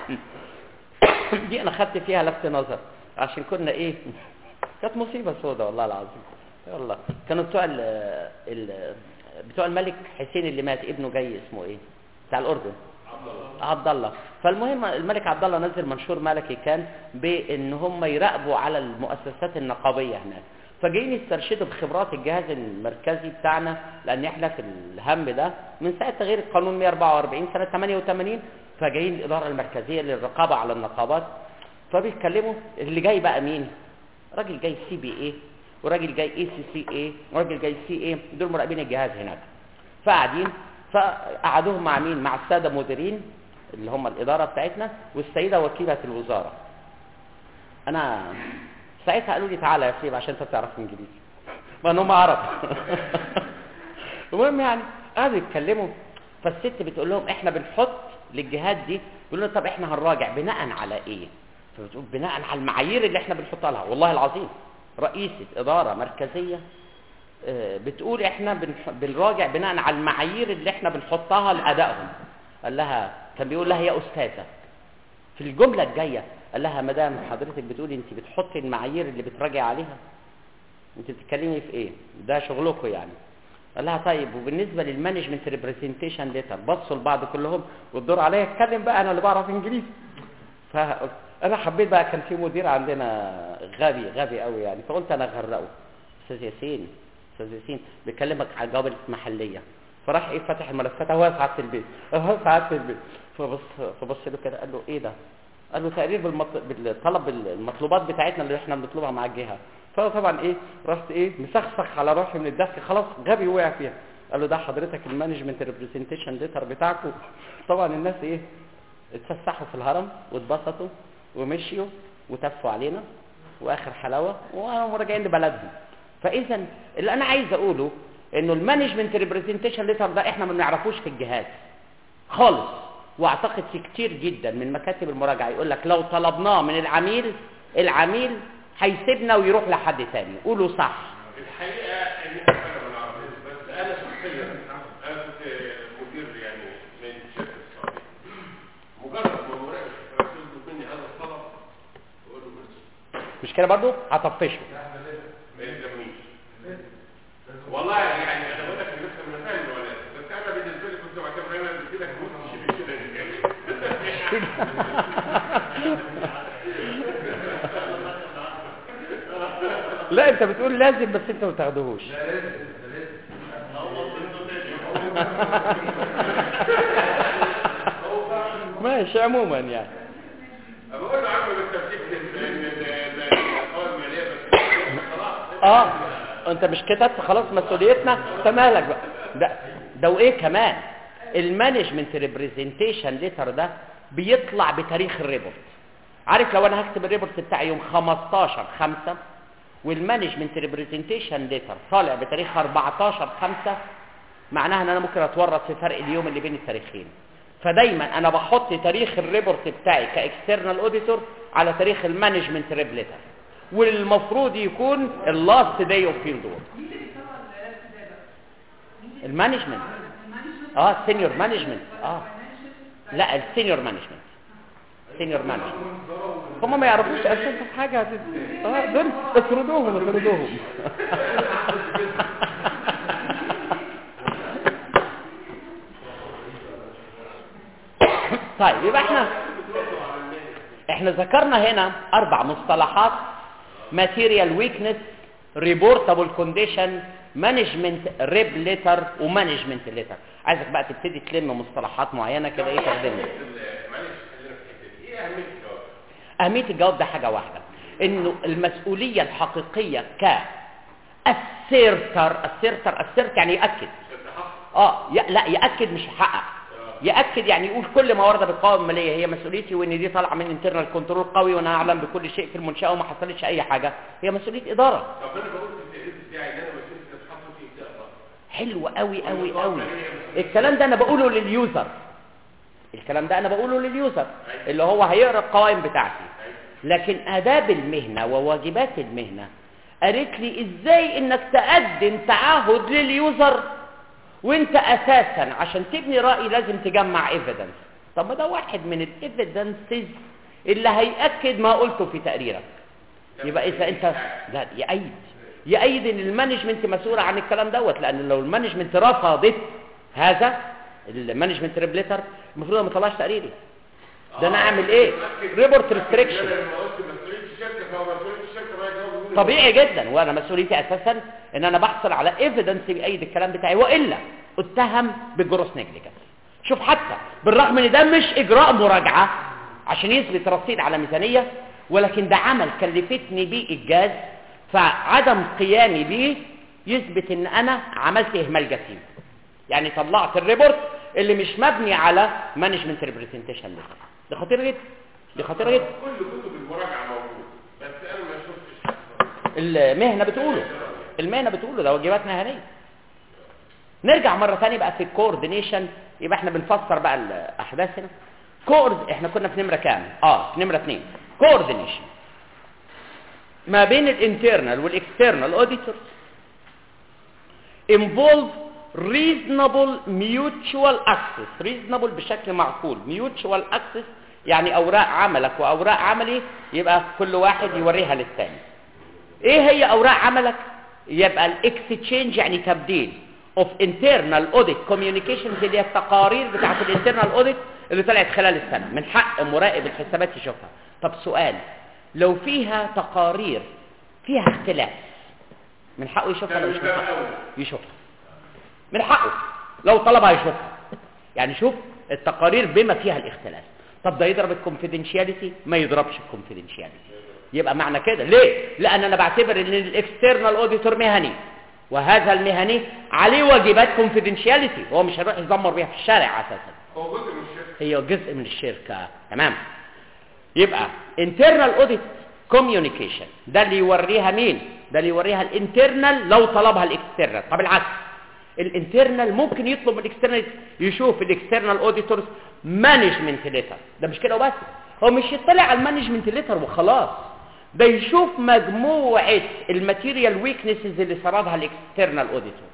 B: دي انا خدت فيها لفت نظر عشان كنا ايه كانت مصيبه سودة والله العظيم والله كانوا بتوع ال ال بتوع الملك حسين اللي مات ابنه جاي اسمه ايه بتاع الاردن عبد الله فالمهم الملك عبد الله نزل منشور ملكي كان بان هم يراقبوا على المؤسسات النقابيه هناك فجايين يسترشدوا بخبرات الجهاز المركزي بتاعنا لان احنا في الهم ده من ساعه تغيير القانون 144 سنه 88 فجايين الاداره المركزيه للرقابه على النقابات فبيتكلموا اللي جاي بقى مين راجل جاي سي بي اي وراجل جاي اي سي سي اي وراجل جاي سي اي دول مراقبين الجهاز هناك فقاعدين فقعدوهم مع مين مع الساده مديرين اللي هم الاداره بتاعتنا والسيده وكيله الوزاره انا ساعتها قالوا لي تعالى يا سيب عشان انت بتعرف انجليزي ما انهم عرب المهم يعني قعدوا يتكلموا فالست بتقول لهم احنا بنحط للجهات دي بيقولوا لهم طب احنا هنراجع بناء على ايه فبتقول بناء على المعايير اللي احنا بنحطها لها والله العظيم رئيسة إدارة مركزية آه، بتقول احنا بنح- بنراجع بناء على المعايير اللي احنا بنحطها لأدائهم قال لها كان بيقول لها يا أستاذة في الجملة الجاية قال لها مدام حضرتك بتقولي انت بتحطي المعايير اللي بتراجع عليها انت بتتكلمي في ايه ده شغلكم يعني قال لها طيب وبالنسبه للمانجمنت ريبريزنتيشن ليتر بصوا لبعض كلهم والدور عليا اتكلم بقى انا اللي بعرف انجليزي فانا حبيت بقى كان في مدير عندنا غبي غبي قوي يعني فقلت انا اغرقه استاذ ياسين استاذ ياسين بيكلمك على الجواب المحليه فراح ايه فتح الملفات هو ساعات في البيت هو ساعات في البيت فبص فبص له كده قال له ايه ده قال له تقرير بالمط... بالطلب المطلوبات بتاعتنا اللي احنا بنطلبها مع الجهه فهو طبعا ايه رحت ايه مسخسخ على روحي من الضحك خلاص غبي وقع فيها قال له ده حضرتك المانجمنت ريبريزنتيشن ليتر بتاعكم طبعا الناس ايه اتفسحوا في الهرم واتبسطوا ومشيوا وتفوا علينا واخر حلاوه وراجعين لبلدهم فاذا اللي انا عايز اقوله انه المانجمنت ريبريزنتيشن ليتر ده احنا ما بنعرفوش في الجهاز خالص واعتقد في كتير جدا من مكاتب المراجعه يقول لك لو طلبناه من العميل العميل هيسيبنا ويروح لحد تاني قولوا صح
C: الحقيقه ان احنا ما نعرفش بس انا شخصيا انا كنت مدير يعني من شركه السعوديه مجرد ما مراقب يطلب مني هذا الطلب بقول له بس
B: مش كده برضو هطفشه
C: ما يلزمنيش والله يعني انا بقول لك لسه من فاهم ولا بس انا بالنسبه لي كنت بعتبر انا كده كنت شبه كده
B: لا انت بتقول لازم بس انت ما تاخدهوش ماشي عموما يعني
C: بقول له عم بالتفكيك القوائم الماليه بس خلاص
B: اه انت مش كتبت خلاص مسؤوليتنا فمالك بقى ده ده وايه كمان المانجمنت ريبريزنتيشن ليتر ده بيطلع بتاريخ الريبورت عارف لو انا هكتب الريبورت بتاعي يوم 15 5 والمانجمنت ريبريزنتيشن ليتر طالع بتاريخ 14 5 معناها ان انا ممكن اتورط في فرق اليوم اللي بين التاريخين فدايما انا بحط تاريخ الريبورت بتاعي كاكسترنال اوديتور على تاريخ المانجمنت ريب ليتر والمفروض يكون اللاست داي اوف فيلد وورك المانجمنت اه السينيور مانجمنت اه لا السينيور مانجمنت سينيور مانجمنت هم ما يعرفوش اساسا حاجه اه دول اطردوهم اطردوهم طيب يبقى احنا احنا ذكرنا هنا اربع مصطلحات material weakness reportable condition management rib letter ومانجمنت letter عايزك بقى تبتدي تلم مصطلحات معينه كده ايه تخدمنا
C: معلش خلينا في الحته دي ايه اهميه الجواب؟
B: اهميه الجواب ده حاجه واحده انه المسؤوليه الحقيقيه ك السيرتر السيرتر السيرت يعني ياكد اه ي- لا ياكد مش يحقق ياكد يعني يقول كل ما ورد بالقوائم الماليه هي مسؤوليتي وان دي طالعه من انترنال كنترول قوي وانا اعلم بكل شيء في المنشاه وما حصلتش اي حاجه هي مسؤوليه اداره
C: طب انا بقول في التقرير بتاعي ان انا مسؤوليتي تتحط في ايه
B: حلو قوي قوي قوي الكلام ده انا بقوله لليوزر الكلام ده انا بقوله لليوزر اللي هو هيقرا القوائم بتاعتي لكن اداب المهنه وواجبات المهنه قالت لي ازاي انك تقدم تعهد لليوزر وانت اساسا عشان تبني راي لازم تجمع ايفيدنس طب ما ده واحد من الايفيدنسز اللي هياكد ما قلته في تقريرك يبقى اذا انت لا يأيد يأيد ان المانجمنت مسؤول عن الكلام دوت لان لو المانجمنت رفضت هذا المانجمنت ريبليتر المفروض ما طلعش تقريري ده انا اعمل ايه ريبورت ريستريكشن
C: انا لما قلت مسؤوليه الشركه فهو مسؤوليه الشركه بقى يجاوب يقول
B: طبيعي جدا وانا مسؤوليتي اساسا ان انا بحصل على ايفيدنس بيأيد الكلام بتاعي والا اتهم بالجروس نيجليجنس شوف حتى بالرغم ان ده مش اجراء مراجعه عشان يثبت رصيد على ميزانيه ولكن ده عمل كلفتني بيه الجاز فعدم قيامي بيه يثبت ان انا عملت اهمال جسيم يعني طلعت الريبورت اللي مش مبني على مانجمنت ريبريزنتيشن ده خطير جدا دي خطيره جدا
C: كل كتب المراجعه موجوده بس انا ما شفتش
B: المهنه بتقوله المهنه بتقوله ده واجبات مهنيه نرجع مره ثانيه بقى في الكوردينيشن يبقى احنا بنفسر بقى الاحداث هنا كورد احنا كنا في نمره كام اه في نمره اثنين كوردينيشن ما بين الانترنال والاكسترنال اوديتورز involve reasonable mutual access reasonable بشكل معقول mutual access يعني اوراق عملك واوراق عملي يبقى كل واحد يوريها للثاني ايه هي اوراق عملك يبقى الاكستشينج يعني تبديل of internal audit communications اللي هي التقارير بتاعت الانترنال audit اللي طلعت خلال السنه من حق مراقب الحسابات يشوفها طب سؤال لو فيها تقارير فيها اختلاف من حقه يشوفها ولا مش من حقه يشوفها من حقه لو طلبها يشوفها يعني شوف التقارير بما فيها الاختلاف طب ده يضرب الكونفيدنشياليتي ما يضربش الكونفيدنشياليتي يبقى معنى كده ليه لان انا بعتبر ان الاكسترنال اوديتور مهني وهذا المهني عليه واجبات كونفيدنشياليتي هو مش هيروح يزمر بيها في الشارع اساسا
C: هو جزء من الشركه
B: هي جزء من الشركه تمام يبقى internal audit communication ده اللي يوريها مين ده اللي يوريها الانترنال لو طلبها الاكسترنال طب العكس الانترنال ممكن يطلب من الاكسترنال يشوف الاكسترنال اوديتورز مانجمنت ليتر ده مش كده وبس هو مش يطلع على المانجمنت ليتر وخلاص ده يشوف مجموعه الماتيريال ويكنسز اللي سردها الاكسترنال اوديتور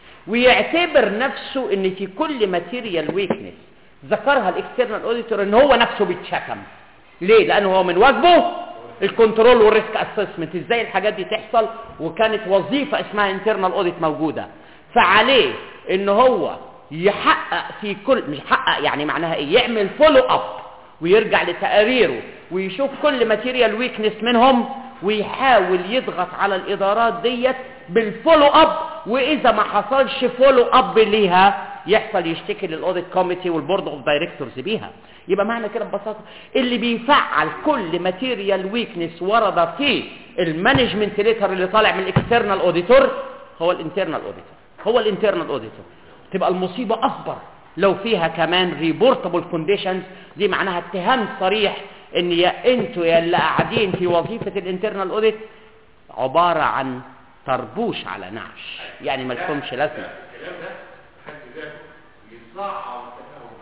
B: ويعتبر نفسه ان في كل ماتيريال ويكنس ذكرها الاكسترنال اوديتور ان هو نفسه بيتشتم ليه لانه هو من واجبه الكنترول والريسك اسسمنت ازاي الحاجات دي تحصل وكانت وظيفه اسمها انترنال اوديت موجوده فعليه ان هو يحقق في كل مش يحقق يعني معناها ايه يعمل فولو اب ويرجع لتقاريره ويشوف كل ماتيريال ويكنس منهم ويحاول يضغط على الادارات ديت بالفولو اب واذا ما حصلش فولو اب ليها يحصل يشتكي للاوديت كوميتي والبورد اوف دايركتورز بيها يبقى معنى كده ببساطه اللي بيفعل كل ماتيريال ويكنس ورد في المانجمنت ليتر اللي طالع من الاكسترنال اوديتور هو الانترنال اوديتور هو الانترنال اوديتور تبقى المصيبه اكبر لو فيها كمان ريبورتابل كونديشنز دي معناها اتهام صريح ان يا انتوا يا اللي قاعدين في وظيفه الانترنال اوديت عباره عن طربوش على نعش يعني ما لكمش لازمه
C: الكلام ده حد ذاته يصعب التفاهم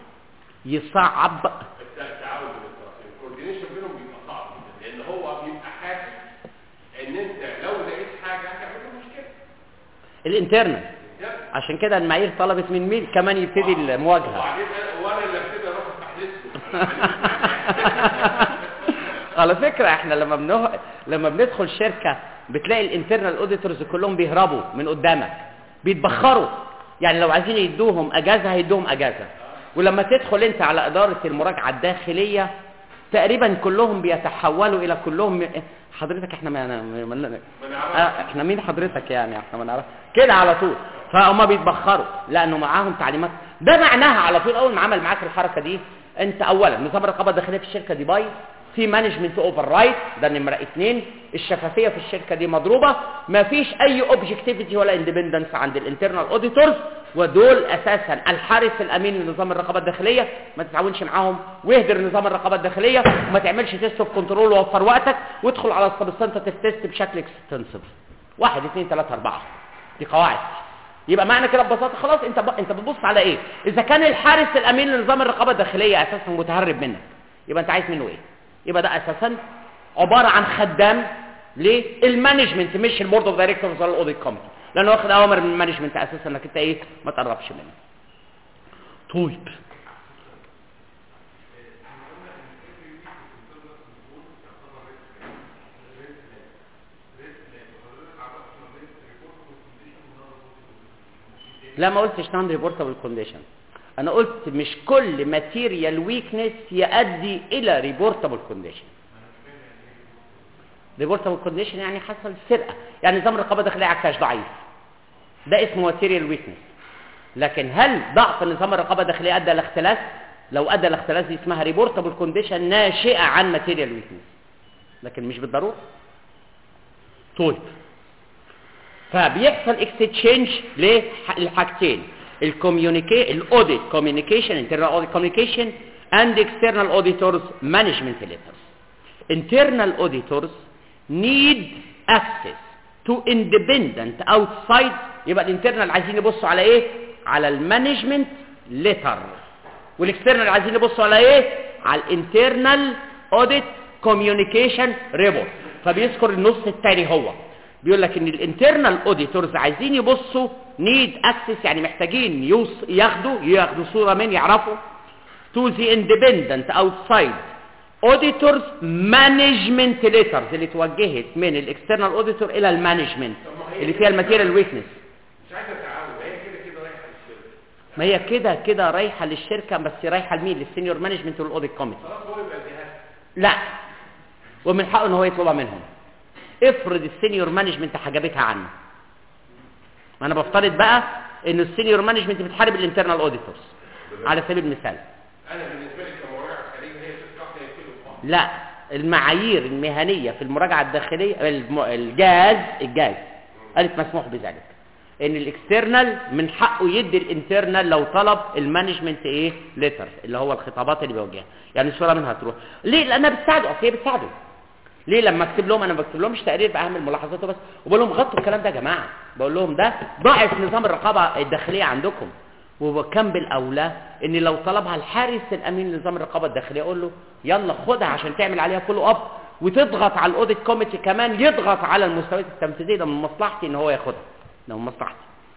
B: يصعب
C: التعاون بين الطرفين الكوردينيشن بينهم بيبقى صعب جدا لان هو بيبقى حاسس ان انت لو لقيت حاجه هتعمل له مشكله
B: الانترنال
C: ده
B: عشان كده المعايير طلبت من مين كمان يبتدي المواجهه
C: وبعدين أنا- وانا اللي ابتدي اروح افتح
B: على فكره احنا لما بنه... لما بندخل شركه بتلاقي الانترنال اوديتورز كلهم بيهربوا من قدامك بيتبخروا يعني لو عايزين يدوهم اجازه هيدوهم اجازه ولما تدخل انت على اداره المراجعه الداخليه تقريبا كلهم بيتحولوا الى كلهم حضرتك احنا ما, ما... ما... آه احنا مين حضرتك يعني احنا ما نعرف كده على طول فهم بيتبخروا لانه معاهم تعليمات ده معناها على طول اول ما عمل معاك الحركه دي انت اولا نظام الرقابه الداخليه في الشركه دي بايظ في مانجمنت اوفر رايت ده نمره اثنين الشفافيه في الشركه دي مضروبه ما فيش اي اوبجكتيفيتي ولا اندبندنس عند الانترنال اوديتورز ودول اساسا الحارس الامين لنظام الرقابه الداخليه ما تتعاونش معاهم واهدر نظام الرقابه الداخليه وما تعملش تيست اوف كنترول ووفر وقتك وادخل على السبستانتيف تيست بشكل اكستنسيف واحد اثنين ثلاثه اربعه دي قواعد يبقى معنى كده ببساطه خلاص انت ب... انت بتبص على ايه اذا كان الحارس الامين لنظام الرقابه الداخليه اساسا متهرب منك يبقى انت عايز منه ايه يبقى ده اساسا عباره عن خدام للمانجمنت مش البورد اوف دايركتورز ولا الاوديت كوميتي لانه واخد اوامر من المانجمنت اساسا انك انت ايه ما تقربش منه طيب لا ما قلتش نون ريبورتابل كونديشن انا قلت مش كل ماتيريال ويكنس يؤدي الى ريبورتابل كونديشن ريبورتابل كونديشن يعني حصل سرقه يعني نظام الرقابه الداخليه على الكاش ضعيف ده اسمه ماتيريال ويكنس لكن هل ضعف نظام الرقابه الداخليه ادى لاختلاس لو ادى لاختلاس دي اسمها ريبورتابل كونديشن ناشئه عن ماتيريال ويكنس لكن مش بالضروره طيب فبيحصل اكستشينج للحاجتين الكوميونيكي الاوديت كوميونيكيشن انترنال اوديت كوميونيكيشن اند اكسترنال اوديتورز مانجمنت ليترز internal auditors need access to independent outside يبقى الانترنال عايزين يبصوا على ايه على المانجمنت ليتر والاكسترنال عايزين يبصوا على ايه على الانترنال اوديت كوميونيكيشن ريبورت فبيذكر النص الثاني هو بيقول لك ان الانترنال اوديتورز عايزين يبصوا نيد اكسس يعني محتاجين يوص ياخدوا ياخدوا صوره من يعرفوا to the independent outside auditors management letters اللي توجهت من الاكسترنال اوديتور الى المانجمنت اللي فيها الماتيريال ويكنس
C: مش عايزه تعاون هي كده كده رايحه للشركه
B: ما هي كده كده رايحه للشركه بس رايحه لمين للسينيور مانجمنت والاوديت كوميتي
C: خلاص هو يبقى الجهاز
B: لا ومن حقه ان هو يطلبها منهم افرض السينيور مانجمنت حجبتها عنه ما انا بفترض بقى ان السينيور مانجمنت بتحارب الانترنال اوديتورز على سبيل المثال
C: انا بالنسبه لي كمراجع خارجي هي شركه يقفلوا في بعض
B: لا المعايير المهنيه في المراجعه الداخليه الم- الجاز الجاز قالت مسموح بذلك ان الاكسترنال من حقه يدي الانترنال لو طلب المانجمنت ايه ليتر اللي هو الخطابات اللي بيوجهها يعني الصوره منها تروح ليه لانها بتساعده اصل هي بتساعده ليه لما اكتب لهم انا ما بكتب لهمش تقرير باهم ملاحظاته بس وبقول لهم غطوا الكلام ده يا جماعه بقول لهم ده ضعف نظام الرقابه الداخليه عندكم وكم بالاولى ان لو طلبها الحارس الامين لنظام الرقابه الداخليه اقول له يلا خدها عشان تعمل عليها فولو اب وتضغط على الاوديت كوميتي كمان يضغط على المستويات التنفيذيه ده من مصلحتي ان هو ياخدها ده من مصلحتي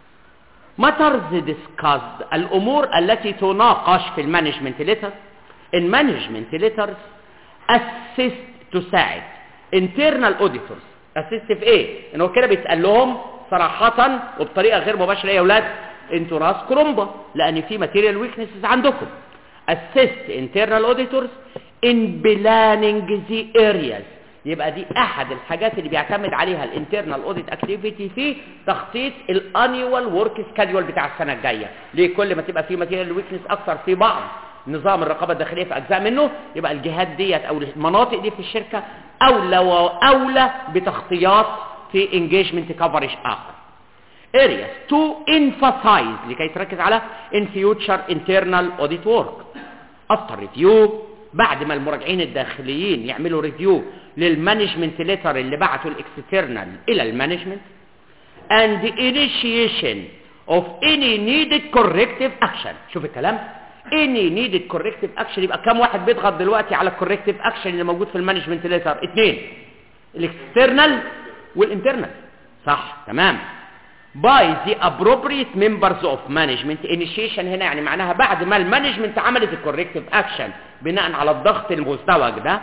B: matters discussed الامور التي تناقش في المانجمنت ليتر المانجمنت ليترز assist تساعد internal auditors assist في ايه ان هو كده بيتقال لهم صراحة وبطريقة غير مباشرة يا اولاد انتوا راس كرومبا لان في material weaknesses عندكم assist internal auditors in planning the areas يبقى دي احد الحاجات اللي بيعتمد عليها الانترنال اوديت اكتيفيتي في تخطيط الانيوال ورك سكادول بتاع السنه الجايه ليه كل ما تبقى في ماتيريال ويكنس اكتر في بعض نظام الرقابه الداخليه في اجزاء منه يبقى الجهات ديت او المناطق دي في الشركه اولى واولى بتغطيات في انجيجمنت كفرج اخر areas to emphasize لكي تركز على in future internal audit work after review بعد ما المراجعين الداخليين يعملوا ريفيو للمانجمنت ليتر اللي بعته الاكسترنال الى المانجمنت and the initiation of any needed corrective action شوف الكلام any needed corrective action يبقى كم واحد بيضغط دلوقتي على الكوركتيف اكشن اللي موجود في المانجمنت ليتر اثنين الاكسترنال والانترنال صح تمام by the appropriate members of management initiation هنا يعني معناها بعد ما المانجمنت عملت الكوركتيف اكشن بناء على الضغط المزدوج ده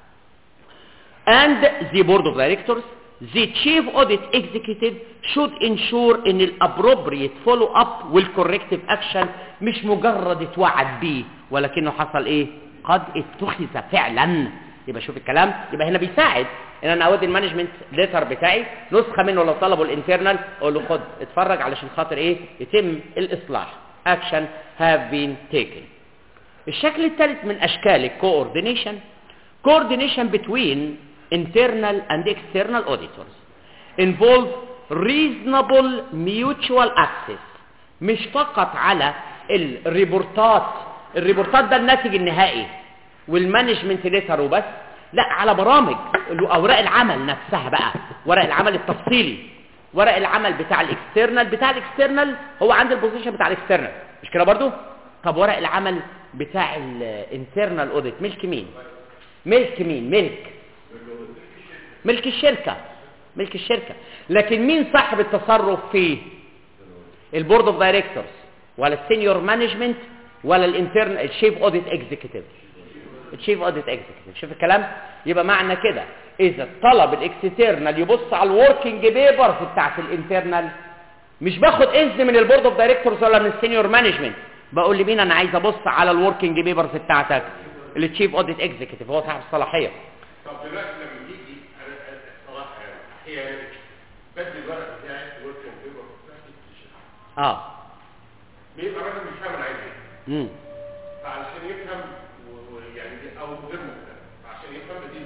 B: and the board of directors the chief audit executive should ensure ان الابروبريت فولو اب والكوركتيف اكشن مش مجرد اتوعد بيه ولكنه حصل ايه قد اتخذ فعلا يبقى شوف الكلام يبقى هنا بيساعد ان انا اودي المانجمنت ليتر بتاعي نسخه منه لو طلبوا الانترنال اقول له خد اتفرج علشان خاطر ايه يتم الاصلاح action have been taken الشكل الثالث من اشكال الكوردينيشن coordination between internal and external auditors involve reasonable mutual access مش فقط على الريبورتات الريبورتات ده الناتج النهائي والمانجمنت ليتر وبس لا على برامج اوراق العمل نفسها بقى ورق العمل التفصيلي ورق العمل بتاع الاكسترنال بتاع الاكسترنال هو عند البوزيشن بتاع الاكسترنال مش كده برضو طب ورق العمل بتاع الانترنال اوديت ملك مين ملك مين ملك ملك الشركة ملك الشركة لكن مين صاحب التصرف فيه البورد اوف دايركتورز ولا السينيور مانجمنت ولا الانترن الشيف اوديت اكزيكتيف الشيف اوديت اكزيكتيف شوف الكلام يبقى معنى كده اذا طلب الاكسترنال يبص على الوركينج بيبرز بتاعت الانترنال مش باخد اذن من البورد اوف دايركتورز ولا من السينيور مانجمنت بقول لمين انا عايز ابص على الوركينج بيبرز بتاعتك التشيف اوديت اكزيكتيف هو صاحب الصلاحيه
C: طب دلوقتي لما تيجي انا أنا صراحه يعني احيانا بدي الورق بتاعي ورك بيبر
B: اه
C: بيبقى الراجل مش فاهم انا عايز ايه
B: امم
C: فعشان يفهم و- ويعني دي- او غير مهتم عشان يفهم دي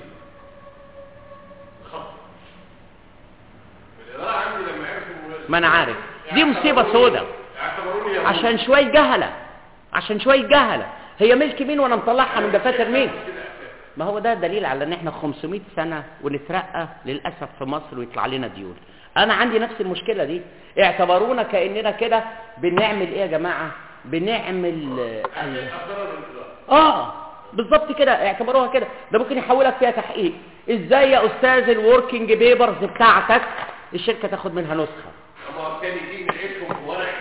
C: خط الاداره عندي لما عرفوا
B: ما انا عارف دي مصيبه سودة
C: اعتبروني يهود.
B: عشان شويه جهله عشان شويه جهله هي ملك مين وانا مطلعها من دفاتر مين ما هو ده دليل على ان احنا 500 سنه ونترقى للاسف في مصر ويطلع لنا ديون انا عندي نفس المشكله دي اعتبرونا كاننا كده بنعمل ايه يا جماعه بنعمل آه، ال-
C: اضرار الاداره
B: اه بالظبط كده اعتبروها كده ده ممكن يحولك فيها تحقيق ازاي يا استاذ الوركينج بيبرز بتاعتك الشركه تاخد منها نسخه
C: اما الثاني دي من عيشهم في ورق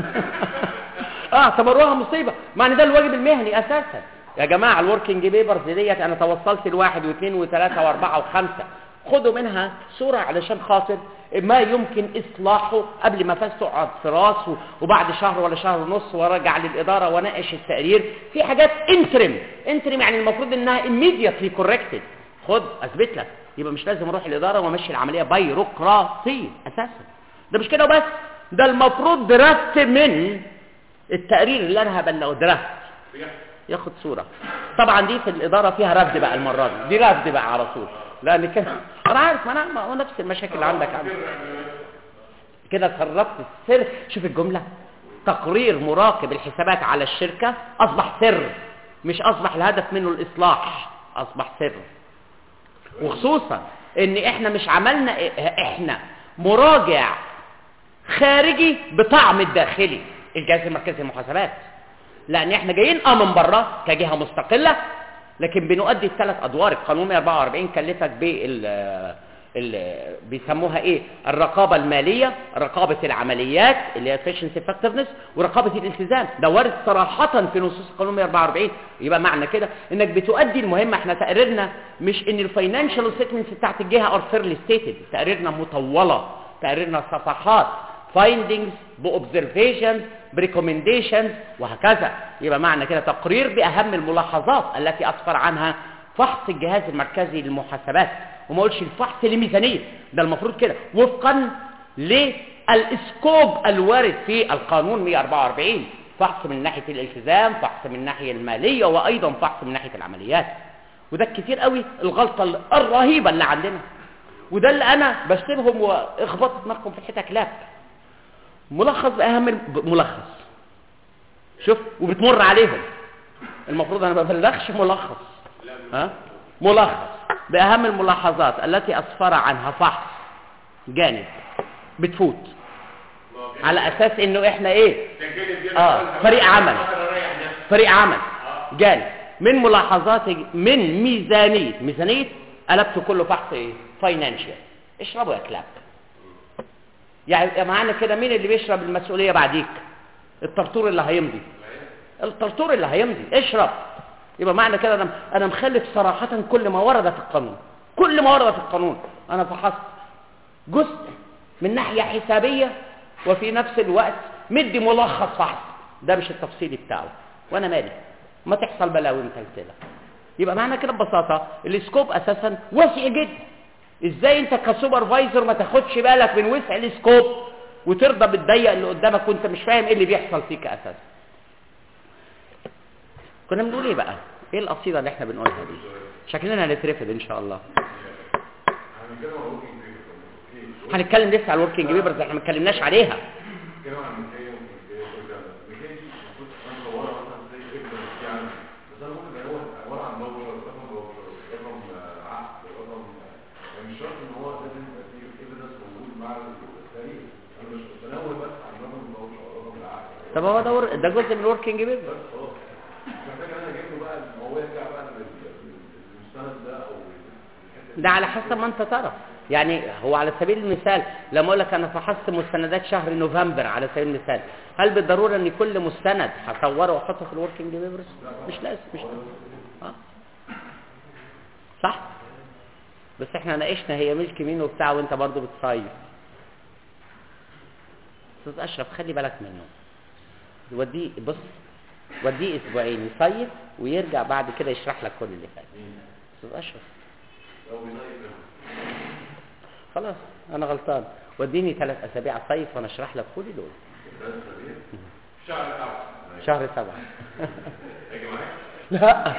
B: اه اعتبروها مصيبه معنى ده الواجب المهني اساسا يا جماعه الوركينج بيبرز ديت انا توصلت لواحد واثنين وثلاثه واربعه وخمسه خدوا منها صوره علشان خاطر ما يمكن اصلاحه قبل ما فاز تقعد في راس و- وبعد شهر ولا شهر ونص وارجع للاداره واناقش التقرير في حاجات انترم انترم يعني المفروض انها immediately corrected خد اثبت لك يبقى مش لازم اروح الاداره وامشي العمليه بيروقراطيه اساسا ده مش كده بس ده المفروض دراسه من التقرير اللي انا هبلغه دراسه ياخد صوره طبعا دي في الاداره فيها رفض بقى المره دي دي رفض بقى على طول لان كده انا عارف ما انا ما هو نفس المشاكل اللي عندك عندي كده سربت السر شوف الجمله تقرير مراقب الحسابات على الشركه اصبح سر مش اصبح الهدف منه الاصلاح اصبح سر وخصوصا ان احنا مش عملنا احنا مراجع خارجي بطعم الداخلي الجهاز المركزي للمحاسبات لان احنا جايين اه من بره كجهه مستقله لكن بنؤدي الثلاث ادوار القانون 144 كلفك بال ال- بيسموها ايه الرقابه الماليه رقابه العمليات اللي هي efficiency effectiveness ورقابه الالتزام ده وارد صراحه في نصوص القانون 144 يبقى معنى كده انك بتؤدي المهمه احنا تقريرنا مش ان الفاينانشال ستيتمنتس بتاعت الجهه ار فيرلي ستيتد تقريرنا مطوله تقريرنا صفحات findings بobservations بريكومنديشنز وهكذا يبقى معنى كده تقرير باهم الملاحظات التي اسفر عنها فحص الجهاز المركزي للمحاسبات وما اقولش الفحص لميزانيه ده المفروض كده وفقا للاسكوب الوارد في القانون 144 فحص من ناحيه الالتزام فحص من الناحيه الماليه وايضا فحص من ناحيه العمليات وده كتير قوي الغلطه الرهيبه اللي عندنا وده اللي انا بشتمهم واخبطوا دماغكم في الحته كلاب ملخص باهم الم- ملخص شوف وبتمر عليهم المفروض انا ما ببلغش ملخص ها ملخص باهم الملاحظات التي اسفر عنها فحص جانب بتفوت على اساس انه احنا ايه
C: ده كده بيعمل
B: اه
C: كل
B: فريق
C: حاجة.
B: عمل
C: أقدر أريح نفسي.
B: فريق عمل جانب من ملاحظات من ميزانيه ميزانيه قلبت كله فحص ايه فاينانشال اشربوا يا كلاب يعني معنى كده مين اللي بيشرب المسؤوليه بعديك الطرطور اللي هيمضي الطرطور اللي هيمضي اشرب يبقى معنى كده انا انا مخلف صراحه كل ما ورد في القانون كل ما ورد في القانون انا فحصت جزء من ناحيه حسابيه وفي نفس الوقت مدي ملخص فحص ده مش التفصيلي بتاعه وانا مالي ما تحصل بلاوي متلتله يبقى معنى كده ببساطه السكوب اساسا واسع جدا ازاي انت كسوبرفايزر ما تاخدش بالك من وسع السكوب وترضى بالضيق اللي قدامك وانت مش فاهم ايه اللي بيحصل فيك اساسا كنا بنقول ايه بقى ايه القصيده اللي احنا بنقولها دي شكلنا هنترفد ان شاء الله هنتكلم لسه على الوركينج بيبرز احنا ما اتكلمناش عليها طب هو ده ور- ده جزء من الوركينج بيبرز ده على حسب ما انت ترى يعني هو على سبيل المثال لما اقول لك انا فحصت مستندات شهر نوفمبر على سبيل المثال هل بالضروره ان كل مستند هصوره واحطه في الوركينج بيبرز مش لازم مش لازم آه. صح بس احنا ناقشنا هي ملك مين وبتاع وانت برضو بتصيف استاذ اشرف خلي بالك منه وديه بص وديه اسبوعين يصيف ويرجع بعد كده يشرح لك كل اللي فات استاذ اشرف خلاص انا غلطان وديني ثلاث اسابيع صيف وانا اشرح لك كل دول
C: شهر سبعة
B: شهر سبعة
C: يا جماعة
B: لا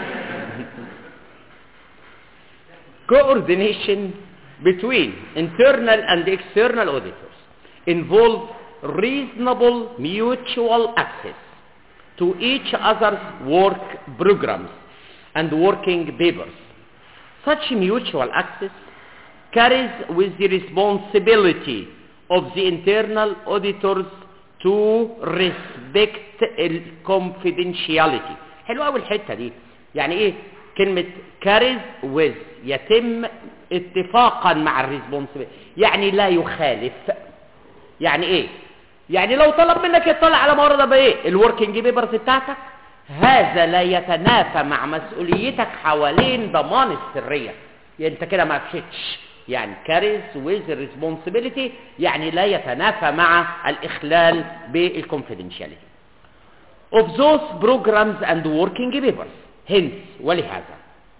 B: coordination between internal and external auditors involve reasonable mutual access to each other's work programs and working papers. Such mutual access carries with the responsibility of the internal auditors to respect confidentiality حلو قوي الحته دي يعني ايه كلمه carries with يتم اتفاقا مع الريسبونسبيلتي يعني لا يخالف يعني ايه يعني لو طلب منك يطلع على ما ورد بايه الوركينج بيبرز بتاعتك هذا لا يتنافى مع مسؤوليتك حوالين ضمان السريه يعني انت كده ما فشتش يعني carries with responsibility يعني لا يتنافى مع الاخلال بالconfidentiality of those programs and working papers hence ولهذا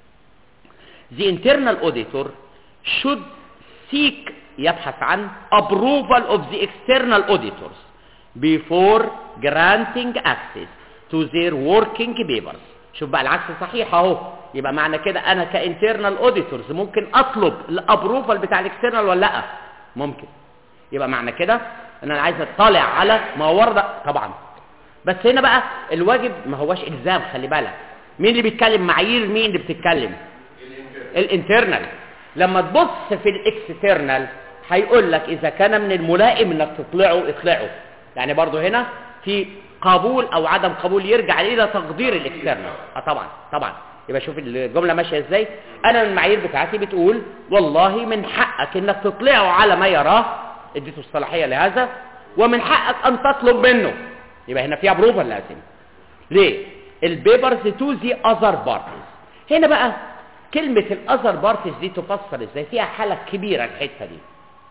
B: the internal auditor should seek يبحث عن approval of the external auditors before granting access to their working papers شوف بقى العكس صحيح اهو يبقى معنى كده انا كانترنال اوديتورز ممكن اطلب الابروفال بتاع الاكسترنال ولا لا ممكن يبقى معنى كده ان انا عايز اطلع على ما ورد طبعا بس هنا بقى الواجب ما هواش الزام خلي بالك مين اللي بيتكلم معايير مين اللي بتتكلم الانترنال لما تبص في الاكسترنال هيقول لك اذا كان من الملائم انك تطلعه اطلعه يعني برضو هنا في قبول او عدم قبول يرجع الى تقدير الاكسترنال اه طبعا طبعا يبقى شوف الجمله ماشيه ازاي انا المعايير بتاعتي بتقول والله من حقك انك تطلعه على ما يراه اديته الصلاحيه لهذا ومن حقك ان تطلب منه يبقى هنا في ابروفال لازم ليه البيبرز تو ذا اذر بارتيز هنا بقى كلمة الاذر بارتيز دي تفسر ازاي فيها حالة كبيرة الحتة دي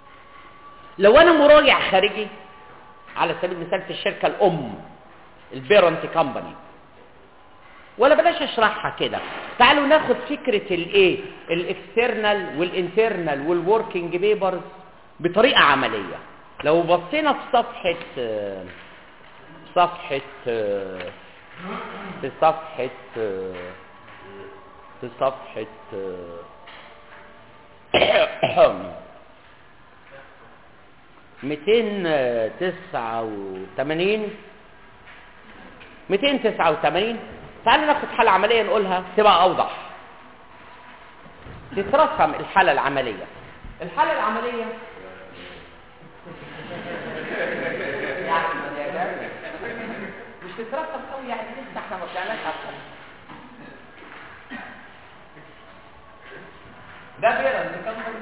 B: لو انا مراجع خارجي على سبيل المثال في الشركة الام البيرنت كومباني ولا بلاش اشرحها كده تعالوا ناخد فكرة الايه الاكسترنال والانترنال والوركينج بيبرز بطريقة عملية لو بصينا في صفحة آه، صفحة آه، في صفحة آه، في صفحة ميتين تسعة وثمانين ميتين تسعة وثمانين تعالوا ناخد حالة عملية نقولها تبقى أوضح تترسم الحالة العملية الحالة العملية يعني يا جماعة مش تترسم قوي يعني لسه احنا ما طلعناش اصلا ده بيرا نكمل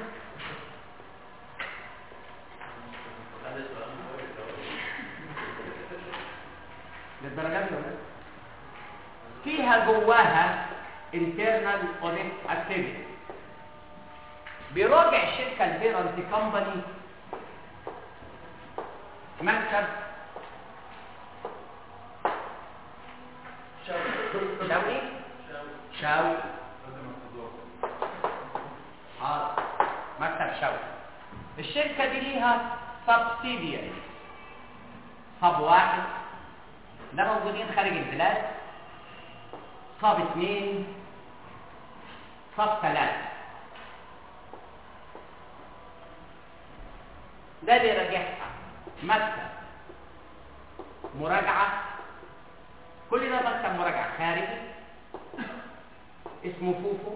B: للدرجات دي ولا لا؟ فيها جواها internal audit activity بيراجع الشركة البيرنت كومباني مكتب شاوي شاوي اه مكتب شاوي الشركة دي ليها سبسيدياري صب واحد ده موجودين خارج البلاد صاب اثنين صاب ثلاثة ده بيراجعها مكتب مراجعة كل ده مكتب مراجعة خارجي اسمه فوفو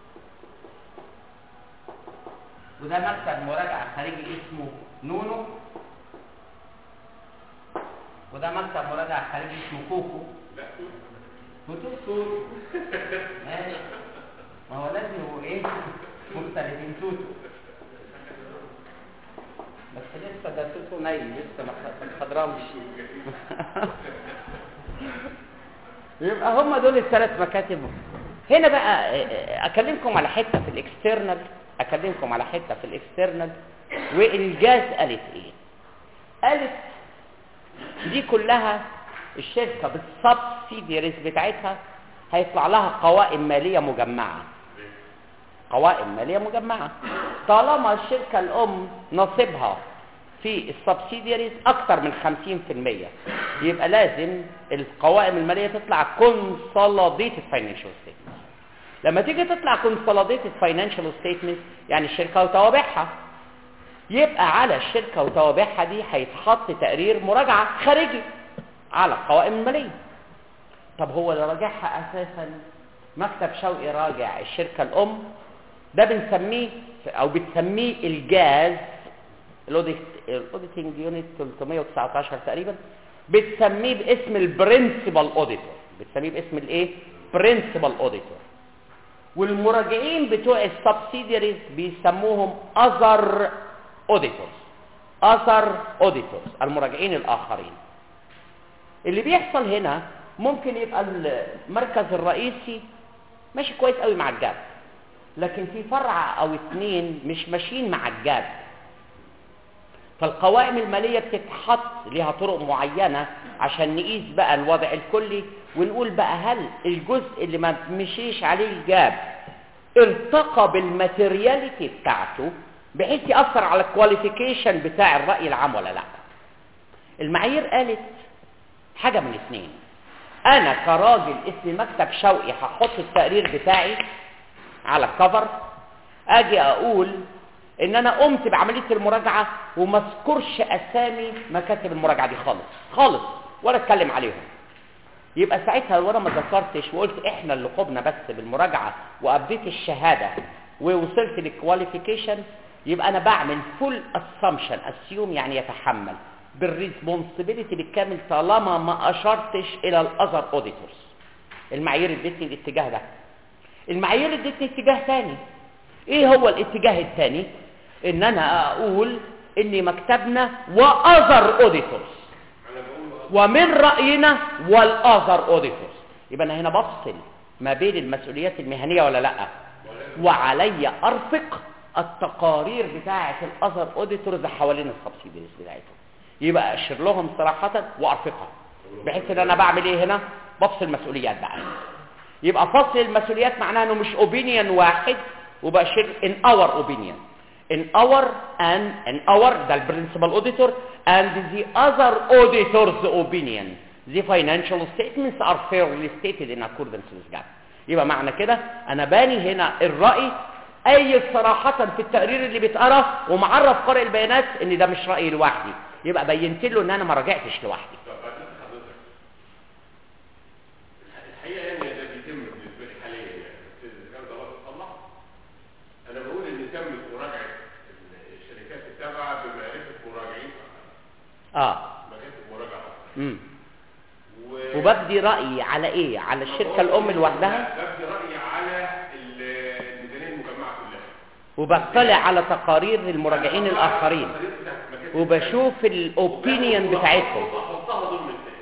B: وده مكتب مراجعة خارجي اسمه نونو وده مكتب مراجعة خارجي اسمه كوكو
C: لا
B: توتو توتو ماشي ما هو لازم يبقوا ايه مختلفين توتو بس لسه ده توتو نايم لسه ما خ- ما خضرمش يبقى هم دول الثلاث مكاتب هنا بقى آه، آه، اكلمكم على حته في الاكسترنال اكلمكم على حته في الاكسترنال والجاز قالت ايه قالت دي كلها الشركه بالسبسيديريز بتاعتها هيطلع لها قوائم ماليه مجمعه قوائم ماليه مجمعه طالما الشركه الام نصيبها في السبسيديريز اكتر من 50% يبقى لازم القوائم الماليه تطلع كونسوليديتد فاينانشال ستيتمنت لما تيجي تطلع كونسوليديتد فاينانشال ستيتمنت يعني الشركه وتوابعها يبقى على الشركه وتوابعها دي هيتحط تقرير مراجعه خارجي على القوائم الماليه طب هو اللي راجعها اساسا مكتب شوقي راجع الشركه الام ده بنسميه او بتسميه الجاز الاوديتنج يونت 319 تقريبا بتسميه باسم البرنسبل اوديتور بتسميه باسم الايه برنسبل اوديتور والمراجعين بتوع السبسيديريز بيسموهم اذر اوديتورز اذر اوديتورز المراجعين الاخرين اللي بيحصل هنا ممكن يبقى المركز الرئيسي ماشي كويس قوي مع الجاب لكن في فرع او اتنين مش ماشيين مع الجاب فالقوائم الماليه بتتحط ليها طرق معينه عشان نقيس بقى الوضع الكلي ونقول بقى هل الجزء اللي ما مشيش عليه الجاب ارتقى بالماتيرياليتي بتاعته بحيث ياثر على الكواليفيكيشن بتاع الراي العام ولا لا المعايير قالت حاجه من اثنين انا كراجل اسمي مكتب شوقي هحط التقرير بتاعي على الكفر اجي اقول ان انا قمت بعمليه المراجعه وما اذكرش اسامي مكاتب المراجعه دي خالص خالص ولا اتكلم عليهم يبقى ساعتها وانا ما ذكرتش وقلت احنا اللي قمنا بس بالمراجعه وابديت الشهاده ووصلت للكواليفيكيشن يبقى انا بعمل فول اسامبشن اسيوم يعني يتحمل بالريسبونسبيلتي بالكامل طالما ما اشرتش الى الاذر اوديتورز المعايير ادتني الاتجاه ده المعايير ادتني اتجاه ثاني ايه هو الاتجاه الثاني ان انا اقول ان مكتبنا واذر اوديتورز
C: انا بقول
B: ومن راينا والاذر اوديتورز يبقى انا هنا بفصل ما بين المسؤوليات المهنيه ولا لا وعلي ارفق التقارير بتاعه الاذر اوديتورز حوالين السبسيديز بتاعتهم يبقى اشير لهم صراحه وارفقها بحيث ان انا بعمل ايه هنا بفصل مسؤوليات بقى يبقى فصل المسؤوليات معناه انه مش اوبينيون واحد وبشير in our opinion in our and in our the principal auditor and the other auditor's opinion the financial statements are fairly stated in accordance with GAAP يبقى معنى كده انا باني هنا الرأي اي صراحة في التقرير اللي بيتقرا ومعرف قارئ البيانات ان ده مش رأيي لوحدي يبقى بينت له ان انا ما راجعتش لوحدي
C: طب بعد إذن حضرتك الحقيقه يعني ده بيتم بالنسبه لي حاليا يعني بس الكلام ده غلط اتصلح انا بقول ان تمت مراجعه الشركات التابعه بمعرفه مراجعين
B: اه
C: مكاتب مراجعه
B: امم
C: و...
B: وببدي رأيي على ايه على الشركة الام لوحدها
C: لا، ببدي رايي على ال- الميزانيه المجمعه كلها
B: وبطلع على تقارير المراجعين الاخرين
C: التقارير بتاعت المكاتب
B: وبشوف الاوبينيون بتاعتهم
C: واحطها ضمن الثاني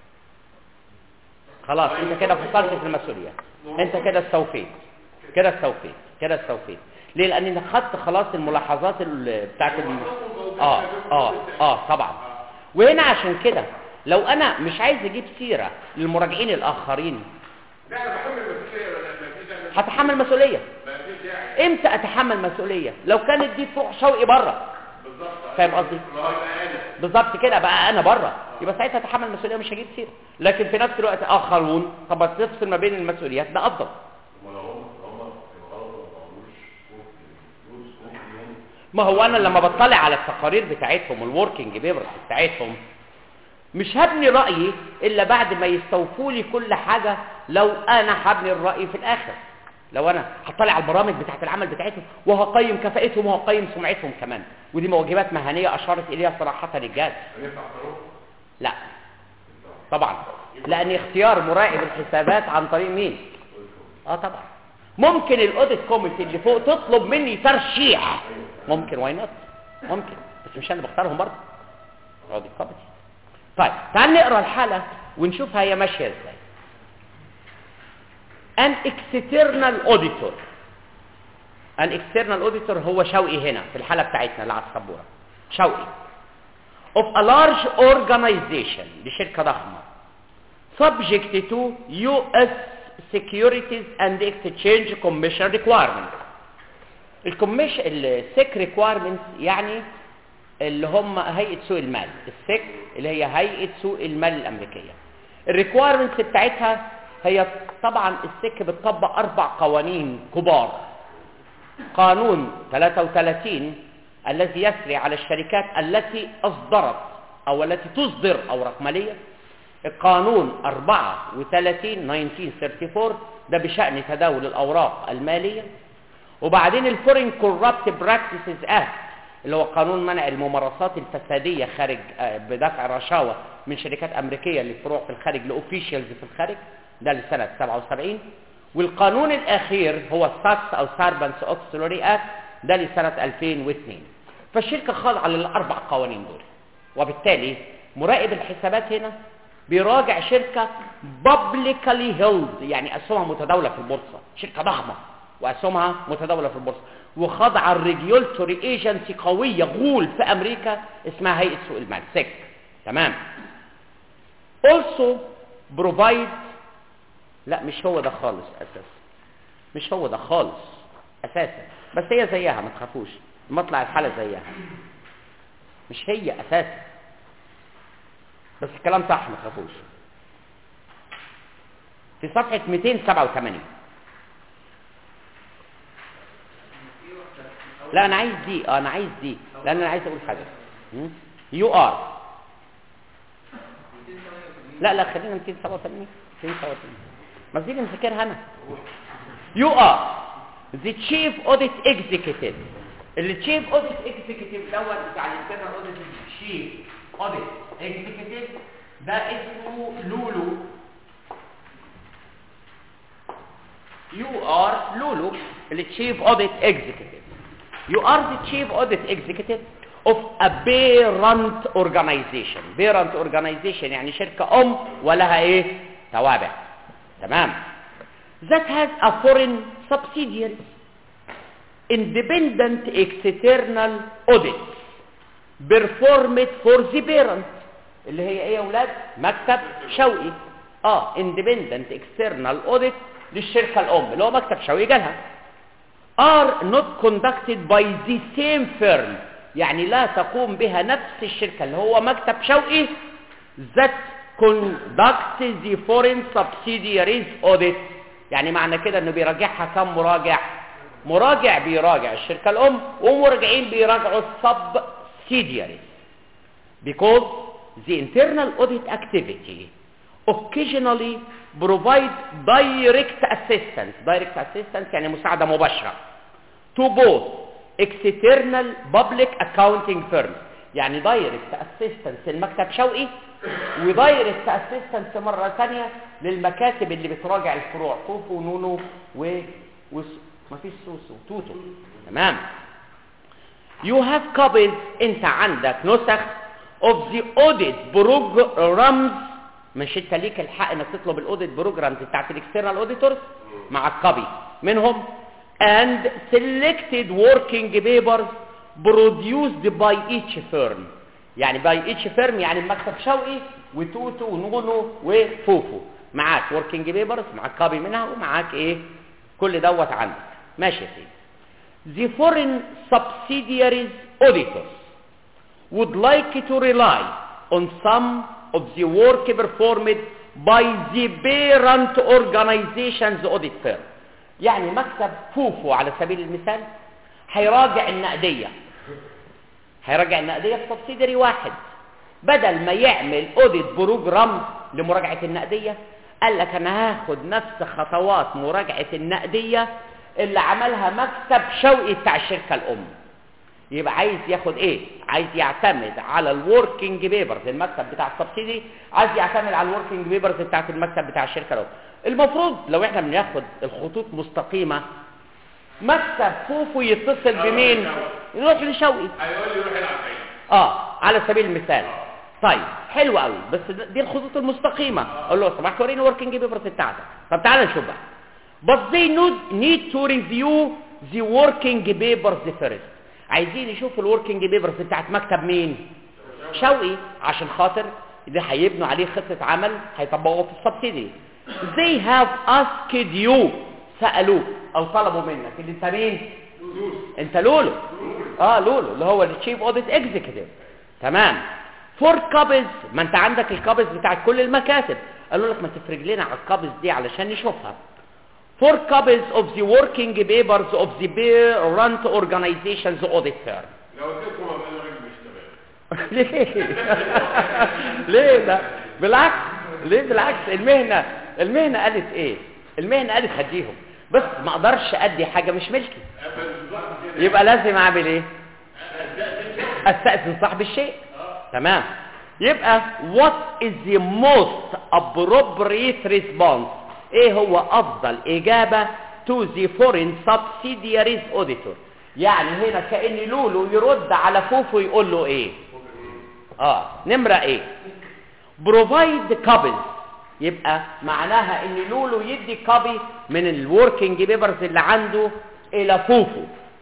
B: خلاص انت كده فصلت في المسؤوليات انت كده استوفيت كده استوفيت كده استوفيت ليه لان انت خدت خلاص الملاحظات ال- بتاعت الم... اه اه اه طبعا وهنا عشان كده لو انا مش عايز اجيب سيره للمراجعين الاخرين
C: لا انا بحمل المسؤوليه ولا ما فيش داعي
B: هتحمل مسؤوليه
C: ما فيش داعي
B: امتى اتحمل مسؤوليه لو كانت دي فوق شوقي بره
C: بالظبط
B: فاهم قصدي؟
C: ما هو يبقى انا
B: بالظبط كده بقى انا بره يبقى ساعتها اتحمل المسؤوليه مش هجيب سيره لكن في نفس الوقت اخرون طب تفصل ما بين المسؤوليات ده افضل ما هو انا لما بطلع على التقارير بتاعتهم الوركينج بيبرز بتاعتهم مش هبني رايي الا بعد ما يستوفوا لي كل حاجه لو انا هبني الراي في الاخر لو انا هطلع على البرامج بتاعت العمل بتاعتهم وهقيم كفاءتهم وهقيم سمعتهم كمان ودي واجبات مهنيه اشارت اليها صراحه الجاد لا طبعا لان اختيار مراقب الحسابات عن طريق مين اه طبعا ممكن الاوديت كوميتي اللي فوق تطلب مني ترشيح ممكن واي نوت ممكن بس مش انا اللي بختارهم برضه الاوديت كوميتي طيب تعال نقرا الحاله ونشوف هي ماشيه ازاي an external auditor an external auditor هو شوقي هنا في الحاله بتاعتنا اللي على السبوره شوقي of a large organization دي شركه ضخمه subject to US Securities and Exchange Commission requirements الكوميش السيك ريكويرمنتس يعني اللي هم هيئه سوق المال السيك اللي هي هيئه سوق المال الامريكيه الريكويرمنتس بتاعتها هي طبعا السك بتطبق اربع قوانين كبار قانون 33 الذي يسري على الشركات التي اصدرت او التي تصدر اوراق ماليه القانون 34 1934 ده بشان تداول الاوراق الماليه وبعدين الفورين كورابت براكتسز اكت اللي هو قانون منع الممارسات الفساديه خارج بدفع رشاوى من شركات امريكيه لفروع في الخارج لاوفيشالز في الخارج ده لسنه 77 والقانون الاخير هو الساكس او ساربنس اوكسلوري اكت ده لسنه 2002 فالشركه خاضعه للاربع قوانين دول وبالتالي مراقب الحسابات هنا بيراجع شركه بابليكالي هيلد يعني اسهمها متداوله في البورصه شركه ضخمه واسهمها متداوله في البورصه وخاضعه الريجولتوري ايجنسي قويه غول في امريكا اسمها هيئه سوق المال سيك تمام also provide لا مش هو ده خالص اساسا مش هو ده خالص اساسا بس هي زيها ما تخافوش مطلع الحاله زيها مش هي اساسا بس الكلام صح ما تخافوش في صفحه 287 لا انا عايز دي اه انا عايز دي لان انا عايز اقول حاجه يو ار لا لا خلينا 287 287 ما دي نذاكرها انا يو ار ذا تشيف اوديت اكزيكتيف اللي تشيف اوديت اكزيكتيف الاول بتاع الانترنال اوديت تشيف اوديت اكزيكتيف ده اسمه لولو يو ار لولو اللي تشيف اوديت اكزيكتيف You are the chief audit executive of a parent organization. Parent organization يعني شركة أم ولها إيه؟ توابع. تمام. That has a foreign subsidiary. Independent external audit performed for the parent. اللي هي إيه يا أولاد؟ مكتب شوقي. آه independent external audit للشركة الأم اللي هو مكتب شوقي جالها. are not conducted by the same firm يعني لا تقوم بها نفس الشركة اللي هو مكتب شوقي that conduct the foreign subsidiaries audit يعني معنى كده انه بيراجعها كم مراجع مراجع بيراجع الشركة الام ومراجعين بيراجعوا subsidiaries because the internal audit activity occasionally provide direct assistance direct assistance يعني مساعدة مباشرة to both external public accounting firms يعني direct assistance المكتب شوقي ودايركت اسيستنس مرة ثانية للمكاتب اللي بتراجع الفروع فوفو ونونو و وس... مفيش سوسو توتو تمام you have copies انت عندك نسخ of the audit programs مش انت ليك الحق انك تطلب الاوديت بروجرامز بتاعت الاكسترنال اوديتورز مع الكوبي منهم and selected working papers produced by each firm يعني by each firm يعني المكتب شوقي وتوتو ونونو وفوفو معاك working papers معاك كوبي منها ومعاك ايه كل دوت عندك ماشي يا سيدي the foreign subsidiaries auditors would like to rely on some of the work performed by the parent organization's audit firm يعني مكتب فوفو على سبيل المثال هيراجع النقدية هيراجع النقدية في سبسيدري واحد بدل ما يعمل اوديت بروجرام لمراجعة النقدية قال لك انا هاخد نفس خطوات مراجعة النقدية اللي عملها مكتب شوقي بتاع الشركة الام يبقى عايز ياخد ايه عايز يعتمد على الوركينج بيبرز المكتب بتاع السبسيدي عايز يعتمد على الوركينج بيبرز بتاعت المكتب بتاع الشركه الام المفروض لو احنا بناخد الخطوط مستقيمه مكتب فوفو يتصل بمين يروح لشوقي
C: هيقول لي روح العب بعيد
B: اه على سبيل المثال طيب حلو قوي بس دي الخطوط المستقيمه اقول له لو سمحت وريني الوركينج بيبرز بتاعتك طب تعالى نشوف بقى but they need- need to review the working papers first عايزين يشوفوا الوركينج بيبرز بتاعت مكتب مين شوقي عشان خاطر ده هيبنوا عليه خطة عمل هيطبقوها في السبسيدي they have asked you سألوك او طلبوا منك اللي انت مين انت لولو اه لولو اللي هو التشيف اوديت اكزيكتيف تمام فور كابز ما انت عندك الكابز بتاعت كل المكاتب قالوا لك ما تفرج لنا على الكابز دي علشان نشوفها four copies of the working papers of the parent organization's audit firm
C: لو قلت لكم ابقى انا راجل مش تمام
B: ليه ليه ده بالعكس ليه بالعكس المهنة المهنة قالت ايه المهنة قالت هديهم بس ما اقدرش ادي حاجة مش ملكي
C: بالظبط كده
B: يبقى لازم اعمل ايه استأذن صاحب الشيء تمام يبقى what is the most appropriate response ايه هو افضل اجابة to the foreign subsidiaries auditor يعني هنا كأن لولو يرد على فوفو يقول له ايه اه نمرة ايه provide copies يبقى معناها ان لولو يدي كوبي من الوركينج بيبرز اللي عنده الى فوفو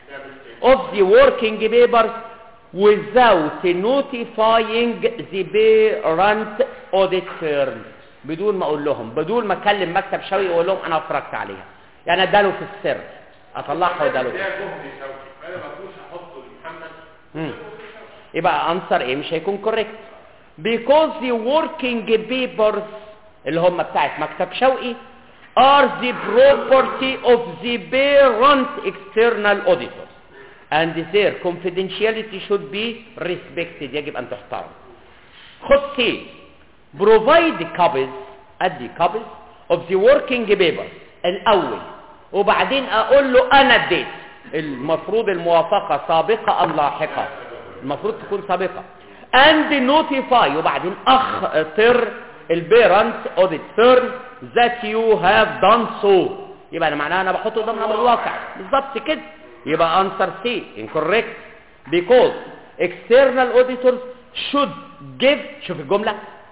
B: of the working papers without notifying the parent audit firm بدون ما اقول لهم بدون ما اكلم مكتب شوقي واقول لهم انا اتفرجت عليها يعني اداله في السر اطلعها واداله
C: ده جهد شوقي فانا ما كنتش احطه لمحمد
B: مم. يبقى انسر ايه مش هيكون كوريكت because the working papers اللي هم بتاعت مكتب شوقي are the property of the parent external auditors and their confidentiality should be respected يجب ان تحترم خد سي provide copies ادي copies of the working papers الاول وبعدين اقول له انا اديت المفروض الموافقة سابقة ام لاحقة المفروض تكون سابقة and notify وبعدين اخطر البيرنت audit firm that you have done so يبقى انا معناها انا بحطه ضمن امر الواقع بالظبط كده يبقى answer C incorrect because external auditors should give شوف الجملة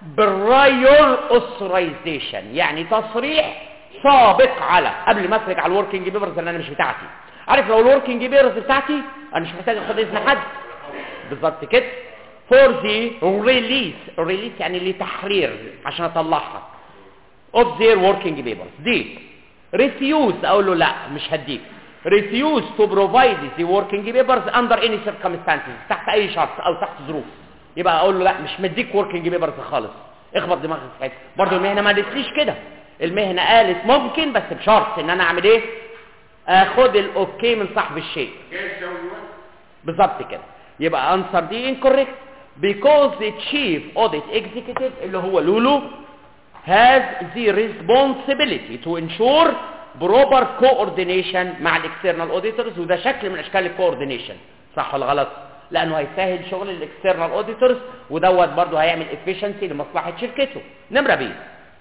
B: prior authorization يعني تصريح سابق على قبل ما افرج على الوركينج بيبرز اللي انا مش بتاعتي عارف لو الوركينج بيبرز بتاعتي انا مش محتاج اخد اذن حد بالظبط كده for the release release يعني لتحرير عشان اطلعها of their working papers دي refuse اقول له لا مش هديك refuse to provide the working papers under any circumstances تحت اي شرط او تحت ظروف يبقى اقول له لا مش مديك working papers خالص اخبط دماغك في حته برضه المهنه ما قالتليش كده المهنه قالت ممكن بس بشرط ان انا اعمل ايه اخد الاوكي من صاحب الشيء
C: جاي شوقي واحد
B: بالظبط كده يبقى انسر دي incorrect because the chief audit executive اللي هو لولو has the responsibility to ensure proper coordination مع الاكسترنال auditors وده شكل من اشكال الكوردينيشن صح ولا غلط لانه هيسهل شغل الاكسترنال auditors ودوت برضه هيعمل efficiency لمصلحه شركته نمره بي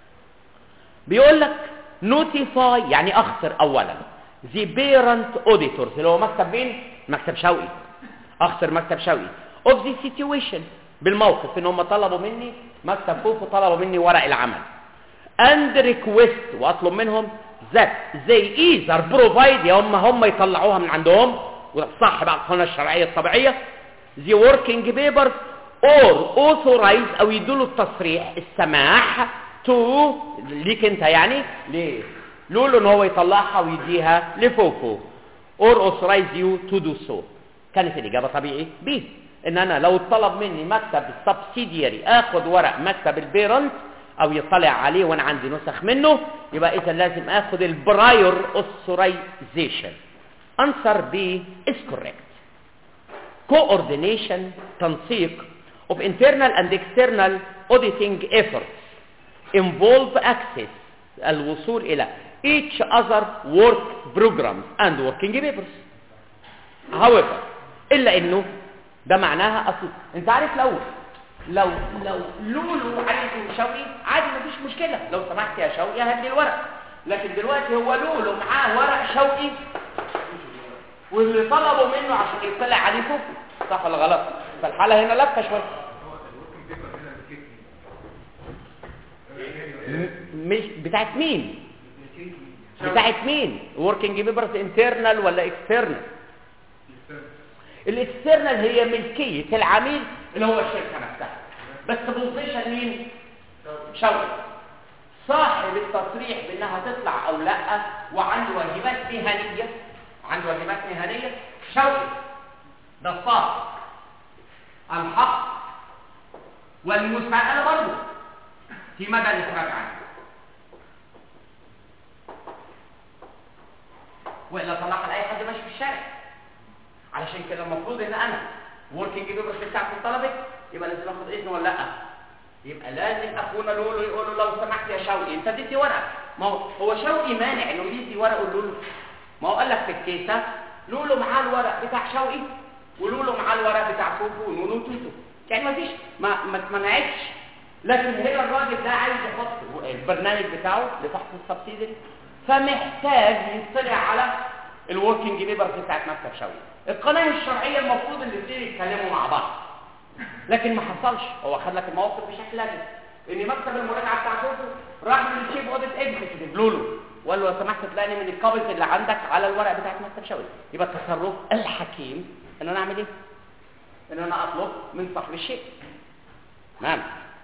B: بيقول لك notify يعني اخطر اولا the parent auditors اللي هو مكتب مين مكتب شوقي اخطر مكتب شوقي of the situation بالموقف ان هم طلبوا مني مكتب فوفو طلبوا مني ورق العمل and request واطلب منهم that they either provide يا هم هم يطلعوها من عندهم وده صح بقى القانون الشرعيه الطبيعيه the working papers or authorize او يدوا له التصريح السماح to ليك انت يعني ليه لولو ان هو يطلعها ويديها لفوفو or authorize you to do so كانت الإجابة طبيعي B ان انا لو طلب مني مكتب السبسيدياري اخد ورق مكتب البيرنت او يطلع عليه وانا عندي نسخ منه يبقى اذا لازم اخد البرايور اوثرايزيشن answer B is correct coordination تنسيق of internal and external auditing efforts involve access الوصول إلى each other work programs and working papers however إلا إنه ده معناها أصل أنت عارف لو لو لو لولو عايز شوقي عادي مفيش مشكلة لو سمحت يا شوقي هات لي الورق لكن دلوقتي هو لولو معاه ورق شوقي واللي طلبوا منه عشان يطلع عليه فوق صح ولا غلط فالحالة هنا لفة شوية م- مش بتاعت مين بتاعت مين working papers internal ولا external الاكسترنال هي ملكية العميل اللي هو الشركة نفسها بس بوزيشن مين شوقي صاحب التصريح بانها تطلع او لا وعنده واجبات مهنية عنده واجبات مهنية شوقي ده الصاحب الحق والمساءلة برضه في مدى الإخراج عنه وإلا طلعها لأي حد ماشي في الشارع علشان كده المفروض ان انا وركينج بيبرز بتاعتي طلبت يبقى لازم اخد اذن ولا لا يبقى لازم اخونا لولو يقول له لو سمحت يا شوقي انت اديتي ورقه ما هو هو شوقي مانع انه يدي ورقه لولو ما هو قال لك في الكيسه لولو معاه الورق بتاع شوقي ولولو معاه الورق بتاع فوفو ونونو توتو يعني ما فيش ما ما اتمنعتش لكن هنا الراجل ده عايز يحط البرنامج بتاعه لفحص السبسيدي فمحتاج يطلع على الوركينج بيبر بتاعت مكتب شوقي القناه الشرعيه المفروض ان الاثنين يتكلموا مع بعض لكن ما حصلش هو خد لك الموقف بشكل لازم ان مكتب المراجعه بتاع فوفو راح للشيف اوديت اكزيكتيف لولو وقال له لو سمحت تلاقيني من الكابلز اللي عندك على الورق بتاعت مكتب شوقي يبقى التصرف الحكيم ان انا اعمل ايه ان انا اطلب من صاحب الشيء تمام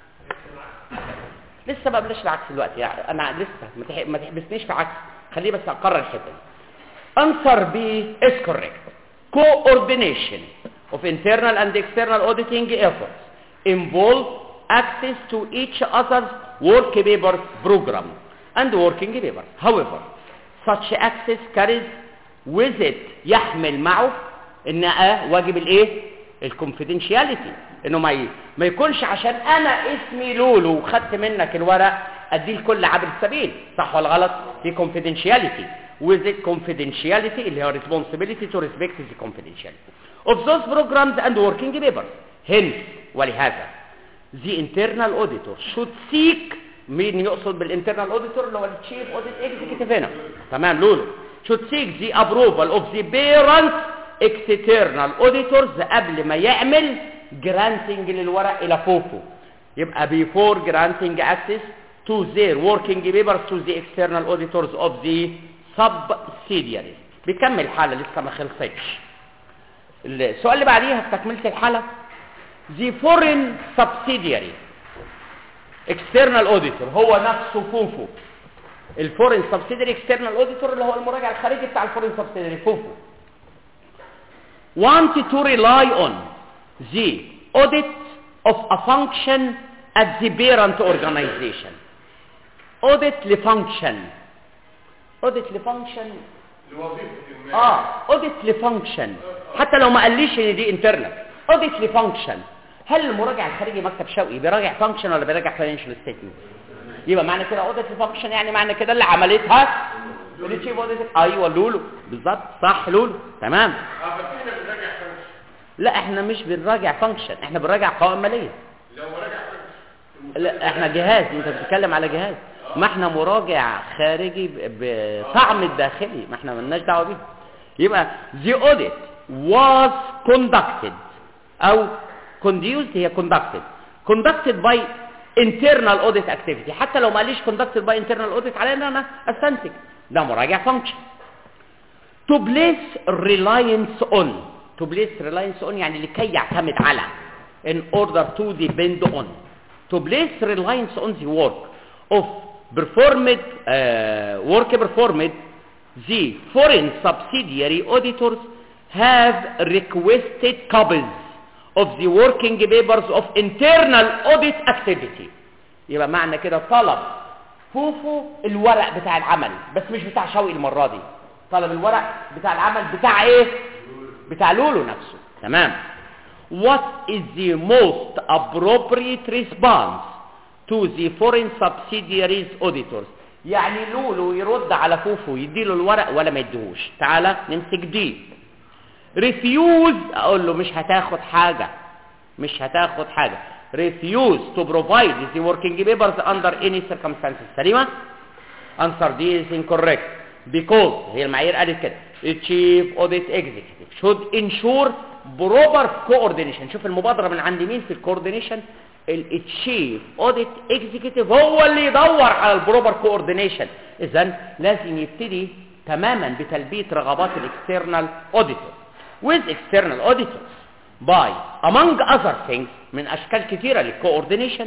B: لسه ما قبلش العكس دلوقتي يعني انا لسه ما تح- ما تحبسنيش في عكس خليه بس اقرر الحته دي answer B is correct coordination of internal and external auditing efforts involve access to each other's work paper program and working papers however such access carries with it يحمل معه ان آه واجب الايه الكونفيدنشياليتي انه ما ي... ما يكونش عشان انا اسمي لولو وخدت منك الورق اديه لكل عبر السبيل صح ولا غلط في confidentiality with it confidentiality اللي هو responsibility to respect the confidentiality of those programs and working papers hence ولهذا the internal auditor should seek مين يقصد بالinternal auditor اللي هو التشيف audit executive هنا تمام لولو should seek the approval of the parent external auditors قبل ما يعمل granting للورق الى فوفو يبقى before granting access to their working papers to the external auditors of the subsidiaries بيكمل الحالة لسه ما خلصتش السؤال اللي بعديها في تكملة الحالة the foreign subsidiary external auditor هو نفسه فوفو الفورين subsidiary external auditor اللي هو المراجع الخارجي بتاع الفورين subsidiary فوفو want to rely on the audit of a function at the parent organization audit لfunction audit لfunction
C: لوظيفة ما
B: اه audit لfunction حتى لو ما قاليش ان دي internal audit لfunction هل المراجع الخارجي مكتب شوقي بيراجع function ولا بيراجع financial statement يبقى معنى كده audit لfunction يعني معنى كده اللي عملتها التشيف اوديت ايوه لولو بالظبط صح لولو تمام
C: اه ففينا بنراجع فانكشن
B: لا احنا مش بنراجع فانكشن احنا بنراجع قوائم ماليه
C: لو راجع فانكشن
B: لا احنا جهاز انت بتتكلم على جهاز ما احنا مراجع خارجي ب- بطعم الداخلي ما احنا ملناش دعوه بيه يبقى the audit was conducted او conduced هي conducted conducted by internal audit activity حتى لو ما قاليش conducted by internal audit على ان انا استنتج ده مراجع function to place reliance on to place reliance on يعني لكي يعتمد على in order to depend on to place reliance on the work of performed uh, work performed the foreign subsidiary auditors have requested copies of the working papers of internal audit activity يبقى معنى كده طلب فوفو الورق بتاع العمل بس مش بتاع شوقي المرة دي طلب الورق بتاع العمل بتاع ايه بتاع لولو نفسه تمام what is the most appropriate response to the foreign subsidiaries auditors يعني لولو يرد على فوفو يديله الورق ولا ما يديهوش تعالى نمسك دي ريفيوز اقول له مش هتاخد حاجة مش هتاخد حاجة refuse to provide the working papers under any circumstances سليمة answer دي is incorrect because هي المعايير قالت كده the chief audit executive should ensure proper coordination شوف المبادرة من عند مين في الكوردينيشن التشيف اوديت اكزيكتيف هو اللي يدور على البروبر كوردينيشن اذا لازم يبتدي تماما بتلبيه رغبات الاكسترنال اوديتور with external auditors by among other things من اشكال كثيره للكوردينيشن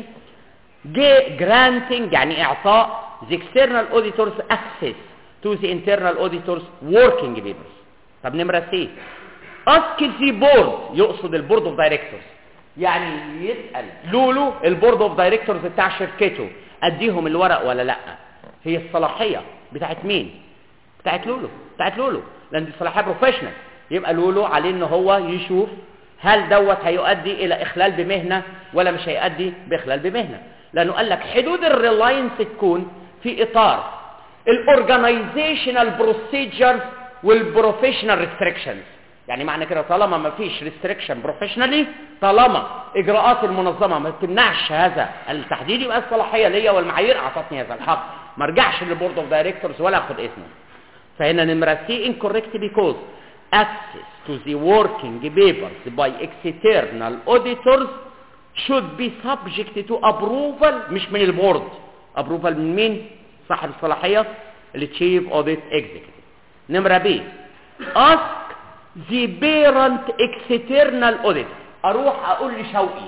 B: granting يعني اعطاء the external auditors access to the internal auditors working papers طب نمره سي ask the board يقصد البورد اوف دايركتورز يعني يسال لولو البورد اوف دايركتورز بتاع شركته اديهم الورق ولا لا هي الصلاحيه بتاعت مين بتاعت لولو بتاعت لولو لان دي صلاحيه بروفيشنال يبقى لولو عليه ان هو يشوف هل دوت هيؤدي الى اخلال بمهنه ولا مش هيؤدي باخلال بمهنه لانه قال لك حدود الريلاينس تكون في اطار الاورجنايزيشنال بروسيجرز والبروفيشنال ريستريكشنز يعني معنى كده طالما ما فيش ريستريكشن بروفيشنالي طالما اجراءات المنظمه ما تمنعش هذا التحديد يبقى الصلاحيه ليا والمعايير اعطتني هذا الحق ما ارجعش للبورد اوف دايركتورز ولا اخد اسمه فهنا نمره سي incorrect because access to the working papers by external auditors should be subject to approval مش من البورد approval من مين صاحب الصلاحيه التشيف اوديت اكزيكتيف نمره بي ask the parent external auditor اروح اقول لشوقي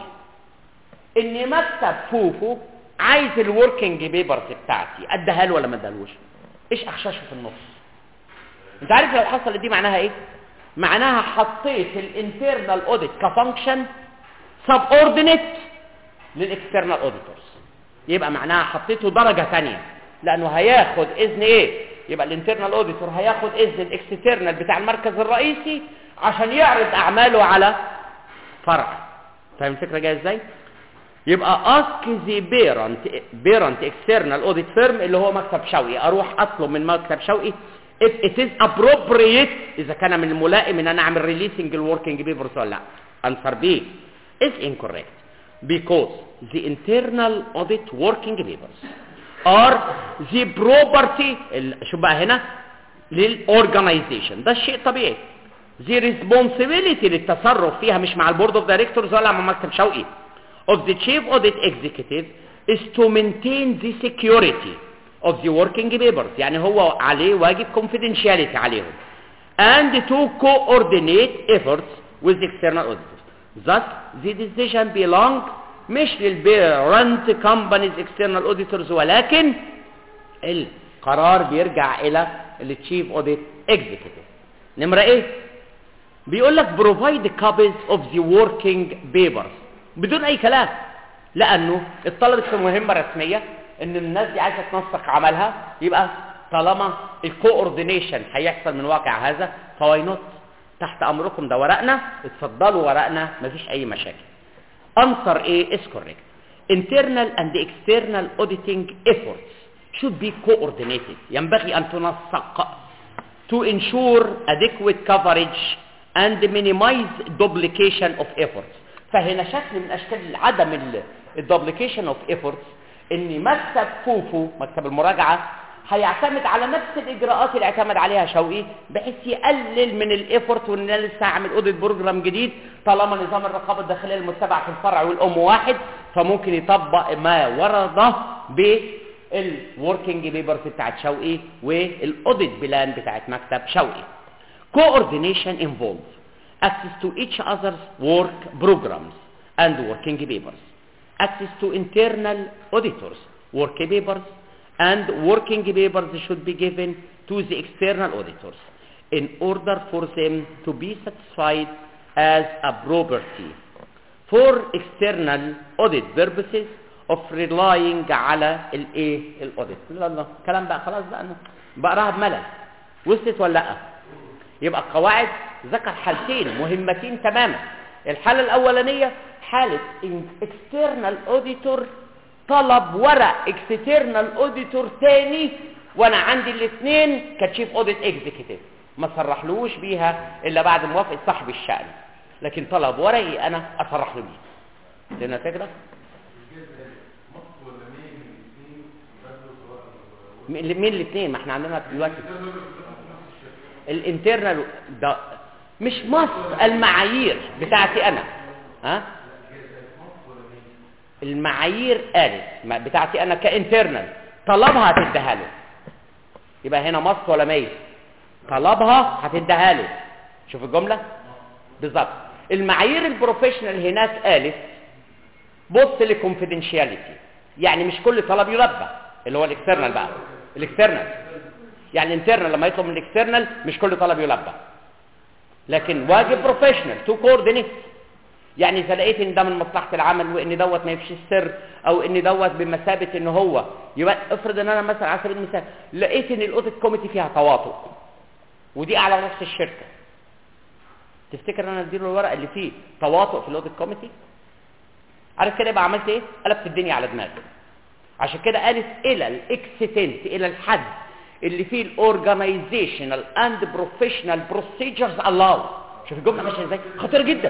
B: ان مكتب فوفو عايز الوركينج بيبرز بتاعتي اديها له ولا ما اديهالوش ايش اخشاشه في النص انت عارف لو حصلت دي معناها ايه معناها حطيت الانترنال اوديت كفانكشن سب اوردينيت للاكسترنال اوديتورز يبقى معناها حطيته درجه ثانيه لانه هياخد اذن ايه يبقى الانترنال اوديتور هياخد اذن الاكسترنال بتاع المركز الرئيسي عشان يعرض اعماله على فرع فاهم الفكره جايه ازاي يبقى ask the parent parent external audit firm اللي هو مكتب شوقي اروح اطلب من مكتب شوقي if it is appropriate اذا كان من الملائم ان انا اعمل releasing الوركينج بيبرز ولا لا answer B is incorrect because the internal audit working papers are the property شوف بقى هنا للاورجنايزيشن ده الشيء طبيعي the responsibility للتصرف فيها مش مع البورد اوف دايركتورز ولا مع مكتب شوقي of the chief audit executive is to maintain the security of the working papers يعني هو عليه واجب confidentiality عليهم and to coordinate efforts with the external auditors thus the decision belong مش للبيرنت كومبانيز external auditors ولكن القرار بيرجع الى التشيف اوديت اكزيكتيف نمره ايه بيقول لك provide copies of the working papers بدون اي كلام لانه اتطلبت في مهمه رسميه ان الناس دي عايزه تنسق عملها يبقى طالما الكوردينيشن هيحصل من واقع هذا فواي نوت تحت امركم ده ورقنا اتفضلوا ورقنا مفيش اي مشاكل answer A is correct internal and external auditing efforts should be coordinated ينبغي ان تنسق to ensure adequate coverage and minimize duplication of efforts فهنا شكل من اشكال عدم الدوبليكيشن اوف ايفورتس ان مكتب فوفو مكتب المراجعه هيعتمد على نفس الاجراءات اللي اعتمد عليها شوقي بحيث يقلل من الايفورت وان انا لسه هعمل اوديت بروجرام جديد طالما نظام الرقابه الداخليه المتبع في الفرع والام واحد فممكن يطبق ما ورد بالوركينج بيبرز بتاعت شوقي والاوديت بلان بتاعت مكتب شوقي coordination involves access to each other's work programs and working papers, access to internal auditors, work papers, and working papers should be given to the external auditors in order for them to be satisfied as a property for external audit purposes of relying على الايه الاوديت لا لا كلام بقى خلاص بقى أنا بقراها بملل وصلت ولا لا يبقى القواعد ذكر حالتين مهمتين تماما الحاله الاولانيه حاله external auditor طلب ورق external auditor تاني وانا عندي الاثنين كتشيف اوديت اكزيكتيف ما صرحلوش بيها الا بعد موافقه صاحب الشأن لكن طلب ورقي انا اصرح له بيه لنا فكره مين مين الاثنين ما احنا عندنا دلوقتي الانترنال ده مش مصر المعايير بتاعتي انا ها المعايير قالت ما- بتاعتي انا كانترنال طلبها هتديها له يبقى هنا مصر ولا ميت طلبها هتديها له شوف الجمله بالظبط المعايير البروفيشنال هناك قالت بص للكونفيدنشياليتي يعني مش كل طلب يلبى اللي هو الاكسترنال بقى الاكسترنال يعني الانترنال لما يطلب من الاكسترنال مش كل طلب يلبى لكن واجب بروفيشنال تو كوردينيت يعني اذا لقيت ان ده من مصلحه العمل وان دوت ما يفشي السر او ان دوت بمثابه ان هو يبقى افرض ان انا مثلا على سبيل المثال لقيت ان الاوديت كوميتي فيها تواطؤ ودي اعلى نفس الشركه تفتكر ان انا اديله الورق اللي فيه تواطؤ في الاوديت كوميتي عارف كده يبقى عملت ايه قلبت الدنيا على دماغي عشان كده قالت الى الاكستنت الى الحد اللي فيه الاورجنايزيشنال اند بروفيشنال بروسيجرز الاو شوف الجمله ماشيه ازاي خطيره جدا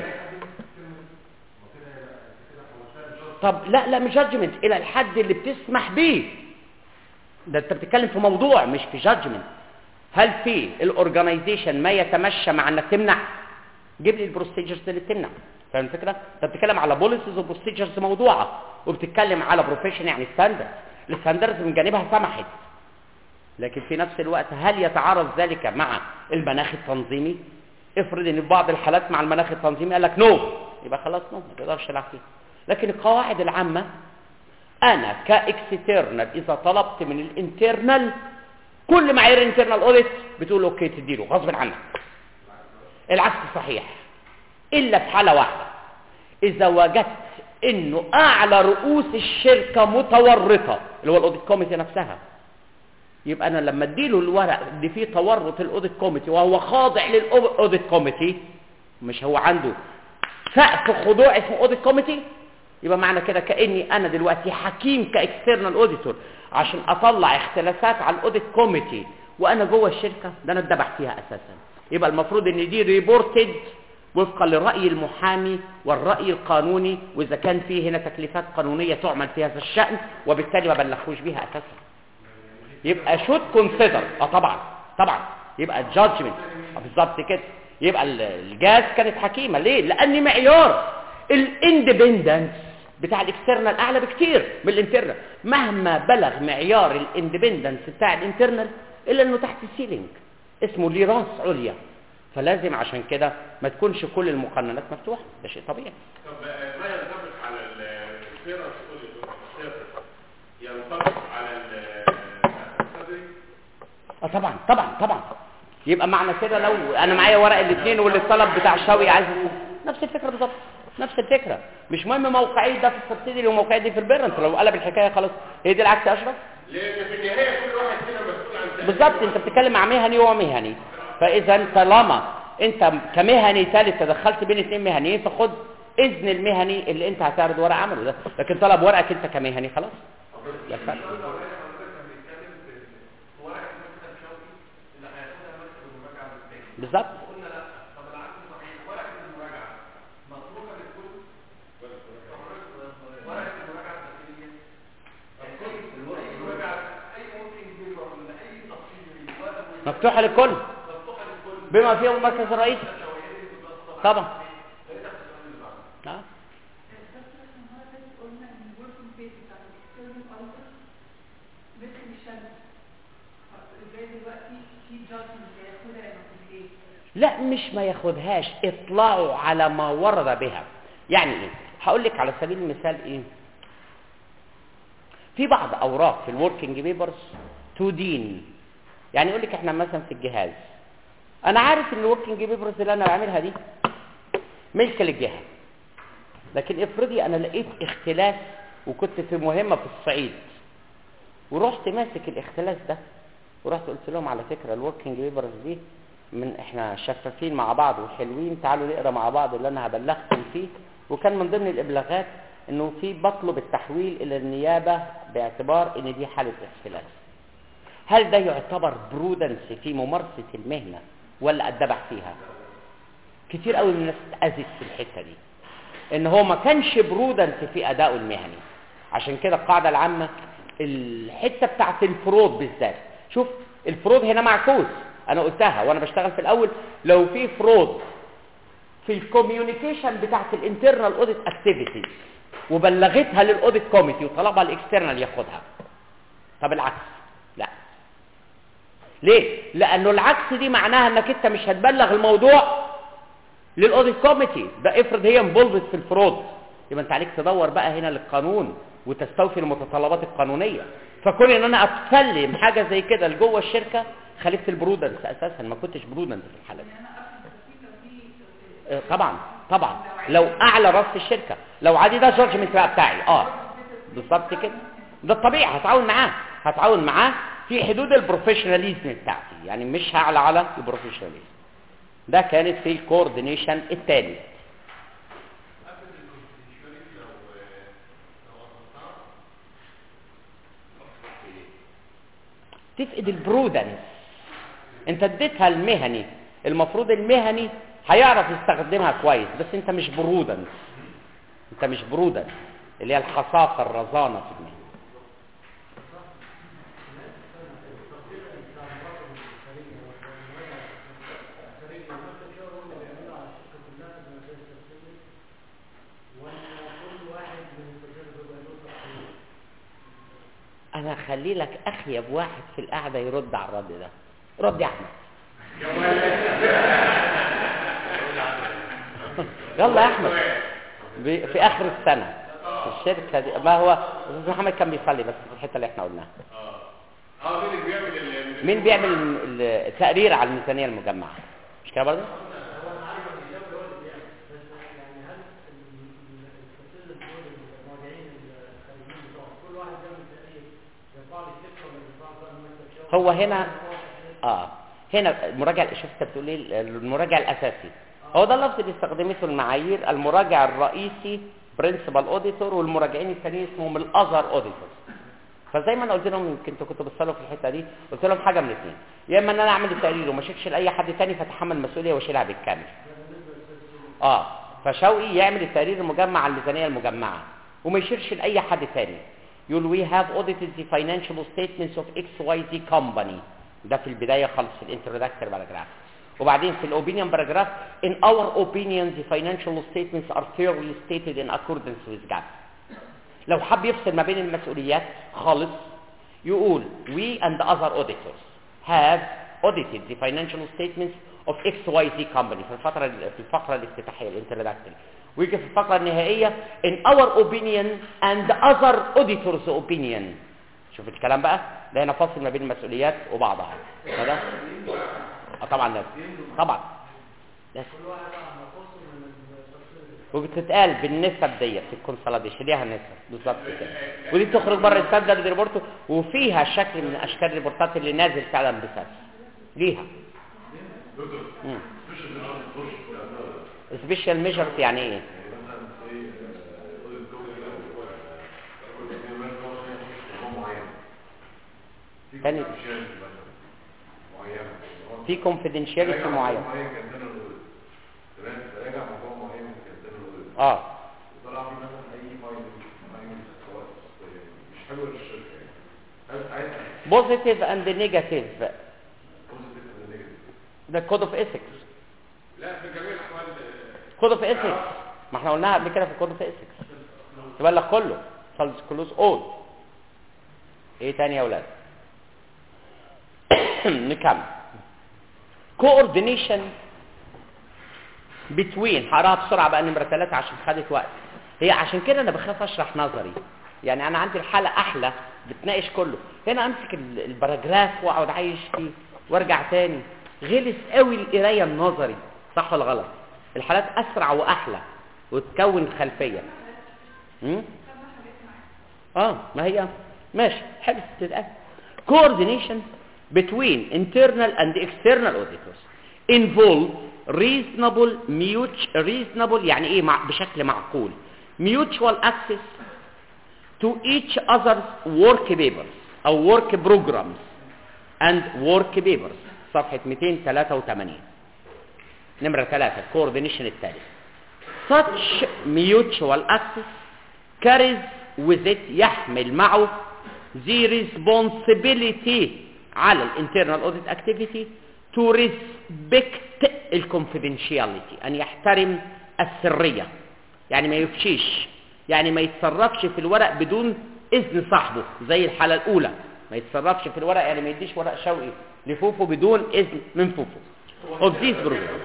B: طب لا لا مش جادجمنت الى الحد اللي بتسمح بيه ده انت بتتكلم في موضوع مش في جادجمنت هل في الاورجنايزيشن ما يتمشى مع انك تمنع جيب لي البروسيجرز اللي بتمنع فاهم الفكره انت بتتكلم على بوليسز وبروسيجرز موضوعه وبتتكلم على بروفيشن يعني ستاندرد الستاندرز من جانبها سمحت لكن في نفس الوقت هل يتعارض ذلك مع المناخ التنظيمي افرض ان في بعض الحالات مع المناخ التنظيمي قال لك نو يبقى خلاص نو ما تقدرش تلعب فيه لكن القواعد العامه انا كاكسترنال اذا طلبت من الانترنال كل معايير الانترنال اوديت بتقول اوكي تديله غصب عنك العكس صحيح الا في حاله واحده اذا وجدت انه اعلى رؤوس الشركه متورطه اللي هو الاوديت كوميتي نفسها يبقى انا لما اديله الورق اللي فيه تورط الاوديت كوميتي وهو خاضع للاوديت كوميتي مش هو عنده سقف خضوع اسمه اوديت كوميتي يبقى معنى كده كاني انا دلوقتي حكيم كاكسترنال اوديتور عشان اطلع اختلافات على الاوديت كوميتي وانا جوه الشركه ده انا اتدبح فيها اساسا يبقى المفروض ان دي ريبورتد وفقا للراي المحامي والراي القانوني واذا كان فيه هنا تكليفات قانونيه تعمل في هذا الشان وبالتالي ما بلغوش بيها اساسا يبقى شوت كونسيدر اه طبعا طبعا يبقى جادجمنت بالظبط كده يبقى ال- الجاز كانت حكيمه ليه لان معيار الاندبندنس بتاع الاكسترنال اعلى بكتير من الانترنال مهما بلغ معيار الاندبندنس بتاع الانترنال الا انه تحت السيلينج اسمه ليه راس عليا فلازم عشان كده ما تكونش كل المقننات مفتوحه ده شيء طبيعي
C: طب آه، ما ينطبق على الفيرنس ينطبق على الصدري
B: اه طبعا طبعا طبعا يبقى معنى كده لو انا معايا ورق الاثنين واللي الطلب بتاع شوي عايز نفس الفكره بالظبط نفس الفكره مش مهم موقعي ده في السبسيدي وموقعي دي في البيرنت لو قلب الحكايه خلاص هي دي العكس يا اشرف
C: لان في النهايه كل واحد فينا مسؤول عن تأثير.
B: بالظبط انت بتتكلم مع مهني ومهني فاذا طالما انت كمهني ثالث تدخلت بين اثنين مهنيين فخد اذن المهني اللي انت هتعرض ورق عمله ده لكن طلب ورقك انت كمهني خلاص ده الفرق بالظبط مفتوحة للكل بما فيهم المركز الرئيسي طبعا آه. لا مش ما ياخدهاش اطلعوا على ما ورد بها يعني ايه هقول لك على سبيل المثال ايه في بعض اوراق في الوركينج بيبرز تدين يعني يقول لك احنا مثلا في الجهاز انا عارف ان الوركينج بيبرز اللي انا بعملها دي ملك للجهه لكن افرضي انا لقيت اختلاس وكنت في مهمه في الصعيد ورحت ماسك الاختلاس ده ورحت قلت لهم على فكره الوركينج بيبرز دي من احنا شفافين مع بعض وحلوين تعالوا نقرا مع بعض اللي انا هبلغكم فيه وكان من ضمن الابلاغات انه في بطلب التحويل الى النيابه باعتبار ان دي حاله اختلاس هل ده يعتبر برودنس في ممارسه المهنه ولا اتدبح فيها كتير قوي من الناس اتاذت في الحته دي ان هو ما كانش برودنس في ادائه المهني عشان كده القاعده العامه الحته بتاعت الفروض بالذات شوف الفروض هنا معكوس انا قلتها وانا بشتغل في الاول لو في فروض في الكوميونيكيشن بتاعت الانترنال اوديت اكتيفيتيز وبلغتها للاوديت كوميتي وطلبها الاكسترنال ياخدها طب العكس لا ليه لانه العكس دي معناها انك انت مش هتبلغ الموضوع للاوديت كوميتي ده افرض هي انفولفت في الفروض يبقى انت عليك تدور بقى هنا للقانون وتستوفي المتطلبات القانونيه فكون ان انا اسلم حاجه زي كده لجوه الشركه خليت البرودنس اساسا ما كنتش برودنس في الحاله دي آه، طبعا طبعا لو اعلى راس في الشركه لو عادي ده جادجمنت بقى بتاعي اه بالظبط كده ده الطبيعي هتعاون معاه هتعاون معاه في حدود البروفيشناليزم بتاعتي يعني مش هعلى على البروفيشناليزم ده كانت في الكوردينيشن الثالث تفقد البرودنس انت اديتها المهني المفروض المهني هيعرف يستخدمها كويس بس انت مش برودنس انت مش برودنس اللي هي الخصاصه الرزانه في المهنه انا اخلي لك اخيب واحد في القعده يرد على الرد ده رد يا احمد يلا يا احمد ب- في اخر السنه الشركه دي ما هو استاذ محمد كان بيصلي بس في الحته اللي احنا قلناها
C: اه اه مين اللي بيعمل ال-
B: مين بيعمل ال- التقرير على الميزانيه المجمعه مش كده برضه هو هنا اه هنا المراجع شوف انت بتقول ايه المراجع الاساسي هو ده اللفظ اللي استخدمته المعايير المراجع الرئيسي برنسبال اوديتور والمراجعين الثانيين اسمهم الاذر اوديتور فزي ما انا قلت لهم يمكن انتوا كنتوا بتصلوا في الحته دي قلت لهم حاجه من الاثنين يا اما ان انا اعمل التقرير وما اشيلش لاي حد تاني فاتحمل مسؤوليه واشيلها بالكامل اه فشوقي يعمل التقرير المجمع على الميزانيه المجمعه وما يشيرش لاي حد تاني يقول we have audited the financial statements of XYZ company ده في البدايه خالص في الانترودكتور باراجراف وبعدين في الاوبينيون باراجراف in our opinion the financial statements are fairly stated in accordance with GAAP لو حب يفصل ما بين المسؤوليات خالص يقول we and other auditors have audited the financial statements of XYZ company في الفترة في الفقرة الافتتاحية الانترودكتوري ويجي في الفقرة النهائية in our opinion and other auditors opinion شوف الكلام بقى ده هنا فاصل ما بين المسؤوليات وبعضها هذا اه طبعا لازم طبعا لازم وبتتقال بالنسب ديت في الكونسوليديشن ليها نسب بالظبط كده ودي بتخرج بره الستاندرد ريبورت وفيها شكل من اشكال الريبورتات اللي نازل فعلا بسبب ليها سبيشال ميجرز يعني ايه تاني في confidentiality معين اه
E: طلع في مثلا اي فايندنج فايندنج سواء مش حلوه للشركه يعني هل عايز
B: بوزيتيف اند نيجاتيف
E: بوزيتيف ولا نيجاتيف
B: ده كود اوف ايثكس
C: لا في جميع الاحوال
B: كود اوف ايثكس ما احنا قلناها قبل كده في كود اوف ايثكس تبلغ كله خلص كلوز اول ايه تاني يا اولاد نكمل coordination between هقراها بسرعه بقى نمره ثلاثة عشان خدت وقت هي عشان كده انا بخاف اشرح نظري يعني انا عندي الحاله احلى بتناقش كله هنا امسك ال- الباراجراف واقعد عايش فيه وارجع تاني غلس قوي القرايه النظري صح ولا غلط الحالات اسرع واحلى وتكون خلفيه م? اه ما هي ماشي حلو تتقال coordination between internal and external auditors involve reasonable mutual reasonable يعني ايه مع بشكل معقول mutual access to each other's work papers او work programs and work papers صفحة 283 نمرة 3 coordination الثالث such mutual access carries with it يحمل معه the responsibility على الانترنال audit activity to respect الconfidentiality أن يحترم السرية يعني ما يفشيش يعني ما يتصرفش في الورق بدون إذن صاحبه زي الحالة الأولى ما يتصرفش في الورق يعني ما يديش ورق شوقي لفوفو بدون إذن من فوفو of this program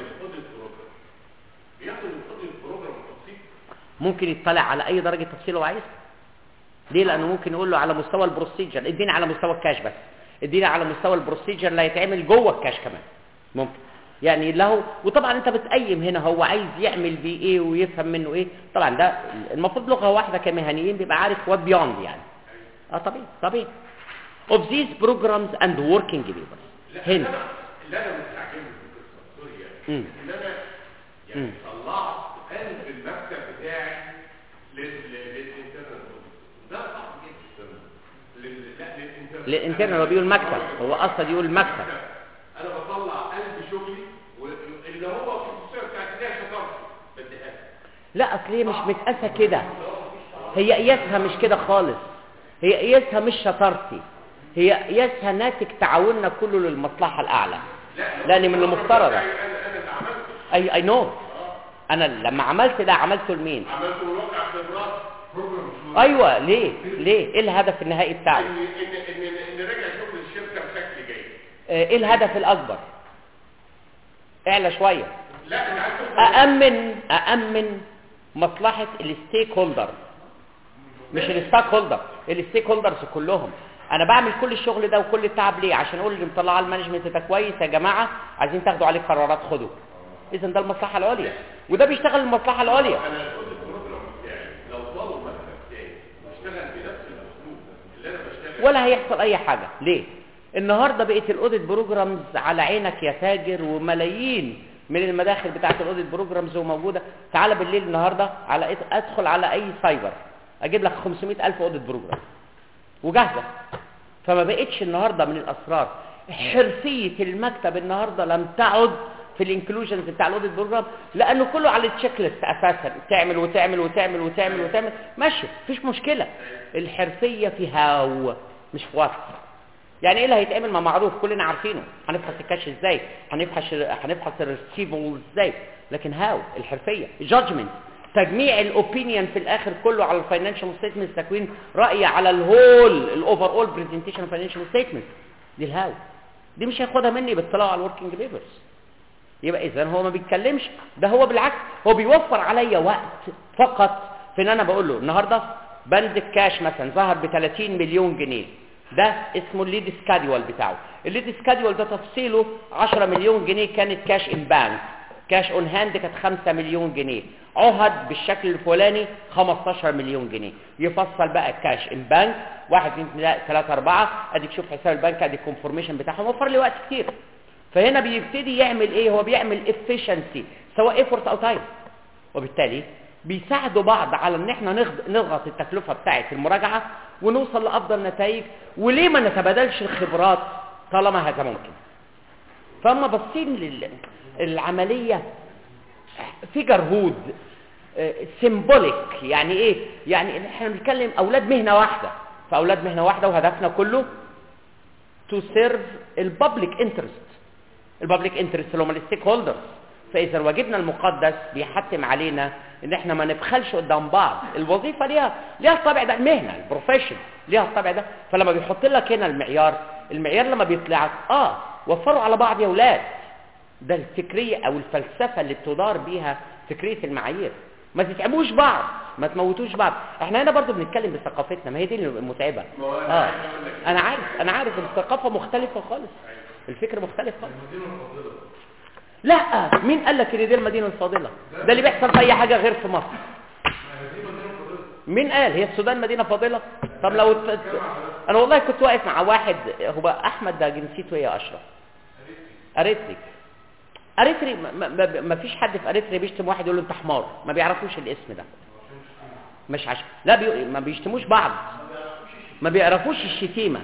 C: بياخد القدر البروجرام التفصيل
B: ممكن يطلع على اي درجه تفصيل هو عايز ليه لانه ممكن يقول له على مستوى البروسيجر اديني على مستوى الكاش بس اديني على مستوى البروسيجر اللي هيتعمل جوه الكاش كمان ممكن يعني له وطبعا انت بتقيم هنا هو عايز يعمل بيه ايه ويفهم منه ايه طبعا ده المفروض لغه واحده كمهنيين بيبقى عارف وات بيوند يعني اه طبيعي طبيعي of these programs and working papers
C: لا
B: هنا
C: انا اللي انا مستعجل في القصه سوري يعني
B: مم.
C: ان انا يعني
B: مم.
C: طلعت قلب المكتب بتاعي لل- للانترنال ده صعب جدا لل- لا للانترنال
B: للانترنال هو بيقول مكتب هو اصلا يقول مكتب
C: انا بطلع قلب شغلي واللي هو في الخصوصيه بتاعت دي شطارتي بديها له.
B: لا اصل هي مش متقاسه كده هي قياسها مش كده خالص هي قياسها مش شطارتي هي قياسها ناتج تعاوننا كله للمصلحه الاعلى لان من المفترض
C: انا انا اللي عملته
B: اي اي نو انا لما عملت ده عملته لمين
C: عملته واقع خبرات بروجرام
B: ايوه ليه ليه ايه الهدف النهائي بتاعه
C: ان ان ان ان رجع شغل الشركه بشكل جيد
B: آه، ايه الهدف الاكبر اعلى شويه
C: لا انا عايز أوصل-
B: أأمن أأمن مصلحة الستيك هولدر مش الستيك هولدر الستيك هولدرز كلهم انا بعمل كل الشغل ده وكل التعب ليه عشان اقول اللي مطلعه المانجمنت ده كويس يا جماعه عايزين تاخدوا عليه قرارات خدوا اذا ده المصلحه العليا وده بيشتغل المصلحه العليا
C: انا قلت البروجرام بتاعي لو طالوا مكتب تاني واشتغل بنفس الاسلوب اللي انا بشتغل
B: ولا هيحصل اي حاجه ليه النهارده بقت الاوديت بروجرامز على عينك يا تاجر وملايين من المداخل بتاعه الاوديت بروجرامز وموجوده تعال بالليل النهارده على إت- ادخل على اي سايبر اجيب لك 500 الف اوديت بروجرام وجاهزه فما بقتش النهارده من الاسرار حرفيه المكتب النهارده لم تعد في الانكلوجنز بتاع الاوديت بروجرام لانه كله على التشيك ليست اساسا تعمل وتعمل وتعمل وتعمل وتعمل ماشي مفيش مشكله الحرفيه في هاو مش في وقت يعني ايه اللي هيتعمل ما معروف كلنا عارفينه هنفحص الكاش ازاي هنفحص هنفحص الريسيفبل ازاي لكن هاو الحرفيه جادجمنت تجميع الاوبينيون في الاخر كله على الفاينانشال ستيتمنت تكوين راي على الهول الاوفر اول برزنتيشن فاينانشال ستيتمنت دي الهاو دي مش هياخدها مني باطلاع على الوركينج بيبرز يبقى اذا هو ما بيتكلمش ده هو بالعكس هو بيوفر عليا وقت فقط في ان انا بقول له النهارده بند الكاش مثلا ظهر ب 30 مليون جنيه ده اسمه الليد سكادول بتاعه الليد سكادول ده تفصيله 10 مليون جنيه كانت كاش ان بانك كاش اون هاند كانت 5 مليون جنيه عهد بالشكل الفلاني 15 مليون جنيه يفصل بقى الكاش ان بانك 1 2 3 4 اديك شوف حساب البنك ادي الكونفورميشن بتاعهم وفر لي وقت كتير فهنا بيبتدي يعمل ايه هو بيعمل efficiency سواء ايفورت او تايم وبالتالي بيساعدوا بعض على ان احنا نغض- نضغط التكلفه بتاعه المراجعه ونوصل لافضل نتائج وليه ما نتبادلش الخبرات طالما هذا ممكن فهم باصين للعمليه في جرهود سيمبوليك يعني ايه يعني إن احنا بنتكلم اولاد مهنه واحده فاولاد مهنه واحده وهدفنا كله تو سيرف البابليك انترست البابليك انترست اللي هم الستيك هولدرز فاذا واجبنا المقدس بيحتم علينا ان احنا ما نبخلش قدام بعض الوظيفه ليها ليها الطابع ده المهنه البروفيشن ليها الطابع ده فلما بيحط لك هنا المعيار المعيار لما بيطلع اه وفروا على بعض يا اولاد ده الفكريه او الفلسفه اللي بتدار بيها فكريه المعايير ما تتعبوش بعض ما تموتوش بعض احنا هنا برضو بنتكلم بثقافتنا ما هي دي المتعبه اه انا عارف انا عارف الثقافه مختلفه خالص الفكر مختلف خالص لا مين قال لك ان دي المدينه الفاضله ده اللي بيحصل في اي حاجه غير في مصر مين قال هي السودان مدينه فاضله طب لو ت- انا والله كنت واقف مع واحد هو احمد ده جنسيته ايه يا اشرف اريتري اريتري ما, ما, ما فيش حد في اريتري بيشتم واحد يقول له انت حمار ما بيعرفوش الاسم ده مش عشان لا بي... ما بيشتموش بعض ما بيعرفوش الشتيمه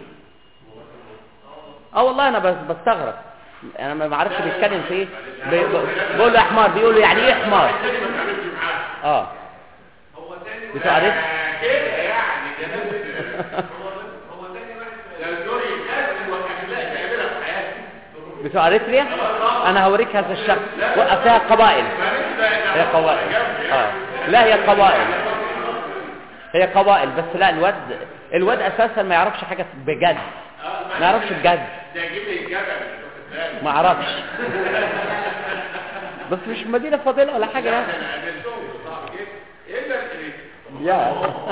B: اه والله انا بس بستغرب انا ما بعرفش بيتكلم في ايه بي... بقول له يا حمار بيقول له يعني ايه حمار اه بتوع اريتري
C: كده يعني كده هو تاني واحد لو دوري يتقابل والاخلاق تعملها في حياتي
B: بتوع اريتريا انا هوريك هذا الشخص وقفتها قبائل هي قبائل اه لا هي قبائل هي قبائل بس لا الواد الواد اساسا ما يعرفش حاجه بجد ما يعرفش بجد
C: ده يجيب لي الجبل واخد بالك
B: ما يعرفش بس مش مدينه فاضله ولا حاجه يعني
C: انا قابلتهم صعب جدا الا الكريم
B: يا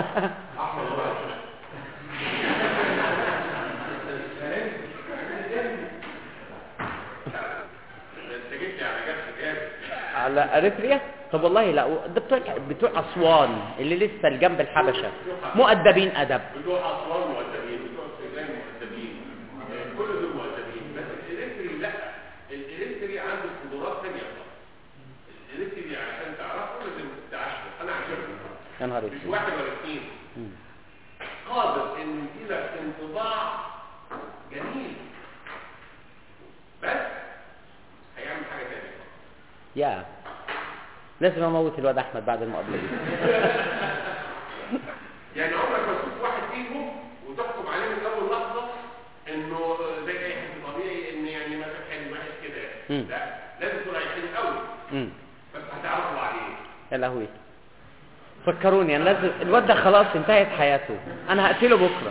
C: انت جيت لي على جرح جامد
B: على اريتريا طب والله لا ده بتوع بتوع اسوان اللي لسه جنب الحبشه مؤدبين ادب
C: بتوع اسوان مؤدبين بتوع السودان مؤدبين كل دول مؤدبين بس الالكتري لا الالكتري عنده قدرات ثانيه خالص الالكتري عشان تعرفه لازم تعاشره انا عاشرته
B: يا نهار
C: مش
B: اسود
C: واحد ولا اثنين
B: مم.
C: قادر ان يديلك انطباع جميل بس هيعمل حاجه ثانيه
B: يا لازم اموت الواد احمد بعد المقابله دي
C: يعني عمرك ما تشوف واحد فيهم وتحكم عليه من اول لحظه انه زي اي حد طبيعي ان يعني مثلا حلو وحش كده
B: مم.
C: لا لازم تكون عايشين قوي
B: امم
C: بس هتعرفوا عليه
B: يا لهوي فكروني انا لازم الواد ده خلاص انتهت حياته انا هقتله بكره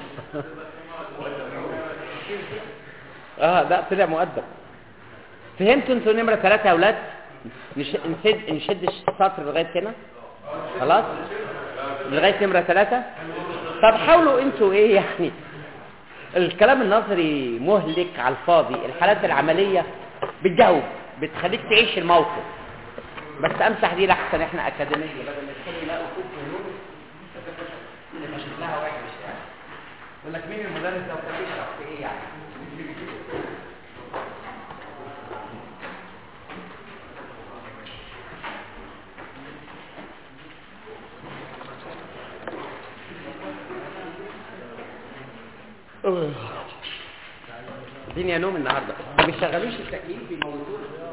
B: اه لا طلع مؤدب فهمتوا انتوا نمره ثلاثة يا اولاد نش... نشد نشد السطر لغايه هنا خلاص لغايه نمره ثلاثة طب حاولوا انتوا ايه يعني الكلام النظري مهلك على الفاضي الحالات العمليه بتجاوب بتخليك تعيش الموقف بس امسح دي لحسن احنا اكاديميه بدل ما تخلي يلاقوا كوب هنود يبقى شكلها وحش يعني يقول لك مين المدرس ده وكان بيشرح في ايه يعني الدنيا نوم النهارده ما بيشغلوش التكييف بيموتونا